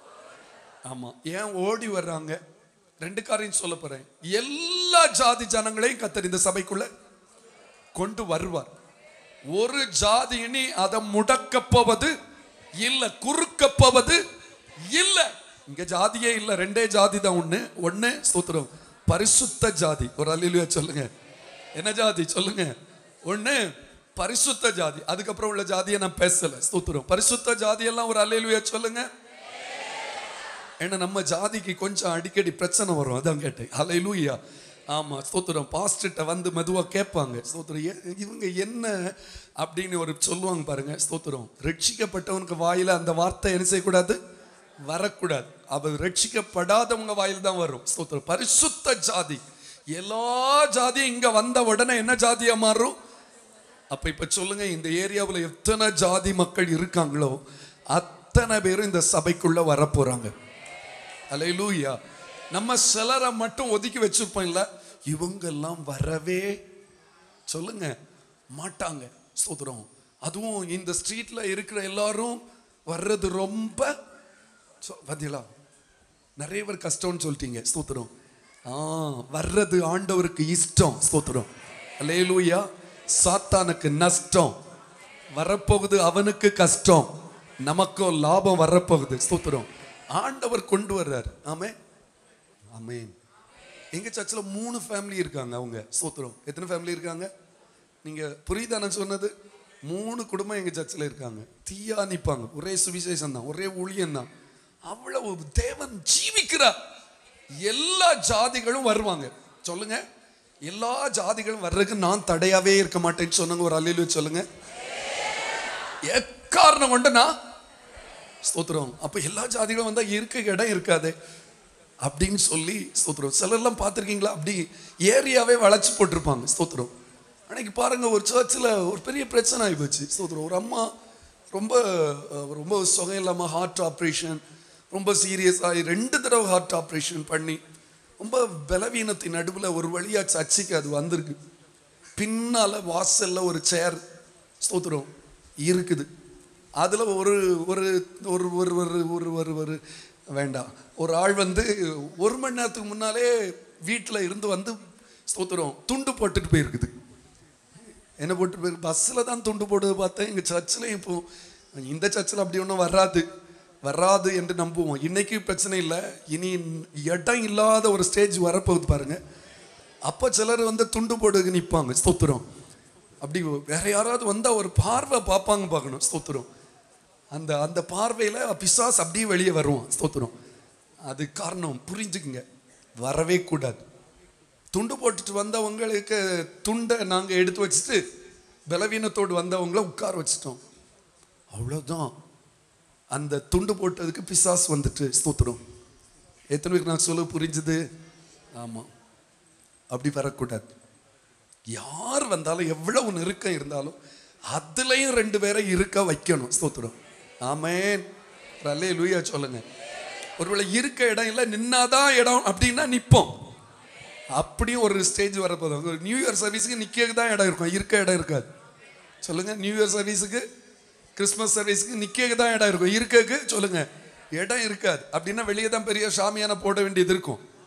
ஆமா ஏன் ஓடி வர்றாங்க ரெண்டு காரியம் சொல்ல போறேன் எல்லா ஜாதி ஜனங்களையும் கத்தர் இந்த சபைக்குள்ள கொண்டு வருவார் ஒரு ஜாதி இனி அதை முடக்கப் போவது இல்ல குறுக்கப் போவது இல்ல இங்க ஜாதியே இல்ல ரெண்டே ஜாதி தான் ஒண்ணு ஒண்ணு ஸ்தோத்திரம் பரிசுத்த ஜாதி ஒரு அல்லிலுயா சொல்லுங்க என்ன ஜாதி சொல்லுங்க ஒண்ணு பரிசுத்த ஜாதி அதுக்கப்புறம் உள்ள ஜாதியை நான் பேசல ஸ்தோத்திரம் பரிசுத்த ஜாதி எல்லாம் ஒரு அல்லிலுயா சொல்லுங்க ஏன்னா நம்ம ஜாதிக்கு கொஞ்சம் அடிக்கடி பிரச்சனை வரும் அதான் கேட்டேன் ஹalleluya ஆமா ஸ்தோத்திரம் பாஸ்டர்ட்ட வந்து மெதுவா கேட்பாங்க ஸ்தோத்திரம் ஏ- இவங்க என்ன அப்படின்னு ஒரு சொல்லுவாங்க பாருங்க ஸ்தோத்திரம் ரட்சிக்கப்பட்டவனுக்கு வாயில அந்த வார்த்தை என்ன செய்யக்கூடாது வரக்கூடாது அவர் ரட்சிக்கப்படாதவங்க வாயில தான் வரும் ஸ்தோத்திரம் பரிசுத்த ஜாதி எல்லா ஜாதியும் இங்க வந்த உடனே என்ன ஜாதியா மாறும் அப்ப இப்ப சொல்லுங்க இந்த ஏரியாவுல எத்தனை ஜாதி மக்கள் இருக்காங்களோ அத்தனை பேரும் இந்த சபைக்குள்ள வரப்போறாங்க அலையிலூயா நம்ம சிலரை மட்டும் ஒதுக்கி வச்சிருப்போம் இல்ல இவங்கெல்லாம் வரவே சொல்லுங்க மாட்டாங்க ஸ்தோத்திரம் அதுவும் இந்த ஸ்ட்ரீட்ல இருக்கிற எல்லாரும் வர்றது ரொம்ப சொ- பாத்தீங்களா நிறைய பேர் கஷ்டம்னு சொல்லிட்டீங்க ஸ்தோத்திரம் ஆ வர்றது ஆண்டவருக்கு இஷ்டம் ஸ்தோத்திரம் அல்லேலூயா சாத்தானுக்கு நஷ்டம் வரப்போகுது அவனுக்கு கஷ்டம் நமக்கும் லாபம் வரப்போகுது ஸ்தோத்திரம் ஆண்டவர் கொண்டு வர்றார் ஆமே ஆமென் எங்க சர்ச்சில் மூணு ஃபேமிலி இருக்காங்க அவங்க ஸ்தோத்திரம் எத்தனை ஃபேமிலி இருக்காங்க நீங்க புரியுதா நான் சொன்னது மூணு குடும்பம் எங்க சர்ச்சில் இருக்காங்க தீயா நிப்பாங்க ஒரே சுவிசேஷம் தான் ஒரே ஊழியம் தான் அவ்வளவு தேவன் ஜீவிக்கிறார் எல்லா ஜாதிகளும் வருவாங்க சொல்லுங்க எல்லா ஜாதிகளும் வர்றதுக்கு நான் தடையாவே இருக்க மாட்டேன்னு சொன்னாங்க ஒரு அல்லிலு சொல்லுங்க எக்காரணம் கொண்டு நான் ஸ்தோத்திரம் அப்ப எல்லா ஜாதிகளும் வந்தா இருக்க இடம் இருக்காது அப்படின்னு சொல்லி ஸ்தோத்திரம் சிலர்லாம் பார்த்துருக்கீங்களா அப்படி ஏரியாவே வளைச்சு போட்டிருப்பாங்க ஸ்தோத்திரம் அன்னைக்கு பாருங்க ஒரு சர்ச்சில் ஒரு பெரிய பிரச்சனை ஆகி போச்சு ஸ்தோத்திரம் ஒரு அம்மா ரொம்ப அஹ், ரொம்ப சுகம் இல்லாமல் ஹார்ட் ஆப்ரேஷன் ரொம்ப சீரியஸ் ஆகி ரெண்டு தடவை ஹார்ட் ஆப்ரேஷன் பண்ணி ரொம்ப பலவீனத்தின் நடுவில் ஒரு வழியா சர்ச்சுக்கு அது வந்திருக்கு பின்னால வாசல்ல ஒரு சேர் ஸ்தோத்திரம் இருக்குது அதுல ஒரு ஒரு ஒரு ஒரு ஒரு ஒரு ஒரு ஒரு வேண்டாம் ஒரு ஆள் வந்து ஒரு மணி நேரத்துக்கு முன்னாலே வீட்டில் இருந்து வந்து ஸ்தோத்திரம் துண்டு போட்டுட்டு போயிருக்குது என்ன போட்டு போயிருக்கு பஸ்ஸில் தான் துண்டு போடுறது பார்த்தேன் எங்கள் சர்ச்சில் இப்போ இந்த சர்ச்சில் அப்படி ஒன்றும் வராது வராது என்று நம்புவோம் இன்னைக்கு பிரச்சனை இல்லை இனி இடம் இல்லாத ஒரு ஸ்டேஜ் வரப்போகுது பாருங்க அப்போ சிலர் வந்து துண்டு போடுறதுக்கு நிற்பாங்க ஸ்தோத்திரம் அப்படி வேற யாராவது வந்தா ஒரு பார்வை பார்ப்பாங்க பார்க்கணும் ஸ்தோத்திரம் அந்த அந்த பார்வையில பிசாஸ் அப்படியே வெளியே வருவான் ஸ்தோத்திரம் அது காரணம் புரிஞ்சுக்குங்க வரவே கூடாது துண்டு போட்டுட்டு வந்தவங்களுக்கு துண்டை நாங்க எடுத்து வச்சுட்டு பலவீனத்தோடு வந்தவங்கள உட்கார வச்சிட்டோம் அவ்வளவுதான் அந்த துண்டு போட்டதுக்கு பிசாஸ் வந்துட்டு ஸ்தோத்திரம் எத்தனை பேருக்கு நான் சொல்ல புரிஞ்சுது ஆமா அப்படி வரக்கூடாது யார் வந்தாலும் எவ்வளவு நெருக்கம் இருந்தாலும் அதுலயும் ரெண்டு பேரை இருக்க வைக்கணும் ஸ்தோத்திரம் ஆமேன் அல்லே லூயா சொல்லுங்க ஒருவேளை இருக்க இடம் இல்லை நின்னாதான் இடம் அப்படின்னா நிப்போம் அப்படியும் ஒரு ஸ்டேஜ் வரப்போதும் ஒரு நியூ இயர் சர்வீஸுக்கு நிக்க தான் இடம் இருக்கும் இருக்க இடம் இருக்காது சொல்லுங்க நியூ இயர் சர்வீஸுக்கு கிறிஸ்மஸ் சர்வீஸுக்கு நிக்க தான் இடம் இருக்கும் இருக்கக்கு சொல்லுங்க இடம் இருக்காது அப்படின்னா வெளியே தான் பெரிய சாமியான போட வேண்டியது இருக்கும்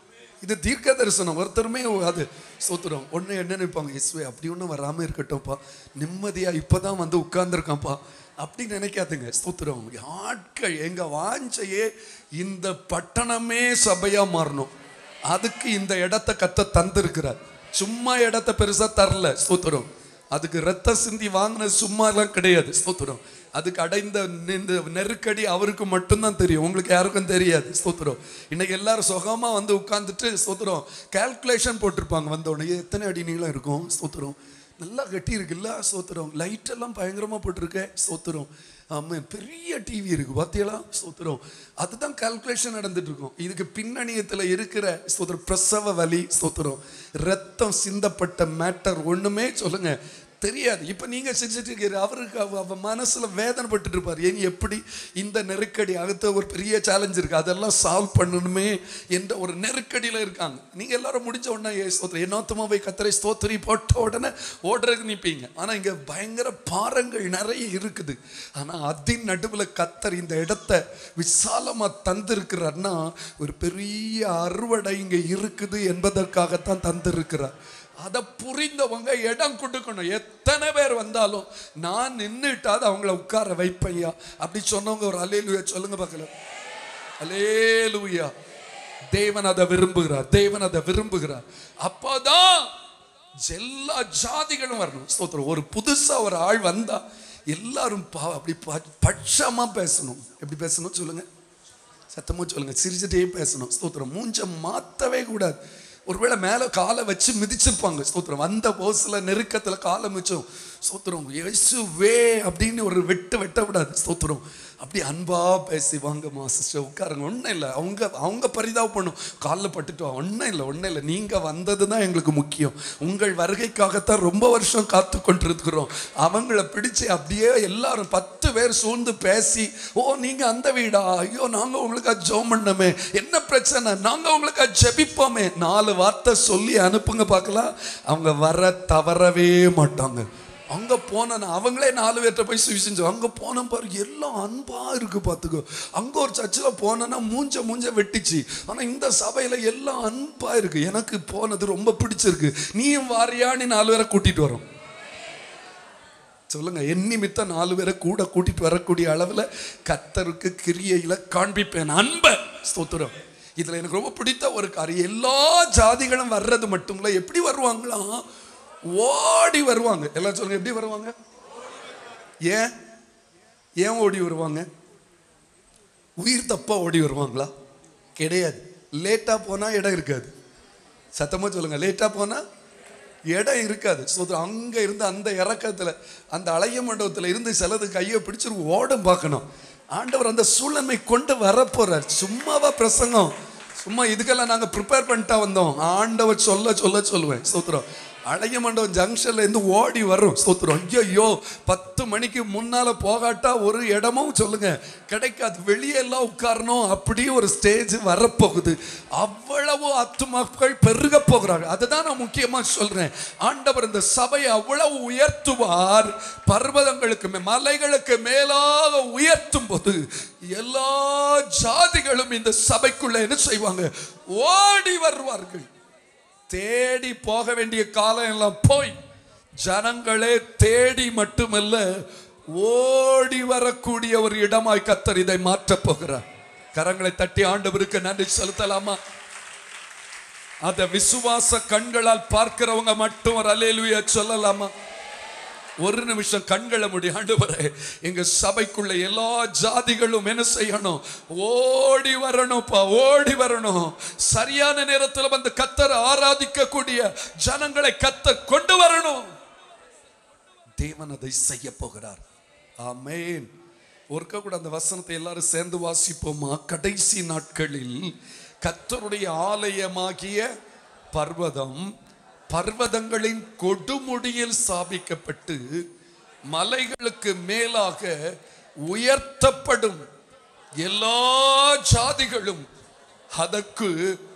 இது தீர்க்க தரிசனம் ஒருத்தருமே அது சோத்துறோம் ஒன்று என்ன நினைப்பாங்க இஸ்வே அப்படி ஒன்றும் வராமல் இருக்கட்டும்ப்பா நிம்மதியாக இப்போ தான் வந்து உட்கார்ந்துருக்கான்ப்பா அப்படி நினைக்காதுங்க ஸ்தோத்திரம் ஆட்கள் எங்க வாஞ்சையே இந்த பட்டணமே சபையா மாறணும் அதுக்கு இந்த இடத்த கத்த தந்திருக்கிறார் சும்மா இடத்த பெருசா தரல ஸ்தோத்திரம் அதுக்கு ரத்த சிந்தி வாங்கினது சும்மா எல்லாம் கிடையாது ஸ்தோத்திரம் அதுக்கு அடைந்த இந்த நெருக்கடி அவருக்கு மட்டும்தான் தெரியும் உங்களுக்கு யாருக்கும் தெரியாது ஸ்தோத்திரம் இன்னைக்கு எல்லாரும் சுகமா வந்து உட்கார்ந்துட்டு ஸ்தோத்திரம் கால்குலேஷன் போட்டிருப்பாங்க வந்த உடனே எத்தனை அடி நீளம் இருக்கும் ஸ்தோத்திரம் நல்லா கட்டி இருக்குல்ல ஸ்தோத்திரம் லைட் எல்லாம் பயங்கரமா போட்டிருக்கேன் ஸ்தோத்திரம் ஆமா பெரிய டிவி இருக்கு பாத்தியலா ஸ்தோத்திரம் அதுதான் கால்குலேஷன் நடந்துட்டு இருக்கும் இதுக்கு பின்னணியத்துல இருக்கிற ஸ்தோத்திரம் பிரசவ வலி ஸ்தோத்திரம் ரத்தம் சிந்தப்பட்ட மேட்டர் ஒண்ணுமே சொல்லுங்க தெரியாது இப்போ நீங்க செஞ்சுட்டு இருக்கிற அவருக்கு அவ அவ மனசுல வேதனைப்பட்டுட்டு இருப்பார் ஏன் எப்படி இந்த நெருக்கடி அடுத்த ஒரு பெரிய சேலஞ்ச் இருக்கு அதெல்லாம் சால்வ் பண்ணணுமே என்ற ஒரு நெருக்கடியில இருக்காங்க நீங்க எல்லாரும் முடிஞ்ச உடனே ஏ ஸ்தோத்திரம் என்னோத்தமாவை கத்தரை ஸ்தோத்திரி போட்ட உடனே ஓடுறதுக்கு நிற்பீங்க ஆனா இங்க பயங்கர பாரங்கள் நிறைய இருக்குது ஆனா அதின் நடுவுல கத்தர் இந்த இடத்த விசாலமா தந்திருக்கிறார்னா ஒரு பெரிய அறுவடை இங்க இருக்குது என்பதற்காகத்தான் தந்திருக்கிறார் அதை புரிந்தவங்க இடம் கொடுக்கணும் எத்தனை பேர் வந்தாலும் நான் நின்றுட்டாது அவங்கள உட்கார வைப்பையா அப்படி சொன்னவங்க ஒரு அலேலுயா சொல்லுங்க பார்க்கலாம் அலேலுயா தேவன் அதை விரும்புகிறார் தேவன் அதை விரும்புகிறார் அப்போதான் எல்லா ஜாதிகளும் வரணும் ஸ்தோத்திரம் ஒரு புதுசா ஒரு ஆள் வந்தா எல்லாரும் பா- அப்படி ப- பட்சமா பேசணும் எப்படி பேசணும் சொல்லுங்க சத்தமா சொல்லுங்க சிரிச்சுட்டே பேசணும் ஸ்தோத்திரம் மூஞ்ச மாத்தவே கூடாது ஒருவேளை மேல காலை வச்சு மிதிச்சிருப்பாங்க ஸ்தோத்திரம் வந்த போஸ்ல நெருக்கத்துல காலை மிச்சம் ஸ்தோத்திரம் இயேசுவே அப்படின்னு ஒரு வெட்டு வெட்ட விடாது ஸ்தோத்திரம் அப்படி அன்பா பேசி வாங்கம்மா சிஸ்டர் உட்காருங்க ஒன்றும் இல்லை அவங்க அவங்க பரிதாபம் பண்ணும் காலில் பட்டுட்டோம் ஒன்றும் இல்லை ஒன்றும் இல்லை நீங்கள் வந்தது தான் எங்களுக்கு முக்கியம் உங்கள் வருகைக்காகத்தான் ரொம்ப வருஷம் காத்து கொண்டிருக்கிறோம் அவங்கள பிடிச்சு அப்படியே எல்லாரும் பத்து பேர் சூழ்ந்து பேசி ஓ நீங்கள் அந்த வீடா ஐயோ நாங்கள் உங்களுக்கு ஜோம் பண்ணமே என்ன பிரச்சனை நாங்கள் உங்களுக்கு ஜெபிப்போமே நாலு வார்த்தை சொல்லி அனுப்புங்க பார்க்கலாம் அவங்க வர தவறவே மாட்டாங்க அங்க போன அவங்களே நாலு பேர்கிட்ட போய் சுவிசெஞ்சோம் அங்க போன பாரு எல்லாம் அன்பா இருக்கு பாத்துக்கோ அங்க ஒரு சர்ச்சில் போனேன்னா மூஞ்ச மூஞ்ச வெட்டிச்சு ஆனா இந்த சபையில எல்லாம் அன்பா இருக்கு எனக்கு போனது ரொம்ப பிடிச்சிருக்கு நீயும் வாரியான்னு நாலு பேரை கூட்டிட்டு வரோம் சொல்லுங்க என் நிமித்தம் நாலு பேரை கூட கூட்டிட்டு வரக்கூடிய அளவுல கத்தருக்கு கிரியையில காண்பிப்பேன் அன்பை ஸ்தோத்திரம் இதுல எனக்கு ரொம்ப பிடித்த ஒரு காரியம் எல்லா ஜாதிகளும் வர்றது மட்டும் இல்ல எப்படி வருவாங்களாம் ஓடி வருவாங்க எல்லாம் சொல்லுங்க எப்படி வருவாங்க ஏன் ஏன் ஓடி வருவாங்க உயிர் தப்பா ஓடி வருவாங்களா கிடையாது லேட்டா போனா இடம் இருக்காது சத்தமா சொல்லுங்க லேட்டா போனா இடம் இருக்காது சோதரம் அங்க இருந்து அந்த இறக்கத்துல அந்த அலைய மண்டபத்துல இருந்து சிலது கையை பிடிச்சிரு ஓடம் பார்க்கணும் ஆண்டவர் அந்த சூழ்நிலை கொண்டு வரப்போறார் சும்மாவா பிரசங்கம் சும்மா இதுக்கெல்லாம் நாங்க ப்ரிப்பேர் பண்ணிட்டா வந்தோம் ஆண்டவர் சொல்ல சொல்ல சொல்லுவேன் சோத்திரம் அழகிய மண்டபம் ஜங்ஷன்ல இருந்து ஓடி வரும் ஸ்தோத்திரம் ஐயோ பத்து மணிக்கு முன்னால போகாட்டா ஒரு இடமும் சொல்லுங்க கிடைக்காது வெளியே எல்லாம் உட்காரணும் அப்படி ஒரு ஸ்டேஜ் வரப்போகுது அவ்வளவு ஆத்துமாக்கள் பெருக போகிறாங்க அதுதான் நான் முக்கியமா சொல்றேன் ஆண்டவர் இந்த சபையை அவ்வளவு உயர்த்துவார் பர்வதங்களுக்கு மே- மலைகளுக்கு மேலாக உயர்த்தும் போது எல்லா ஜாதிகளும் இந்த சபைக்குள்ள என்ன செய்வாங்க ஓடி வருவார்கள் தேடி போக வேண்டிய காலம் எல்லாம் போய் ஜனங்களே தேடி மட்டுமல்ல ஓடி வரக்கூடிய ஒரு இடமாய் கத்தர் இதை மாற்றப் போகிறார் கரங்களை தட்டி ஆண்டவருக்கு நன்றி செலுத்தலாமா அத விசுவாச கண்களால் பார்க்கிறவங்க மட்டும் ஒரு அலேலுயா சொல்லலாமா ஒரு நிமிஷம் கண்களை முடி ஆண்டவரே எங்க சபைக்குள்ள எல்லா ஜாதிகளும் என்ன செய்யணும் ஓடி வரணும்ப்பா ஓடி வரணும் சரியான நேரத்துல வந்து கத்தரை ஆராதிக்கக்கூடிய ஜனங்களை கத்தர் கொண்டு வரணும் தேவன் அதை செய்ய போகிறார் ஆமென் ஒருக்க கூட அந்த வசனத்தை எல்லாரும் சேர்ந்து வாசிப்போமா கடைசி நாட்களில் கத்தருடைய ஆலயமாகிய பர்வதம் பர்வதங்களின் கொடுமுடியில் ஸ்தாபிக்கப்பட்டு மலைகளுக்கு மேலாக உயர்த்தப்படும் எல்லா ஜாதிகளும் அதற்கு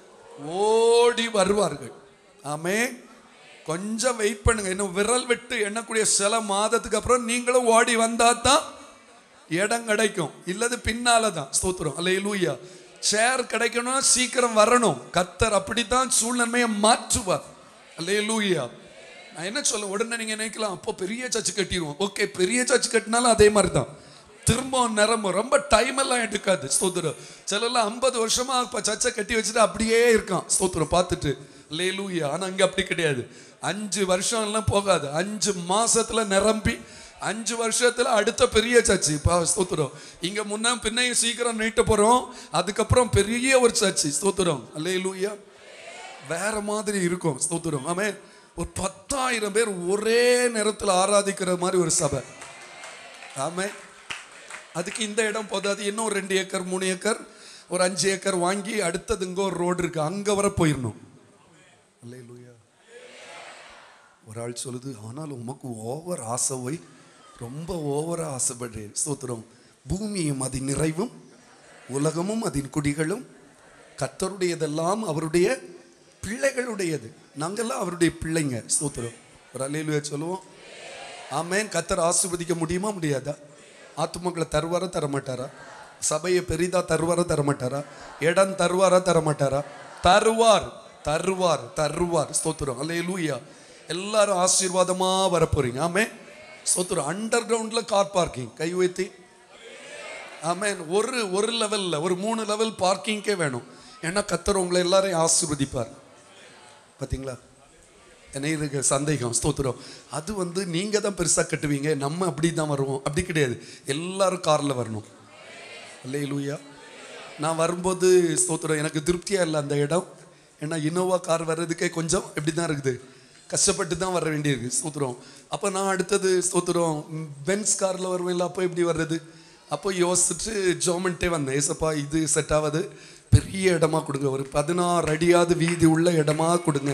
ஓடி வருவார்கள் ஆமே கொஞ்சம் வெயிட் பண்ணுங்க இன்னும் விரல் விட்டு எண்ணக்கூடிய சில மாதத்துக்கு அப்புறம் நீங்களும் ஓடி வந்தா தான் இடம் கிடைக்கும் இல்லது பின்னால தான் ஸ்தோத்திரம் அல்ல லூயா சேர் கிடைக்கணும் சீக்கிரம் வரணும் கத்தர் அப்படித்தான் சூழ்நிலையை மாற்றுவார் அல்லேலூயா நான் என்ன சொல்ல உடனே நீங்க நினைக்கலாம் அப்போ பெரிய சர்ச்சு கட்டிடுவோம் ஓகே பெரிய சர்ச்சு கட்டினாலும் அதே மாதிரி தான் திரும்ப நிரம்பும் ரொம்ப டைம் எல்லாம் எடுக்காது ஸ்தோத்திரம் சிலர்லாம் ஐம்பது வருஷமா இப்போ சர்ச்சை கட்டி வச்சுட்டு அப்படியே இருக்கான் ஸ்தோத்திரம் பார்த்துட்டு லேலூயா ஆனா இங்க அப்படி கிடையாது அஞ்சு வருஷம் எல்லாம் போகாது அஞ்சு மாசத்துல நிரம்பி அஞ்சு வருஷத்துல அடுத்த பெரிய சர்ச்சு பா ஸ்தோத்திரம் இங்க முன்ன பின்னையும் சீக்கிரம் நீட்ட போறோம் அதுக்கப்புறம் பெரிய ஒரு சர்ச்சு ஸ்தோத்திரம் அல்லேலூயா வேற மாதிரி இருக்கும் ஸ்தோத்திரம் ஆமே ஒரு பத்தாயிரம் பேர் ஒரே நேரத்துல ஆராதிக்கிற மாதிரி ஒரு சபை ஆமே அதுக்கு இந்த இடம் போதாது இன்னும் ரெண்டு ஏக்கர் மூணு ஏக்கர் ஒரு அஞ்சு ஏக்கர் வாங்கி அடுத்தது இங்க ஒரு ரோடு இருக்கு அங்க வர போயிடணும் அல்லேலூயா ஒரு ஆள் சொல்லுது ஆனால் உமக்கு ஓவர் ஆசைவை ரொம்ப ஓவரா ஆசைப்படுறேன் ஸ்தோத்திரம் பூமியும் அதன் நிறைவும் உலகமும் அதன் குடிகளும் கத்தருடையதெல்லாம் அவருடைய பிள்ளைகளுடையது நாங்கெல்லாம் அவருடைய பிள்ளைங்க ஸ்தோத்திரம் ஒரு அலையிலுயா சொல்லுவோம் ஆமேன் கத்தர் ஆசீர்வதிக்க முடியுமா முடியாதா ஆத்துமக்களை தருவாரா தரமாட்டாரா சபையை பெரிதா தருவாரா தரமாட்டாரா இடம் தருவாரா தரமாட்டாரா தருவார் தருவார் தருவார் ஸ்தோத்திரம் அல்லேலூயா எல்லாரும் ஆசீர்வாதமா வரப்போறீங்க ஆமே ஸ்தோத்திரம் அண்டர் கிரவுண்ட்ல கார் பார்க்கிங் கை உயர்த்தி ஆமென் ஒரு ஒரு லெவல்ல ஒரு மூணு லெவல் பார்க்கிங்கே வேணும் ஏன்னா கத்தர் உங்களை எல்லாரையும் ஆசீர்வதிப்பார் பாத்தீங்களா என்ன இருக்கு சந்தேகம் ஸ்தோத்திரம் அது வந்து நீங்க தான் பெருசா கட்டுவீங்க நம்ம அப்படி தான் வருவோம் அப்படி கிடையாது எல்லாரும் கார்ல வரணும் அல்லேலூயா நான் வரும்போது ஸ்தோத்திரம் எனக்கு திருப்தியா இல்லை அந்த இடம் ஏன்னா இனோவா கார் வர்றதுக்கே கொஞ்சம் இப்படி தான் இருக்குது கஷ்டப்பட்டு தான் வர வேண்டியிருக்கு ஸ்தோத்திரம் அப்போ நான் அடுத்தது ஸ்தோத்திரம் பென்ஸ் காரில் வருவேன்ல அப்போ எப்படி வர்றது அப்போ யோசிச்சுட்டு ஜோமெண்ட்டே வந்தேன் ஏசப்பா இது செட் ஆகாது பெரிய இடமா கொடுங்க ஒரு பதினாறு அடியாவது வீதி உள்ள இடமா கொடுங்க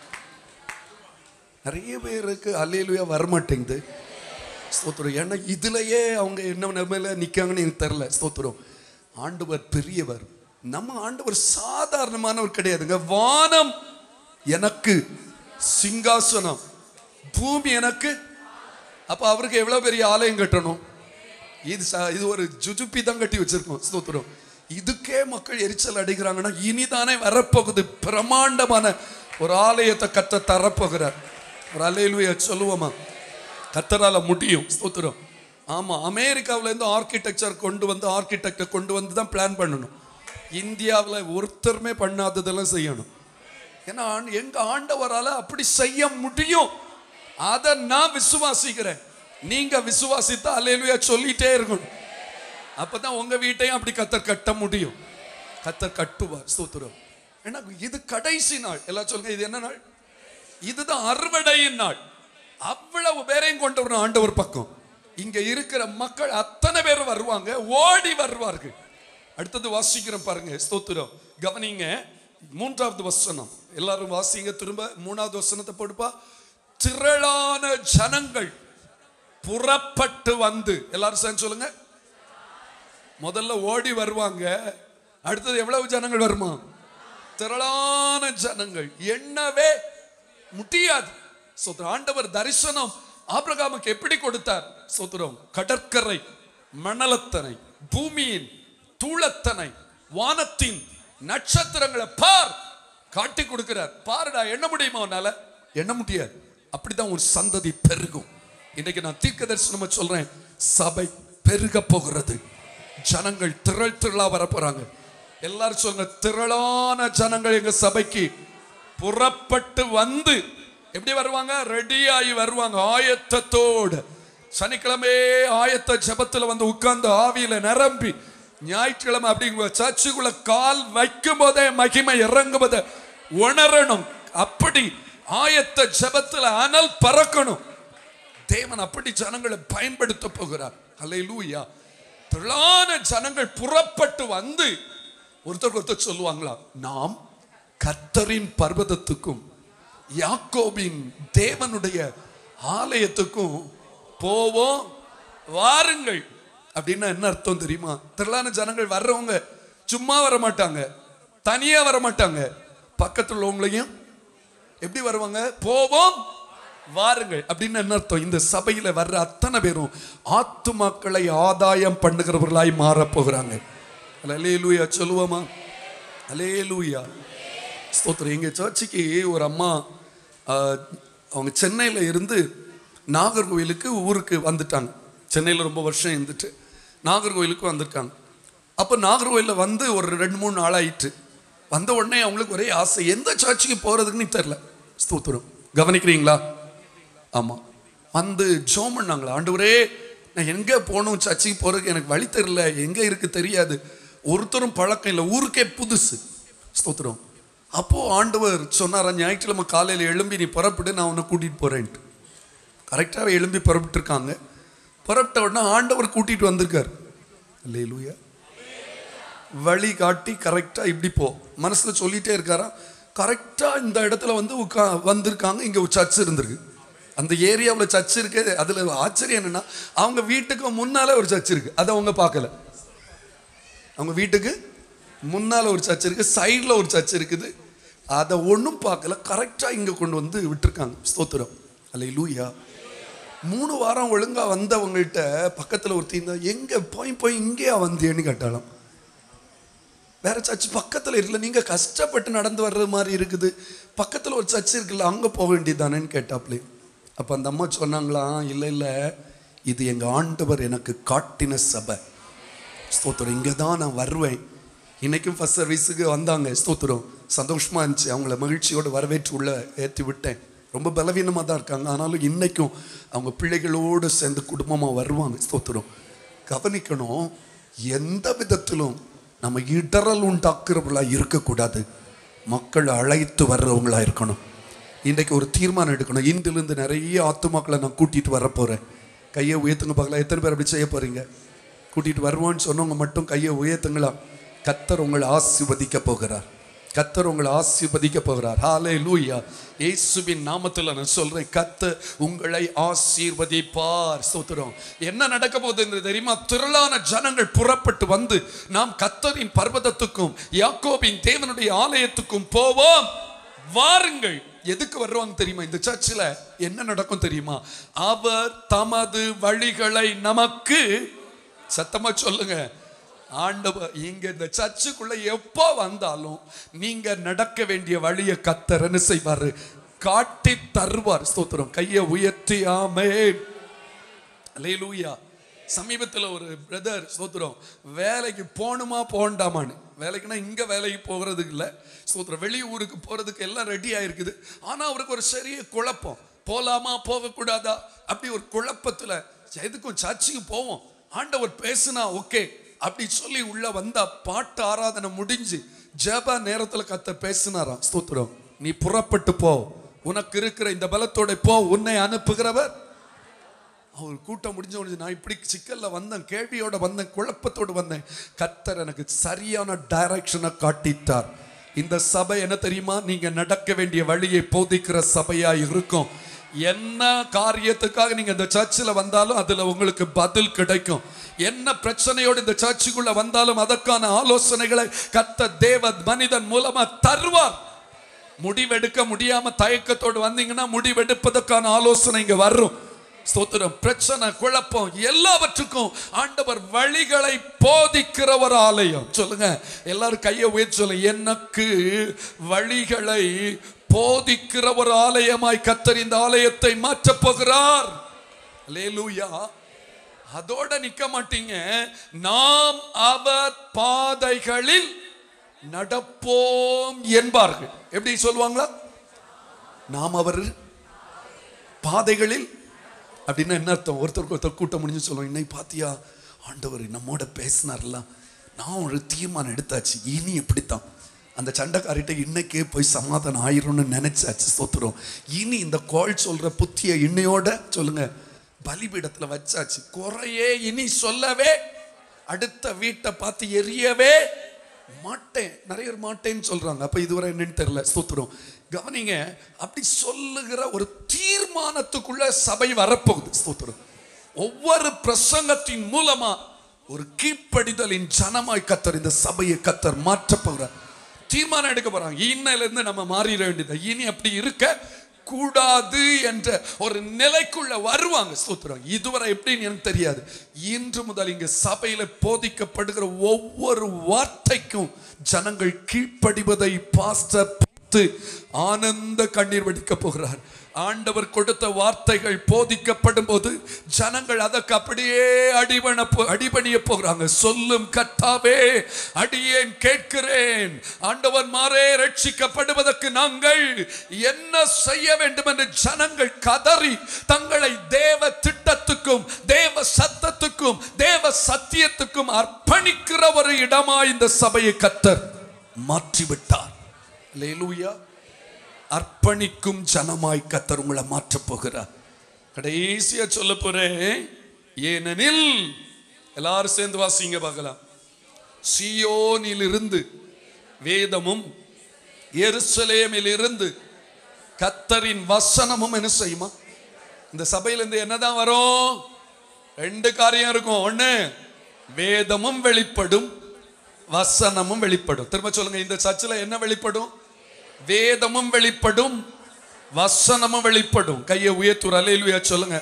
நிறைய பேருக்கு அலையிலுயா வரமாட்டேங்குது ஸ்தோத்திரம் ஏன்னா இதுலயே அவங்க என்ன நிலைமையில நிக்காங்கன்னு எனக்கு தெரில ஸ்தோத்திரம் ஆண்டவர் பெரியவர் நம்ம ஆண்டவர் சாதாரணமானவர் கிடையாதுங்க வானம் எனக்கு சிங்காசனம் பூமி எனக்கு அப்ப அவருக்கு எவ்வளவு பெரிய ஆலயம் கட்டணும் இது ச- இது ஒரு ஜுஜுப்பி தான் கட்டி வச்சிருக்கோம் ஸ்தோத்திரம் இதுக்கே மக்கள் எரிச்சல் அடைகிறாங்கன்னா இனிதானே வரப்போகுது பிரமாண்டமான ஒரு ஆலயத்தை கத்த தரப்போகிறார் ஒரு அலையிலுய சொல்லுவோமா கத்தரால முடியும் ஸ்தோத்திரம் ஆமா அமெரிக்காவுல இருந்து ஆர்கிடெக்சர் கொண்டு வந்து ஆர்கிடெக்டை கொண்டு வந்து தான் பிளான் பண்ணணும் இந்தியாவுல ஒருத்தருமே பண்ணாததெல்லாம் செய்யணும் ஏன்னா ஆண்- எங்க ஆண்டவரால அப்படி செய்ய முடியும் அதை நான் விசுவாசிக்கிறேன் நீங்க விசுவாசித்தா அல்லேலூயா சொல்லிட்டே இருக்கணும் அப்பதான் உங்க வீட்டையும் அப்படி கத்தர் கட்ட முடியும் கத்தர் கட்டுவார் ஸ்தோத்திரம் ஏன்னா இது கடைசி நாள் எல்லாம் சொல்லுங்க இது என்ன நாள் இதுதான் அறுவடையின் நாள் அவ்வளவு பேரையும் கொண்டு வரும் ஆண்டவர் பக்கம் இங்க இருக்கிற மக்கள் அத்தனை பேர் வருவாங்க ஓடி வருவார்கள் அடுத்தது வாசிக்கிறோம் பாருங்க ஸ்தோத்திரம் கவனிங்க மூன்றாவது வசனம் எல்லாரும் வாசிங்க திரும்ப மூணாவது வசனத்தை போடுப்பா திரளான ஜனங்கள் புறப்பட்டு வந்து எல்லாரும் சேர்ந்து சொல்லுங்க முதல்ல ஓடி வருவாங்க அடுத்தது எவ்வளவு ஜனங்கள் வருமா திரளான ஜனங்கள் எண்ணவே முடியாது சோத்திரம் ஆண்டவர் தரிசனம் ஆபிரகாமுக்கு எப்படி கொடுத்தார் சோத்திரம் கடற்கரை மணலத்தனை பூமியின் தூளத்தனை வானத்தின் நட்சத்திரங்களை பார் காட்டி கொடுக்கிறார் பாருடா எண்ண முடியுமா உன்னால எண்ண முடியாது அப்படிதான் ஒரு சந்ததி பெருகும் இன்னைக்கு நான் தீர்க்க தரிசனமா சொல்றேன் சபை பெருக போகிறது ஜனங்கள் திரள் திரளா வர போறாங்க எல்லாரும் சொல்லுங்க திரளான ஜனங்கள் எங்க சபைக்கு புறப்பட்டு வந்து எப்படி வருவாங்க ரெடியாகி வருவாங்க ஆயத்தத்தோடு சனிக்கிழமை ஆயத்த ஜெபத்துல வந்து உட்கார்ந்து ஆவியில நிரம்பி ஞாயிற்றுக்கிழமை அப்படி சர்ச்சுக்குள்ள கால் வைக்கும் போதே மகிமை இறங்கும் போதே உணரணும் அப்படி ஆயத்த ஜெபத்துல அனல் பறக்கணும் தேவன் அப்படி ஜனங்களை பயன்படுத்த போகிறார் அல்லேலூயா திரளான ஜனங்கள் புறப்பட்டு வந்து ஒருத்தர் ஒருத்தர் சொல்லுவாங்களா நாம் கத்தரின் பர்வதத்துக்கும் யாக்கோபின் தேவனுடைய ஆலயத்துக்கும் போவோம் வாருங்கள் அப்படின்னா என்ன அர்த்தம் தெரியுமா திரளான ஜனங்கள் வர்றவங்க சும்மா வர மாட்டாங்க தனியா வர மாட்டாங்க பக்கத்துல உள்ளவங்களையும் எப்படி வருவாங்க போவோம் வாருங்கள் அப்படின்னு என்ன அர்த்தம் இந்த சபையில வர்ற அத்தனை பேரும் ஆத்துமாக்களை ஆதாயம் பண்ணுகிறவர்களாய் மாறப் போகிறாங்க அலேலூயா சொல்லுவோமா அலேலூயா ஸ்தோத்திரம் எங்கள் சர்ச்சுக்கு ஒரு அம்மா ஆஹ், அவங்க சென்னையில் இருந்து நாகர்கோவிலுக்கு ஊருக்கு வந்துட்டாங்க சென்னையில் ரொம்ப வருஷம் இருந்துட்டு நாகர்கோவிலுக்கு வந்திருக்காங்க அப்போ நாகர்கோவிலில் வந்து ஒரு ரெண்டு மூணு நாள் ஆயிட்டு வந்த உடனே அவங்களுக்கு ஒரே ஆசை எந்த சர்ச்சுக்கு போகிறதுக்குன்னு தெரில ஸ்தோத்திரம் கவனிக்கிறீங்களா ஆமாம் வந்து ஜோம் பண்ணாங்களா ஆண்டவரே நான் எங்கே போகணும் சர்ச்சுக்கு போகிறதுக்கு எனக்கு வழி தெரியல எங்கே இருக்கு தெரியாது ஒருத்தரும் பழக்கம் இல்லை ஊருக்கே புதுசு ஸ்தோத்திரம் அப்போது ஆண்டவர் சொன்னாரா ஞாயிற்றுக்கிழமை காலையில் எழும்பி நீ புறப்பட்டு நான் உன்னை கூட்டிகிட்டு போகிறேன்ட்டு கரெக்டாக எழும்பி புறப்பட்டுருக்காங்க புறப்பட்ட உடனே ஆண்டவர் கூட்டிகிட்டு வந்திருக்கார் அல்லேலூயா வழி காட்டி கரெக்டாக இப்படி போ மனசில் சொல்லிட்டே இருக்காரா கரெக்டாக இந்த இடத்துல வந்து உட்கா வந்திருக்காங்க இங்கே ஒரு சர்ச் இருந்திருக்கு அந்த ஏரியாவில் சர்ச் இருக்கு அதில் ஆச்சரியம் என்னன்னா அவங்க வீட்டுக்கு முன்னால ஒரு சர்ச் இருக்கு அதை அவங்க பார்க்கல அவங்க வீட்டுக்கு முன்னால் ஒரு சர்ச் இருக்கு சைடில் ஒரு சர்ச் இருக்குது அதை ஒன்றும் பார்க்கல கரெக்டாக இங்கே கொண்டு வந்து விட்டுருக்காங்க ஸ்தோத்திரம் அல்ல லூயா மூணு வாரம் ஒழுங்காக வந்தவங்கள்ட்ட பக்கத்தில் ஒருத்தி இருந்தா எங்கே போய் போய் இங்கேயா வந்தியேன்னு கேட்டாலும் வேற சர்ச் பக்கத்தில் இருக்குல்ல நீங்க கஷ்டப்பட்டு நடந்து வர்றது மாதிரி இருக்குது பக்கத்தில் ஒரு சர்ச் இருக்குல்ல அங்கே போக வேண்டியதானேன்னு கேட்டாப்லே அப்போ அந்த அம்மா சொன்னாங்களாம் இல்லை இல்லை இது எங்கள் ஆண்டவர் எனக்கு காட்டின சபை ஸ்தோத்திரம் இங்கே தான் நான் வருவேன் இன்னைக்கும் ஃபர்ஸ்ட் சர்வீஸுக்கு வந்தாங்க ஸ்தோத்திரம் சந்தோஷமா இருந்துச்சு அவங்கள மகிழ்ச்சியோடு வரவேற்று உள்ள ஏற்றி விட்டேன் ரொம்ப பலவீனமாக தான் இருக்காங்க ஆனாலும் இன்னைக்கும் அவங்க பிள்ளைகளோடு சேர்ந்து குடும்பமாக வருவாங்க ஸ்தோத்திரம் கவனிக்கணும் எந்த விதத்திலும் நம்ம இடரல் உண்டாக்குறவங்களா இருக்கக்கூடாது மக்கள் அழைத்து வர்றவங்களா இருக்கணும் இன்றைக்கு ஒரு தீர்மானம் எடுக்கணும் இன்றிலிருந்து நிறைய ஆத்துமாக்களை நான் கூட்டிட்டு வர போறேன் கையை உயர்த்துங்க பார்க்கலாம் எத்தனை பேர் அப்படி செய்ய போறீங்க கூட்டிட்டு வருவோன்னு சொன்னவங்க மட்டும் கையை உயர்த்துங்களா கத்தர் உங்களை ஆசீர்வதிக்க போகிறார் கத்தர் உங்களை ஆசீர்வதிக்க போகிறார் ஹாலே லூயா இயேசுவின் நாமத்தில் நான் சொல்றேன் கத்தர் உங்களை ஆசீர்வதிப்பார் ஸ்தோத்திரம் என்ன நடக்க போகுது என்று தெரியுமா திரளான ஜனங்கள் புறப்பட்டு வந்து நாம் கத்தரின் பர்வதத்துக்கும் யாக்கோபின் தேவனுடைய ஆலயத்துக்கும் போவோம் வாருங்கள் எதுக்கு வருவாங்க தெரியுமா இந்த சர்ச்சில் என்ன நடக்கும் தெரியுமா அவர் தமது வழிகளை நமக்கு சத்தமா சொல்லுங்க ஆண்டவர் இங்க இந்த சர்ச்சுக்குள்ள எப்போ வந்தாலும் நீங்க நடக்க வேண்டிய வழியை கத்தர் என்ன செய்வாரு காட்டி தருவார் ஸ்தோத்திரம் கையை உயர்த்தி ஆமென் அல்லேலூயா சமீபத்தில் ஒரு பிரதர் ஸ்தோத்திரம் வேலைக்கு போகணுமா போண்டாமான்னு வேலைக்குன்னா இங்கே வேலைக்கு போகிறதுக்கு இல்லை ஸ்தோத்திரம் வெளியூருக்கு போகிறதுக்கு எல்லாம் ரெடி ஆயிருக்குது ஆனால் அவருக்கு ஒரு சரிய குழப்பம் போகலாமா போகக்கூடாதா அப்படி ஒரு குழப்பத்தில் எதுக்கும் சர்ச்சுக்கு போவோம் ஆண்டவர் பேசுனா ஓகே அப்படி சொல்லி உள்ள வந்தா பாட்டு ஆராதனை முடிஞ்சு ஜெப நேரத்தில் கத்த பேசினாராம் ஸ்தோத்திரம் நீ புறப்பட்டு போ உனக்கு இருக்கிற இந்த பலத்தோட போ உன்னை அனுப்புகிறவர் அவர் கூட்டம் முடிஞ்ச உடனே நான் இப்படி சிக்கல்ல வந்தேன் கேள்வியோட வந்தேன் குழப்பத்தோடு வந்தேன் கத்தர் எனக்கு சரியான டைரக்ஷனை காட்டிட்டார் இந்த சபை என்ன தெரியுமா நீங்க நடக்க வேண்டிய வழியை போதிக்கிற சபையா இருக்கும் என்ன காரியத்துக்காக நீங்க இந்த சர்ச்சில் வந்தாலும் அதுல உங்களுக்கு பதில் கிடைக்கும் என்ன பிரச்சனையோடு இந்த சர்ச்சுக்குள்ள வந்தாலும் அதற்கான ஆலோசனைகளை கத்த தேவ மனிதன் மூலமா தருவார் முடிவெடுக்க முடியாம தயக்கத்தோடு வந்தீங்கன்னா முடிவெடுப்பதற்கான ஆலோசனை இங்க வரும் ஸ்தோத்திரம் பிரச்சனை குழப்பம் எல்லாவற்றுக்கும் ஆண்டவர் வழிகளை போதிக்கிற ஒரு ஆலயம் சொல்லுங்க எல்லாரும் கையை உயர்த்தி சொல்லுங்க எனக்கு வழிகளை போதிக்கிற ஒரு ஆலயமாய் கத்தர் இந்த ஆலயத்தை மாற்றப் போகிறார் அல்லேலூயா அதோட நிக்க மாட்டீங்க நாம் அவர் பாதைகளில் நடப்போம் என்பார்கள் எப்படி சொல்லுவாங்களா நாம் அவர் பாதைகளில் அப்படின்னா என்ன அர்த்தம் ஒருத்தருக்கு ஒருத்தர் கூட்டம் முடிஞ்சு சொல்லுவோம் இன்னைக்கு பாத்தியா ஆண்டவர் நம்மோட பேசினார்ல நான் ஒரு தீர்மானம் எடுத்தாச்சு இனி எப்படித்தான் அந்த சண்டைக்காரிட்ட இன்னைக்கே போய் சமாதானம் ஆயிரும்னு நினைச்சாச்சு சோத்துறோம் இனி இந்த கோள் சொல்ற புத்திய இன்னையோட சொல்லுங்க பலிபீடத்துல வச்சாச்சு குறையே இனி சொல்லவே அடுத்த வீட்டை பார்த்து எரியவே மாட்டேன் நிறைய பேர் மாட்டேன்னு சொல்றாங்க அப்ப இதுவரை என்னன்னு தெரியல ஸ்தோத்திரம் கவனிங்க அப்படி சொல்லுகிற ஒரு தீர்மானத்துக்குள்ள சபை வரப்போகுது ஸ்தோத்திரம் ஒவ்வொரு பிரசங்கத்தின் மூலமா ஒரு கீழ்ப்படிதலின் ஜனமாய் கத்தர் இந்த சபையை கத்தர் மாற்ற போகிறார் தீர்மானம் எடுக்க போறாங்க இன்னையில இருந்து நம்ம மாறிட வேண்டியது இனி அப்படி இருக்க கூடாது என்ற ஒரு நிலைக்குள்ள வருவாங்க ஸ்தோத்திரம் இதுவரை எப்படின்னு எனக்கு தெரியாது இன்று முதல் இங்க சபையில போதிக்கப்படுகிற ஒவ்வொரு வார்த்தைக்கும் ஜனங்கள் கீழ்ப்படிவதை பாஸ்டர் பார்த்து ஆனந்த கண்ணீர் வடிக்க போகிறார் ஆண்டவர் கொடுத்த வார்த்தைகள் போதிக்கப்படும் போது ஜனங்கள் அதற்கு அப்படியே அடிபண போ- அடிபணிய போகிறாங்க சொல்லும் கத்தாவே அடியேன் கேட்கிறேன் ஆண்டவர் மாறே ரட்சிக்கப்படுவதற்கு நாங்கள் என்ன செய்ய வேண்டும் என்று ஜனங்கள் கதறி தங்களை தேவ திட்டத்துக்கும் தேவ சத்தத்துக்கும் தேவ சத்தியத்துக்கும் அர்ப்பணிக்கிற ஒரு இடமா இந்த சபையை கத்தர் மாற்றிவிட்டார் அல்லேலூயா அர்ப்பணிக்கும் ஜனமாய் கத்தர் உங்களை மாற்றப் போகிறார் கடைசியா சொல்ல போறேன் ஏனெனில் எல்லாரும் சேர்ந்து வாசிங்க பார்க்கலாம் சியோனில் இருந்து வேதமும் எருசலேமில் இருந்து கத்தரின் வசனமும் என்ன செய்யுமா இந்த சபையில இருந்து என்னதான் வரும் ரெண்டு காரியம் இருக்கும் ஒண்ணு வேதமும் வெளிப்படும் வசனமும் வெளிப்படும் திரும்ப சொல்லுங்க இந்த சர்ச்சில் என்ன வெளிப்படும் வேதமும் வெளிப்படும் வசனமும் வெளிப்படும் கையை உயர்த்துற அலையிலுயா சொல்லுங்க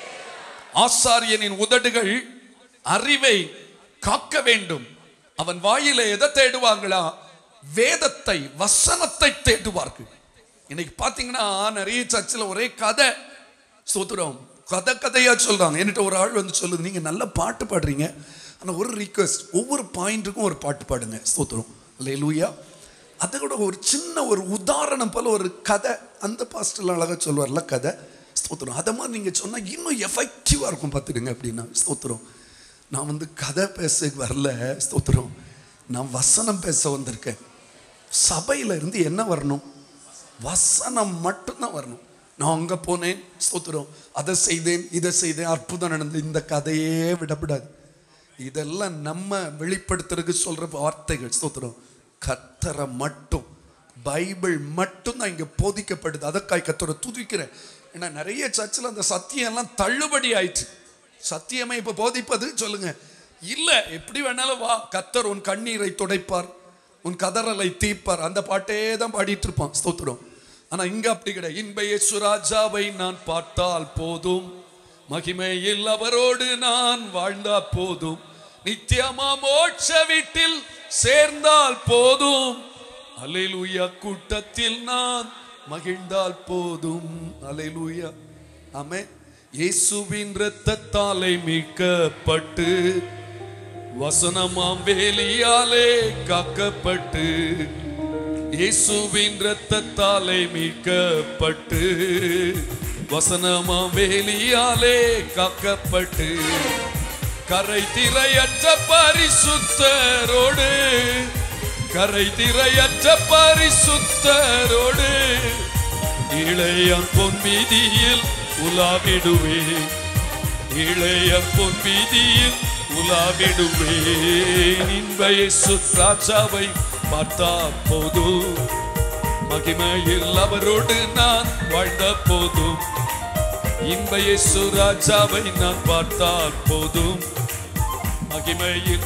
ஆசாரியனின் உதடுகள் அறிவை காக்க வேண்டும் அவன் வாயில எதை தேடுவாங்களா வேதத்தை வசனத்தை தேடுவார்கள் இன்னைக்கு பாத்தீங்கன்னா நிறைய சர்ச்சில் ஒரே கதை சோத்துறோம் கதை கதையா சொல்றாங்க என்கிட்ட ஒரு ஆள் வந்து சொல்லுது நீங்க நல்ல பாட்டு பாடுறீங்க ஆனா ஒரு ரிக்வெஸ்ட் ஒவ்வொரு பாயிண்ட்டுக்கும் ஒரு பாட்டு பாடுங்க ஸ்தோத்திரம் அல்லேலூயா அதை கூட ஒரு சின்ன ஒரு உதாரணம் போல ஒரு கதை அந்த பாஸ்டர்ல அழகா சொல்லுவார்ல கதை ஸ்தோத்திரம் அதை மாதிரி நீங்க சொன்னா இன்னும் எஃபெக்டிவா இருக்கும் பார்த்துடுங்க அப்படின்னா ஸ்தோத்திரம் நான் வந்து கதை பேச வரல ஸ்தோத்திரம் நான் வசனம் பேச வந்திருக்கேன் சபையில இருந்து என்ன வரணும் வசனம் மட்டும்தான் வரணும் நான் அங்க போனேன் ஸ்தோத்திரம் அதை செய்தேன் இதை செய்தேன் அற்புதம் நடந்தது இந்த கதையே விடப்படாது இதெல்லாம் நம்ம வெளிப்படுத்துறதுக்கு சொல்ற வார்த்தைகள் ஸ்தோத்திரம் கத்தரை மட்டும் பைபிள் மட்டும் தான் இங்க போதிக்கப்படுது அதற்காய் கத்தரை துதிக்கிறேன் ஏன்னா நிறைய சர்ச்சில் அந்த சத்தியம் எல்லாம் தள்ளுபடி ஆயிடுச்சு சத்தியமே இப்ப போதிப்பது சொல்லுங்க இல்ல எப்படி வேணாலும் வா கத்தர் உன் கண்ணீரை துடைப்பார் உன் கதறலை தீர்ப்பார் அந்த பாட்டே தான் பாடிட்டு இருப்பான் ஸ்தோத்திரம் ஆனா இங்க அப்படி கிடையாது இன்ப இயேசு ராஜாவை நான் பார்த்தால் போதும் மகிமையில் அவரோடு நான் வாழ்ந்தா போதும் நித்தியமா மோட்ச வீட்டில் சேர்ந்தால் போதும் அலையிலுயா கூட்டத்தில் நான் மகிழ்ந்தால் போதும் அலையிலுயா ஆமே இயேசுவின் இரத்தத்தாலே மீட்கப்பட்டு வசனமாம் வேலியாலே காக்கப்பட்டு இயேசுவின் இரத்தத்தாலே மீட்கப்பட்டு வசனமாம் வேலியாலே காக்கப்பட்டு கரை திரையற்ற பரிசுத்தரோடு கரை திரையற்ற பரிசுத்தரோடு இளையன் பொன் வீதியில் உலாவிடுவேன் இளைய பொன் வீதியில் உலாவிடுவேன் இன்ப இயேசு ராஜாவை பார்த்தா போதும் மகிமையில் அவரோடு நான் வாழ்ந்த போதும் இன்ப இயேசு ராஜாவை நான் பார்த்தால் போதும் மகிமையில்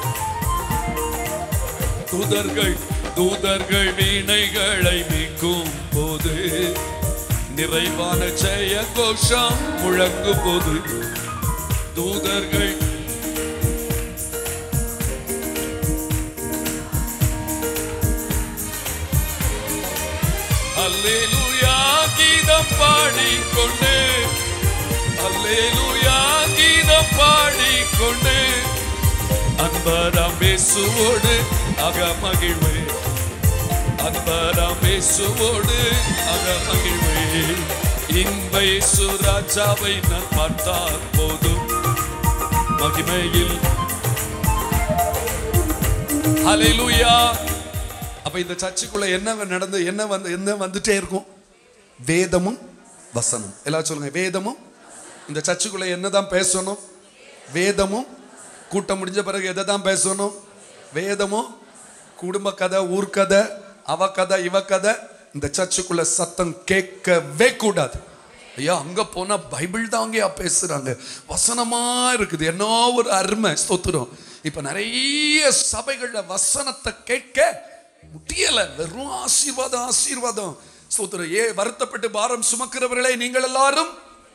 தூதர்கள் தூதர்கள் வீணைகளை மீட்கும் போது நிறைவான ஜெய கோஷம் முழங்கும் போது தூதர்கள் அல்லேலூயா கீதம் பாடிக்கொண்டு அல்லேலூயா கீதம் பாடிக்கொண்டு அன்பராம் இயேசுவோடு அகமகிழ்வே அன்பராம் இயேசுவோடு அகமகிழ்வே இன்ப இயேசு ராஜாவை நான் பார்த்தால் போதும் மகிமையில் ஹalleluya அப்ப இந்த சர்ச்சுக்குள்ள என்ன நடந்து என்ன வந்து என்ன வந்துட்டே இருக்கும் வேதமும் வசனம் எல்லாரும் சொல்லுங்க வேதமும் இந்த சர்ச்சுக்குள்ள என்னதான் பேசணும் வேதமும் கூட்டம் முடிஞ்ச பிறகு எதை தான் பேசணும் வேதமும் குடும்ப கதை ஊர் கதை அவ கதை இவ கதை இந்த சர்ச்சுக்குள்ள சத்தம் கேட்கவே கூடாது ஐயா அங்க போனா பைபிள் தான் அங்கேயா பேசுறாங்க வசனமா இருக்குது என்ன ஒரு அருமை ஸ்தோத்திரம் இப்ப நிறைய சபைகள்ல வசனத்தை கேட்க முடியல வெறும் ஆசீர்வாதம் ஆசீர்வாதம் ஸ்தோத்திரம் ஏ வருத்தப்பட்டு பாரம் சுமக்கிறவர்களே நீங்கள் எல்லாரும்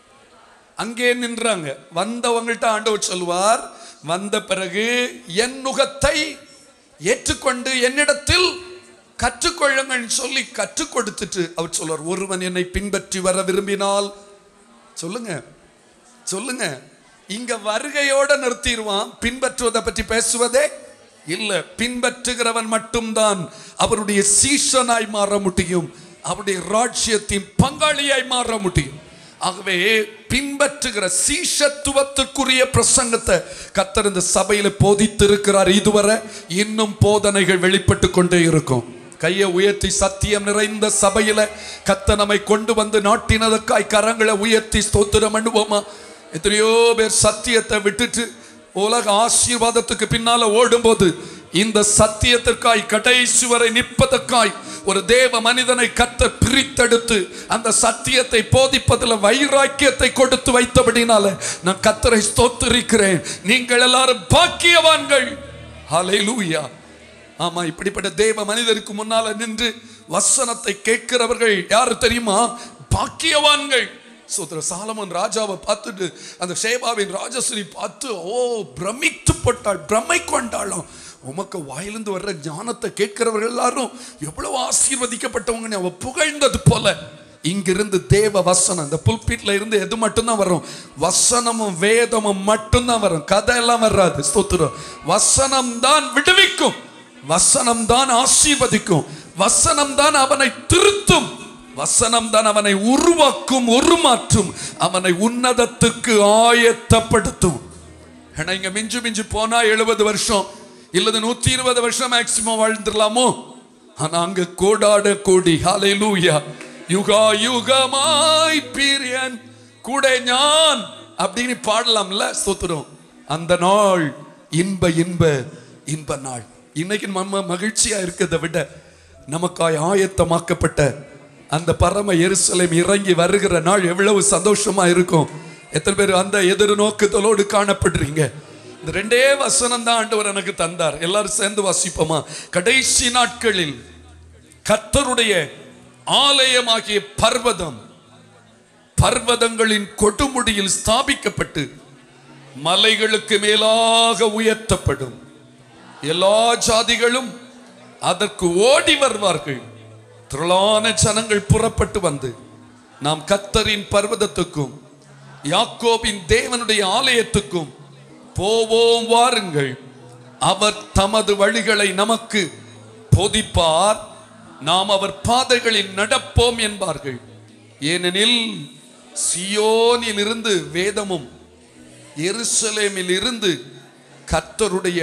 அங்கே நின்றாங்க வந்தவங்கள்ட்ட ஆண்டவர் சொல்வார் வந்த பிறகு என் நுகத்தை ஏற்றுக்கொண்டு என்னிடத்தில் கற்றுக்கொள்ளுங்கள் சொல்லி கற்றுக் கொடுத்துட்டு அவர் சொல்வார் ஒருவன் என்னை பின்பற்றி வர விரும்பினால் சொல்லுங்க சொல்லுங்க இங்க வருகையோட நிறுத்திடுவான் பின்பற்றுவதை பற்றி பேசுவதே இல்ல பின்பற்றுகிறவன் மட்டும்தான் அவருடைய சீஷனாய் மாற முடியும் அவருடைய ராஜ்யத்தின் பங்காளியாய் மாற முடியும் ஆகவே பின்பற்றுகிற சீஷத்துவத்திற்குரிய பிரசங்கத்தை கத்தர் இந்த சபையில போதித்திருக்கிறார் இதுவரை இன்னும் போதனைகள் வெளிப்பட்டு கொண்டே இருக்கும் கையை உயர்த்தி சத்தியம் நிறைந்த சபையில கத்த நம்மை கொண்டு வந்து நாட்டினதற்காய் கரங்களை உயர்த்தி ஸ்தோத்திரம் பண்ணுவோமா எத்தனையோ பேர் சத்தியத்தை விட்டுட்டு உலக ஆசீர்வாதத்துக்கு பின்னால ஓடும்போது இந்த சத்தியத்திற்காய் கடைசி வரை நிற்பதற்காய் ஒரு தேவ மனிதனை கத்த பிரித்தெடுத்து அந்த சத்தியத்தை போதிப்பதில் வைராக்கியத்தை கொடுத்து வைத்தபடினால நான் கத்தரை ஸ்தோத்திரிக்கிறேன் நீங்கள் எல்லாரும் பாக்கியவான்கள் ஹalleluya ஆமா இப்படிப்பட்ட தேவ மனிதருக்கு முன்னால நின்று வசனத்தை கேட்கிறவர்கள் யாரு தெரியுமா பாக்கியவான்கள் சோதர சாலமன் ராஜாவை பார்த்துட்டு அந்த ஷேபாவின் ராஜஸ்ரீ பார்த்து ஓ பிரமித்து போட்டாள் பிரமை கொண்டாளாம் உமக்கு வாயிலிருந்து வர்ற ஞானத்தை கேட்கிறவர்கள் எல்லாரும் எவ்வளவு ஆசீர்வதிக்கப்பட்டவங்க அவ புகழ்ந்தது போல இங்கிருந்து தேவ வசனம் இந்த புல்பீட்ல இருந்து எது மட்டும்தான் வரும் வசனமும் வேதமும் மட்டும்தான் வரும் கதை எல்லாம் வராது ஸ்தோத்திரம் வசனம் தான் விடுவிக்கும் வசனம் தான் ஆசீர்வதிக்கும் வசனம் தான் அவனை திருத்தும் வசனம் தான் அவனை உருவாக்கும் உருமாற்றும் அவனை உன்னதத்துக்கு ஆயத்தப்படுத்தும் ஏன்னா இங்க மிஞ்சு மிஞ்சு போனா எழுபது வருஷம் இல்லது நூத்தி இருபது வருஷம் மேக்சிமம் வாழ்ந்துடலாமோ ஆனா அங்க கோடாட கோடி ஹalleluya யுகா யுகமாய் பிரியன் கூட ஞான் அப்படின்னு பாடலாம்ல ஸ்தோத்திரம் அந்த நாள் இன்ப இன்ப இன்ப நாள் இன்னைக்கு நம்ம மகிழ்ச்சியா இருக்கிறதை விட நமக்காய் ஆயத்தமாக்கப்பட்ட அந்த பரம எருசலேம் இறங்கி வருகிற நாள் எவ்வளவு சந்தோஷமா இருக்கும் எத்தனை பேர் அந்த எதிர்நோக்குதலோடு காணப்படுறீங்க இந்த ரெண்டே வசனம் தான் ஆண்டவர் எனக்கு தந்தார் எல்லாரும் சேர்ந்து வாசிப்போமா கடைசி நாட்களில் கர்த்தருடைய ஆலயமாகிய பர்வதம் பர்வதங்களின் கொடுமுடியில் ஸ்தாபிக்கப்பட்டு மலைகளுக்கு மேலாக உயர்த்தப்படும் எல்லா ஜாதிகளும் அதற்கு ஓடி வருவார்கள் திரளான ஜனங்கள் புறப்பட்டு வந்து நாம் கத்தரின் பர்வதத்துக்கும் யாக்கோபின் தேவனுடைய ஆலயத்துக்கும் போவோம் வாருங்கள் அவர் தமது வழிகளை நமக்கு போதிப்பார் நாம் அவர் பாதைகளில் நடப்போம் என்பார்கள் ஏனெனில் சியோனில் இருந்து வேதமும் எருசலேமில் இருந்து கர்த்தருடைய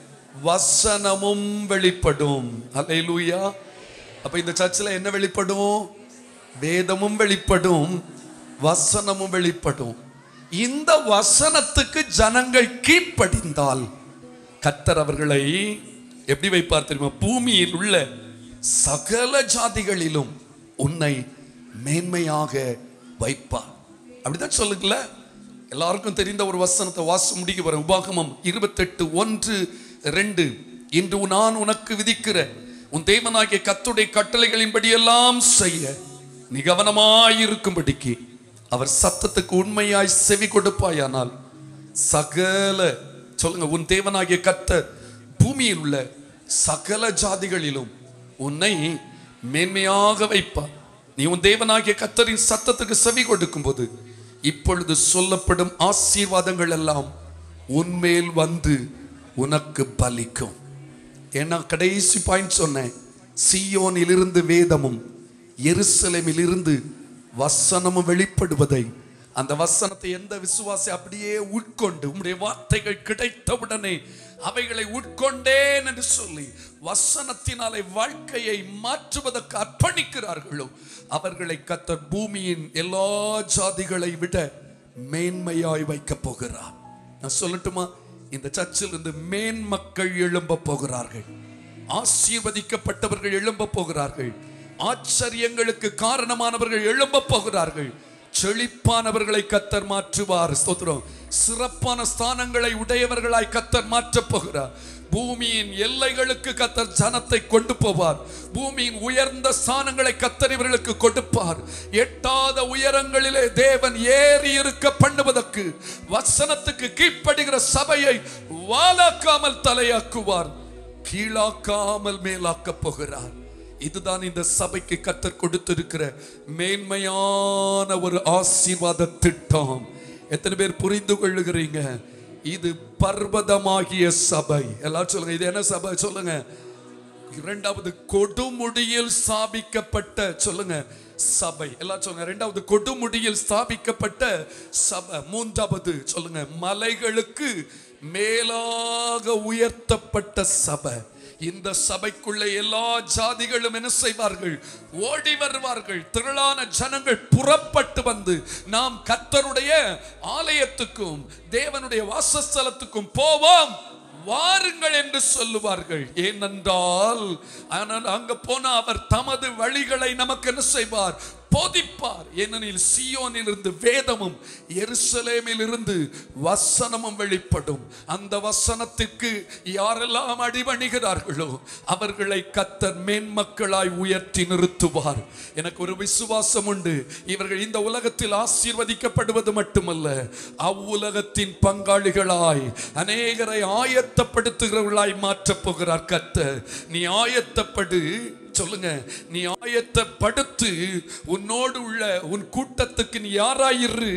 வசனமும் வெளிப்படும் அல்லேலூயா அப்ப இந்த சர்ச்சில் என்ன வெளிப்படும் வேதமும் வெளிப்படும் வசனமும் வெளிப்படும் இந்த வசனத்துக்கு ஜனங்கள் கீழ்ப்படிந்தால் கர்த்தர் அவர்களை எப்படி வைப்பார் தெரியுமா பூமியில் உள்ள சகல ஜாதிகளிலும் உன்னை மேன்மையாக வைப்பார் அப்படிதான் சொல்லுங்கள எல்லாருக்கும் தெரிந்த ஒரு வசனத்தை வாசி முடிக்க போறேன் உபாகமம் இருபத்தெட்டு ஒன்று ரெண்டு இன்று நான் உனக்கு விதிக்கிற உன் தேவனாகிய கத்துடைய கட்டளைகளின்படி எல்லாம் செய்ய நீ கவனமாயிருக்கும்படிக்கு அவர் சத்தத்துக்கு உண்மையாய் செவி கொடுப்பாயானால் சகல சொல்லுங்க உன் தேவனாகிய கர்த்தர் பூமியில் உள்ள சகல ஜாதிகளிலும் உன்னை மேன்மையாக வைப்பார் நீ உன் தேவனாகிய கர்த்தரின் சத்தத்துக்கு செவி கொடுக்கும் போது இப்பொழுது சொல்லப்படும் ஆசீர்வாதங்கள் எல்லாம் உன்மேல் வந்து உனக்கு பலிக்கும் ஏன்னா கடைசி பாயிண்ட் சொன்னேன் சியோனில் இருந்து வேதமும் எருசலேமில் இருந்து வசனமும் வெளிப்படுவதை அந்த வசனத்தை எந்த விசுவாசி அப்படியே உட்கொண்டு உம்முடைய வார்த்தைகள் கிடைத்தவுடனே அவைகளை உட்கொண்டேன் என்று சொல்லி வசனத்தினாலே வாழ்க்கையை மாற்றுவதற்கு அர்ப்பணிக்கிறார்களோ அவர்களை கத்தர் பூமியின் எல்லா ஜாதிகளை விட மேன்மையாய் வைக்கப் போகிறார் நான் சொல்லட்டுமா இந்த சர்ச்சில் இருந்து மேன்மக்கள் எழும்ப போகிறார்கள் ஆசீர்வதிக்கப்பட்டவர்கள் எழும்ப போகிறார்கள் ஆச்சரியங்களுக்கு காரணமானவர்கள் எழும்ப போகிறார்கள் செழிப்பானவர்களை கத்தர் மாற்றுவார் ஸ்தோத்திரம் சிறப்பான ஸ்தானங்களை உடையவர்களாய் கத்தர் மாற்றப் போகிறார் பூமியின் எல்லைகளுக்கு கத்தர் ஜனத்தை கொண்டு போவார் பூமியின் உயர்ந்த ஸ்தானங்களை கத்தர் இவர்களுக்கு கொடுப்பார் எட்டாத உயரங்களிலே தேவன் ஏறி இருக்க பண்ணுவதற்கு வசனத்துக்கு கீழ்ப்படுகிற சபையை வாலாக்காமல் தலையாக்குவார் கீழாக்காமல் மேலாக்கப் போகிறார் இதுதான் இந்த சபைக்கு கத்தர் கொடுத்திருக்கிற மேன்மையான ஒரு ஆசீர்வாத திட்டம் எத்தனை பேர் புரிந்து கொள்ளுகிறீங்க இது பர்வதமாகிய சபை எல்லாரும் சொல்லுங்க இது என்ன சபை சொல்லுங்க இரண்டாவது கொடுமுடியில் ஸ்தாபிக்கப்பட்ட சொல்லுங்க சபை எல்லாம் சொல்லுங்க இரண்டாவது கொடுமுடியில் ஸ்தாபிக்கப்பட்ட சபை மூன்றாவது சொல்லுங்க மலைகளுக்கு மேலாக உயர்த்தப்பட்ட சபை இந்த சபைக்குள்ள எல்லா ஜாதிகளும் என்ன செய்வார்கள் ஓடி வருவார்கள் திரளான ஜனங்கள் புறப்பட்டு வந்து நாம் கர்த்தருடைய ஆலயத்துக்கும் தேவனுடைய வாசஸ்தலத்துக்கும் போவோம் வாருங்கள் என்று சொல்லுவார்கள் ஏனென்றால் ஆனால் அங்க போன அவர் தமது வழிகளை நமக்கு என்ன செய்வார் போதிப்பார் ஏனெனில் சியோனில் இருந்து வேதமும் எருசலேமில் இருந்து வசனமும் வெளிப்படும் அந்த வசனத்திற்கு யாரெல்லாம் அடிபணிகிறார்களோ அவர்களை கத்தர் மேன்மக்களாய் உயர்த்தி நிறுத்துவார் எனக்கு ஒரு விசுவாசம் உண்டு இவர்கள் இந்த உலகத்தில் ஆசீர்வதிக்கப்படுவது மட்டுமல்ல அவ்வுலகத்தின் பங்காளிகளாய் அநேகரை ஆயத்தப்படுத்துகிறவர்களாய் மாற்றப் போகிறார் கத்தர் நீ ஆயத்தப்படு சொல்லுங்க நீ ஆயத்தப்படுத்து உன்னோடு உள்ள உன் கூட்டத்துக்கு நீ யாராயிரு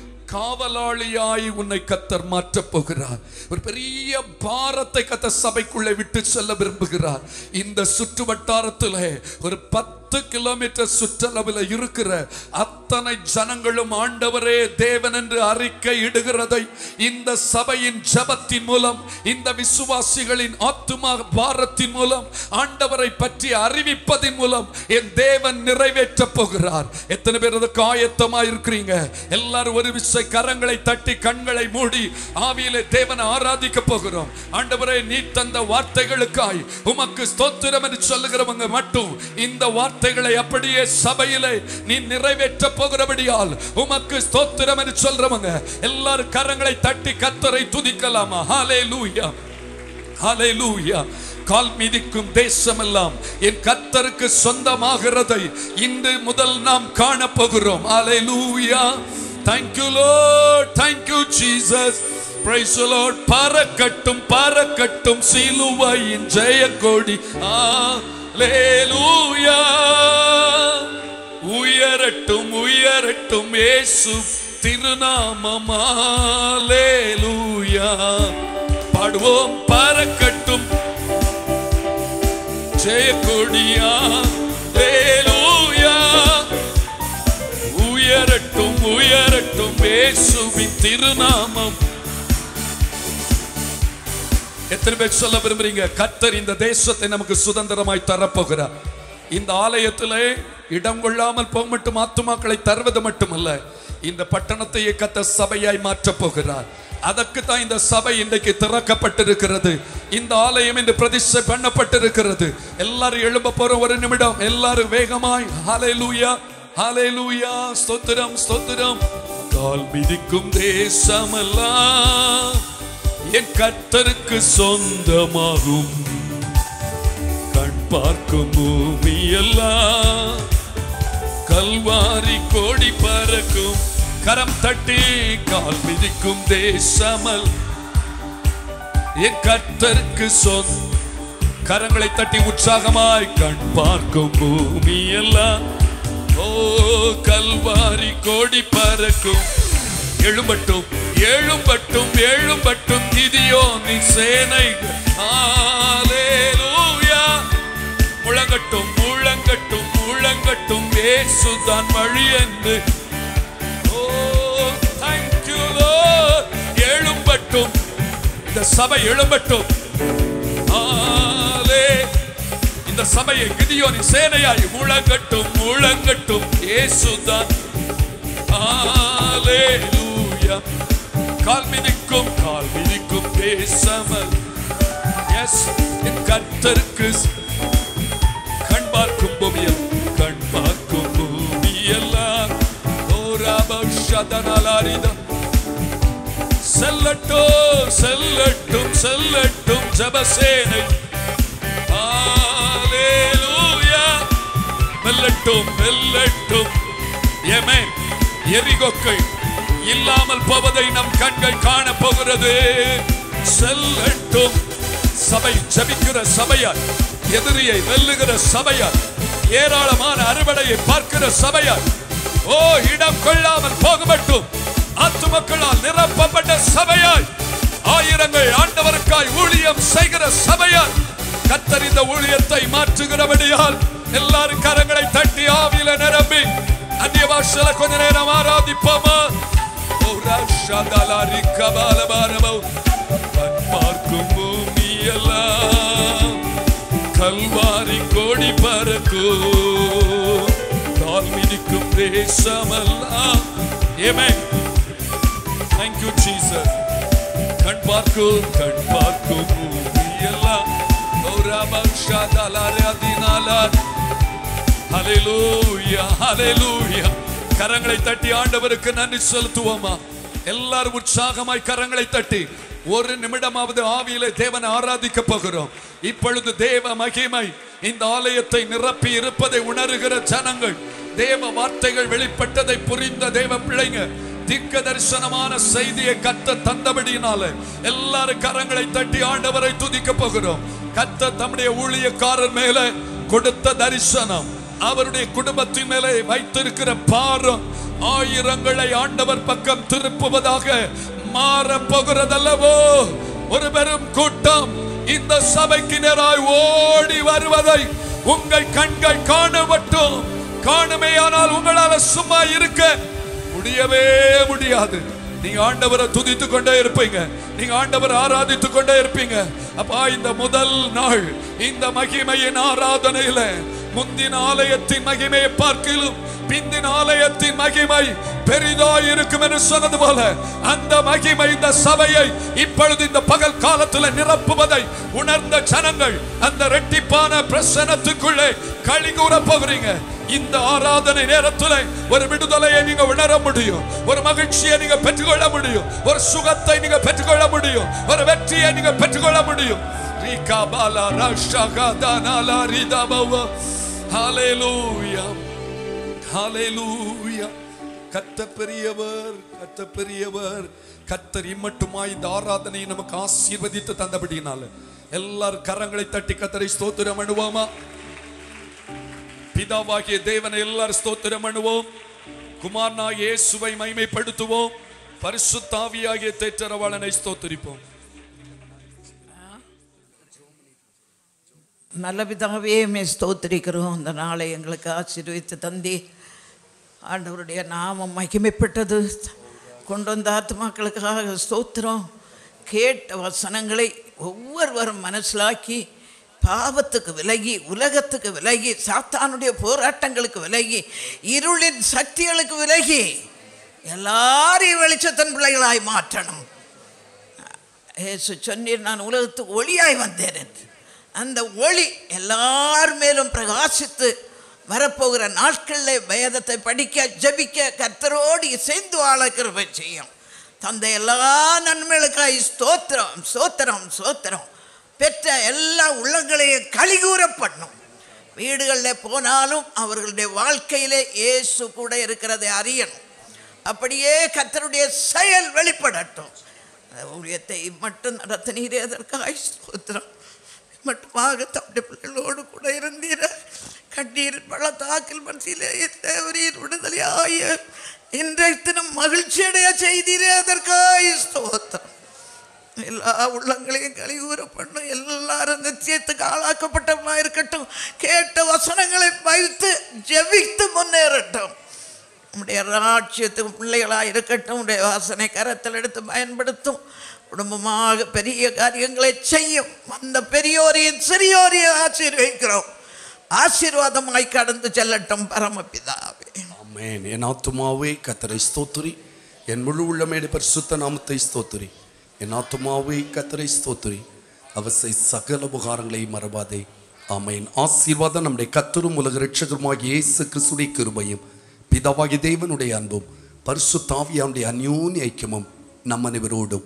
காவலாளியாய் உன்னை கத்தர் மாற்றப் போகிறார் ஒரு பெரிய பாரத்தை கத்தர் சபைக்குள்ளே விட்டு செல்ல விரும்புகிறார் இந்த சுற்று வட்டாரத்தில் ஒரு பத்து கிலோமீட்டர் சுற்றளவில் இருக்கிற அத்தனை ஜனங்களும் ஆண்டவரே தேவன் என்று அறிக்கை இடுகிறதை இந்த சபையின் ஜபத்தின் மூலம் இந்த விசுவாசிகளின் ஆத்துமா பாரத்தின் மூலம் ஆண்டவரை பற்றி அறிவிப்பதின் மூலம் என் தேவன் நிறைவேற்ற போகிறார் எத்தனை பேர் அதுக்கு ஆயத்தமா இருக்கிறீங்க எல்லாரும் ஒரு விசை கரங்களை தட்டி கண்களை மூடி ஆவியிலே தேவனை ஆராதிக்க போகிறோம் ஆண்டவரே நீ தந்த வார்த்தைகளுக்காய் உமக்கு ஸ்தோத்திரம் என்று சொல்லுகிறவங்க மட்டும் இந்த வார்த்தைகளை அப்படியே சபையிலே நீ நிறைவேற்ற போகிறபடியால் உமக்கு ஸ்தோத்திரம் என்று சொல்றவங்க எல்லாரும் கரங்களை தட்டி கத்தரை துதிக்கலாமா ஹாலே லூயா ஹalleluya கால் மிதிக்கும் தேசமெல்லாம் என் கத்தருக்கு சொந்தமாகிறதை இன்று முதல் நாம் காண போகிறோம் ஹalleluya thank you lord thank you jesus praise the lord பறக்கட்டும் பறக்கட்டும் சிலுவையின் ஜெயக்கொடி ஹalleluya உயரட்டும் உயரட்டும் இயேசு திருநாமம் ஹalleluya பாடுவோம் பறக்கட்டும் ஜெயக்கொடியா ஹalleluya உயரட்டும் உயரட்டும் இயேசுவின் திருநாமம் எத்தனை பேர் சொல்ல விரும்புறீங்க கத்தர் இந்த தேசத்தை நமக்கு சுதந்திரமாய் தரப்போகிறார் இந்த ஆலயத்திலே இடம் கொள்ளாமல் போக மட்டும் ஆத்துமாக்களை தருவது மட்டுமல்ல இந்த பட்டணத்தையே கத்த சபையாய் மாற்றப் போகிறார் அதற்கு தான் இந்த சபை இன்றைக்கு திறக்கப்பட்டிருக்கிறது இந்த ஆலயம் இன்று பிரதிஷ்டை பண்ணப்பட்டிருக்கிறது எல்லாரும் எழும்ப போற ஒரு நிமிடம் எல்லாரும் வேகமாய் ஹalleluya ஹalleluya ஸ்தோத்திரம் ஸ்தோத்திரம் கால் மிதிக்கும் தேசமெல்லாம் என் கர்த்தருக்கு சொந்தமாகும் கண் பார்க்கும் பூமி எல்லாம் கல்வாரி கோடி பறக்கும் கரம் தட்டி கால் மிதிக்கும் தேசமல் என் கர்த்தருக்கு சொந்த கரங்களை தட்டி உற்சாகமாய் கண் பார்க்கும் பூமி எல்லாம் ஓ கல்வாரி கோடி பறக்கும் எழும்பட்டும் எழும்பட்டும் எழும்பட்டும் இதியோ நீ சேனை ஹalleluya முழங்கட்டும் முழங்கட்டும் முழங்கட்டும் இயேசுதான் வழி என்று ஓ thank you lord எழும்பட்டும் இந்த சபை எழும்பட்டும் ஆலே இந்த சபையை கிதியோனின் சேனையாய் முழங்கட்டும் முழங்கட்டும் இயேசுதான் ஹalleluya கால் மிதிக்கும் கால் மிதிக்கும் தேசமல் எஸ் என் கர்த்தருக்கு கண் பார்க்கும் பூமியில் கண் பார்க்கும் பூமியெல்லாம் ஓராபஷதனலாரிதம் செல்லட்டும் செல்லட்டும் செல்லட்டும் ஜபசேனை ஹalleluya வெல்லட்டும் வெல்லட்டும் ஏமேன் எரிகொக்கள் இல்லாமல் போவதை நம் கண்கள் காண போகிறது செல்லட்டும் சபை ஜபிக்கிற சபையார் எதிரியை வெல்லுகிற சபையார் ஏராளமான அறுவடையை பார்க்கிற சபையார் ஓ இடம் கொள்ளாமல் போகட்டும் ஆத்துமக்களால் நிரப்பப்பட்ட சபையாய் ஆயிரங்கள் ஆண்டவருக்காய் ஊழியம் செய்கிற சபையார் கத்தர் இந்த ஊழியத்தை மாற்றுகிறபடியால் எல்லாரும் கரங்களை தட்டி ஆவியில நிரம்பி அந்நிய பாஷையில கொஞ்ச நேரம் ஆராதிப்போமா ஓ ராஷாதாலா ரிக்கபால பாரபௌ. கண் பார்க்கும் பூமி எல்லாம் கல்வாரி கோடி பறக்கோ கால் மிதிக்கும் தேசமெல்லாம் ஏமே தேங்க்யூ ஜீசஸ் கண் பார்க்கும் கண் பார்க்கும் பூமி எல்லாம் அதினாலார் ஹalleluya ஹalleluya கரங்களை தட்டி ஆண்டவருக்கு நன்றி செலுத்துவோமா எல்லாரும் உற்சாகமாய் கரங்களை தட்டி ஒரு நிமிடமாவது ஆவியிலே தேவனை ஆராதிக்க போகிறோம் இப்பொழுது தேவ மகிமை இந்த ஆலயத்தை நிரப்பி இருப்பதை உணர்கிற ஜனங்கள் தேவ வார்த்தைகள் வெளிப்பட்டதை புரிந்த தேவ பிள்ளைங்க திக்க தரிசனமான செய்தியை கத்த தந்தபடியினால எல்லாரும் கரங்களை தட்டி ஆண்டவரை துதிக்க போகிறோம் கத்த தம்முடைய ஊழியக்காரர் மேல கொடுத்த தரிசனம் அவருடைய குடும்பத்தின் மேலே வைத்திருக்கிற பாரம் ஆயிரங்களை ஆண்டவர் பக்கம் திருப்புவதாக மாற போகிறதல்லவோ ஒரு பெரும் கூட்டம் இந்த சபைக்கு நேராய் ஓடி வருவதை உங்கள் கண்கள் காணவட்டும் காணுமேயானால் உங்களால சும்மா இருக்க முடியவே முடியாது நீங்க ஆண்டவரை துதித்து கொண்டே இருப்பீங்க நீங்க ஆண்டவரை ஆராதித்து கொண்டே இருப்பீங்க அப்பா இந்த முதல் நாள் இந்த மகிமையின் ஆராதனையில முந்தின ஆலயத்தின் மகிமையை பார்க்கிலும் பிந்தின ஆலயத்தின் மகிமை பெரிதாய் இருக்கும் என்று சொன்னது போல அந்த மகிமை இந்த சபையை இப்பொழுது இந்த பகல் காலத்துல நிரப்புவதை உணர்ந்த ஜனங்கள் அந்த ரெட்டிப்பான பிரசனத்துக்குள்ளே களி கூற போகிறீங்க இந்த ஆராதனை நேரத்தில் ஒரு விடுதலையை நீங்க உணர முடியும் ஒரு மகிழ்ச்சியை நீங்க பெற்றுக்கொள்ள முடியும் ஒரு சுகத்தை நீங்க பெற்றுக்கொள்ள முடியும் ஒரு வெற்றியை நீங்க பெற்றுக்கொள்ள முடியும் ரீகா பாலா ராஷாகா தானாலா ரிதாபவ ஹalleluya ஹalleluya கத்த பெரியவர் கத்த பெரியவர் கத்தர் இம்மட்டுமாய் இந்த ஆராதனையை நமக்கு ஆசீர்வதித்து தந்தபடினால எல்லாரும் கரங்களை தட்டி கத்தரை ஸ்தோத்திரம் பண்ணுவோமா பிதாவாகிய தேவனை எல்லாரும் ஸ்தோத்திரம் பண்ணுவோம் குமாரனா இயேசுவை மைமைப்படுத்துவோம் பரிசுத்தாவியாகிய தேற்றரவாளனை ஸ்தோத்திரிப்போம் நல்ல பிதாவே மே ஸ்தோத்திரிக்கிறோம் இந்த நாளை எங்களுக்கு ஆசீர்வதித்து தந்தி ஆண்டவருடைய நாமம் மகிமைப்பட்டது கொண்டு வந்த ஆத்மாக்களுக்காக ஸ்தோத்திரம் கேட்ட வசனங்களை ஒவ்வொருவரும் மனசிலாக்கி பாவத்துக்கு விலகி உலகத்துக்கு விலகி சாத்தானுடைய போராட்டங்களுக்கு விலகி இருளின் சக்திகளுக்கு விலகி எல்லாரையும் வெளிச்சத்தின் பிள்ளைகளாய் மாற்றணும் ஏசு சொன்னீர் நான் உலகத்துக்கு ஒளியாய் வந்தேன் என்று அந்த ஒளி எல்லார் மேலும் பிரகாசித்து வரப்போகிற நாட்களில் வேதத்தை படிக்க ஜபிக்க கர்த்தரோடு இசைந்து வாழ கிருபை செய்யும் தந்தை எல்லா நன்மைகளுக்காய் ஸ்தோத்திரம் ஸ்தோத்திரம் ஸ்தோத்திரம் பெற்ற எல்லா உள்ளங்களையும் கலிகூற பண்ணும் வீடுகளில் போனாலும் அவர்களுடைய வாழ்க்கையிலே இயேசு கூட இருக்கிறதை அறியணும் அப்படியே கர்த்தருடைய செயல் வெளிப்படட்டும் அந்த ஊழியத்தை மட்டும் நடத்தினீரே அதற்காக ஸ்தோத்திரம் மட்டுமாக தம்முடைய பிள்ளைகளோடு கூட இருந்தீர கண்ணீர் பள்ளத்தாக்கில் மனசிலே தேவரீர் விடுதலையாய இன்றைய தினம் மகிழ்ச்சி அடைய செய்தீரே அதற்காக ஸ்தோத்திரம் எல்லா உள்ளங்களையும் கழிவுற பண்ணும் எல்லாரும் நிச்சயத்துக்கு ஆளாக்கப்பட்டவங்களா இருக்கட்டும் கேட்ட வசனங்களை வைத்து ஜெபித்து முன்னேறட்டும் உம்முடைய ராட்சியத்துக்கு பிள்ளைகளாக இருக்கட்டும் உடைய வாசனை கரத்தில் எடுத்து பயன்படுத்தும் குடும்பமாக பெரிய காரியங்களை செய்யும் அந்த பெரியோரையும் சிறியோரையும் ஆசீர்வதிக்கிறோம் ஆசீர்வாதமாய் கடந்து செல்லட்டும் பரமபிதாவே ஆமென் என் ஆத்துமாவே கத்தரை ஸ்தோத்திரி என் முழு உள்ளமேடு பரிசுத்த நாமத்தை ஸ்தோத்திரி என் ஆத்துமாவே கத்தரை ஸ்தோத்திரி அவசை சகல உபகாரங்களை மறவாதே ஆமென் ஆசீர்வாதம் நம்முடைய கத்தரும் உலக ரட்சகருமாகிய இயேசு கிறிஸ்துடைய கிருபையும் பிதாவாகிய தேவனுடைய அன்பும் பரிசுத்தாவியானுடைய அந்யோன்ய ஐக்கியமும் நம் அனைவரோடும்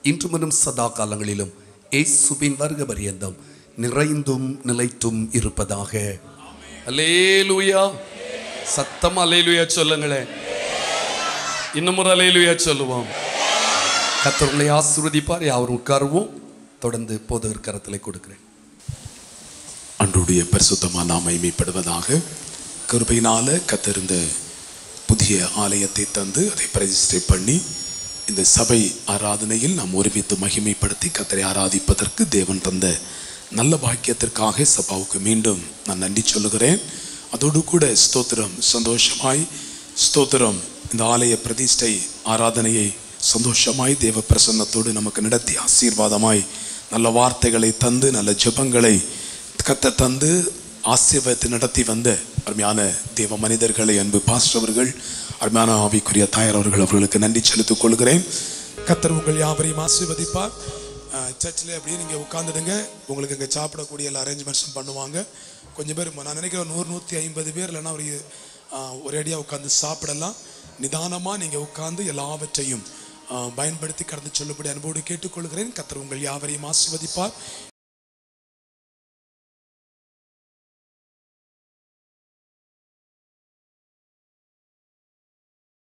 இன்று மனும் சதா காலங்களிலும் ஏசுபின் வருக பரியந்தம் நிறைந்தும் நிலைத்தும் இருப்பதாக அல்லேலூயா சத்தம் அல்லேலூயா சொல்லுங்களேன் இன்னும் ஒரு அல்லேலூயா சொல்லுவோம் கத்தர்களை ஆசிர்வதிப்பார் யாவரும் உட்காருவோம் தொடர்ந்து போதகர் கரத்திலே கொடுக்கிறேன் அன்றுடைய பரிசுத்தமான நாம் மகிமைப்படுவதாக கிருபையினால கத்திருந்த புதிய ஆலயத்தை தந்து அதை பிரதிஷ்டை பண்ணி இந்த சபை ஆராதனையில் நாம் ஒருமித்து மகிமைப்படுத்தி கத்தரை ஆராதிப்பதற்கு தேவன் தந்த நல்ல பாக்கியத்திற்காக சபாவுக்கு மீண்டும் நான் நன்றி சொல்லுகிறேன் அதோடு கூட ஸ்தோத்திரம் சந்தோஷமாய் ஸ்தோத்திரம் இந்த ஆலய பிரதிஷ்டை ஆராதனையை சந்தோஷமாய் தேவ பிரசன்னத்தோடு நமக்கு நடத்தி ஆசீர்வாதமாய் நல்ல வார்த்தைகளை தந்து நல்ல ஜெபங்களை கத்த தந்து ஆசீர்வாதத்தை நடத்தி வந்த அருமையான தேவ மனிதர்களை அன்பு பாஸ்டர் அவர்கள் அருமையான ஆவிக்குரிய தாயார் அவர்கள் அவர்களுக்கு நன்றி செலுத்திக் கொள்கிறேன் கத்தர் உங்கள் யாவரையும் ஆசீர்வதிப்பார் சர்ச்சில் அப்படியே நீங்கள் உட்காந்துடுங்க உங்களுக்கு இங்கே சாப்பிடக்கூடிய எல்லா அரேஞ்ச்மெண்ட்ஸும் பண்ணுவாங்க கொஞ்சம் பேர் நான் நினைக்கிறேன் நூறு நூற்றி ஐம்பது பேர் இல்லைன்னா ஒரு ஆஹ், ஒரேடியாக உட்காந்து சாப்பிடலாம் நிதானமாக நீங்கள் உட்கார்ந்து எல்லாவற்றையும் ஆஹ், பயன்படுத்தி கடந்து சொல்லும்படி அன்போடு கேட்டுக்கொள்கிறேன் கத்தர் உங்கள் யாவரையும் ஆசிர்வதிப்பார்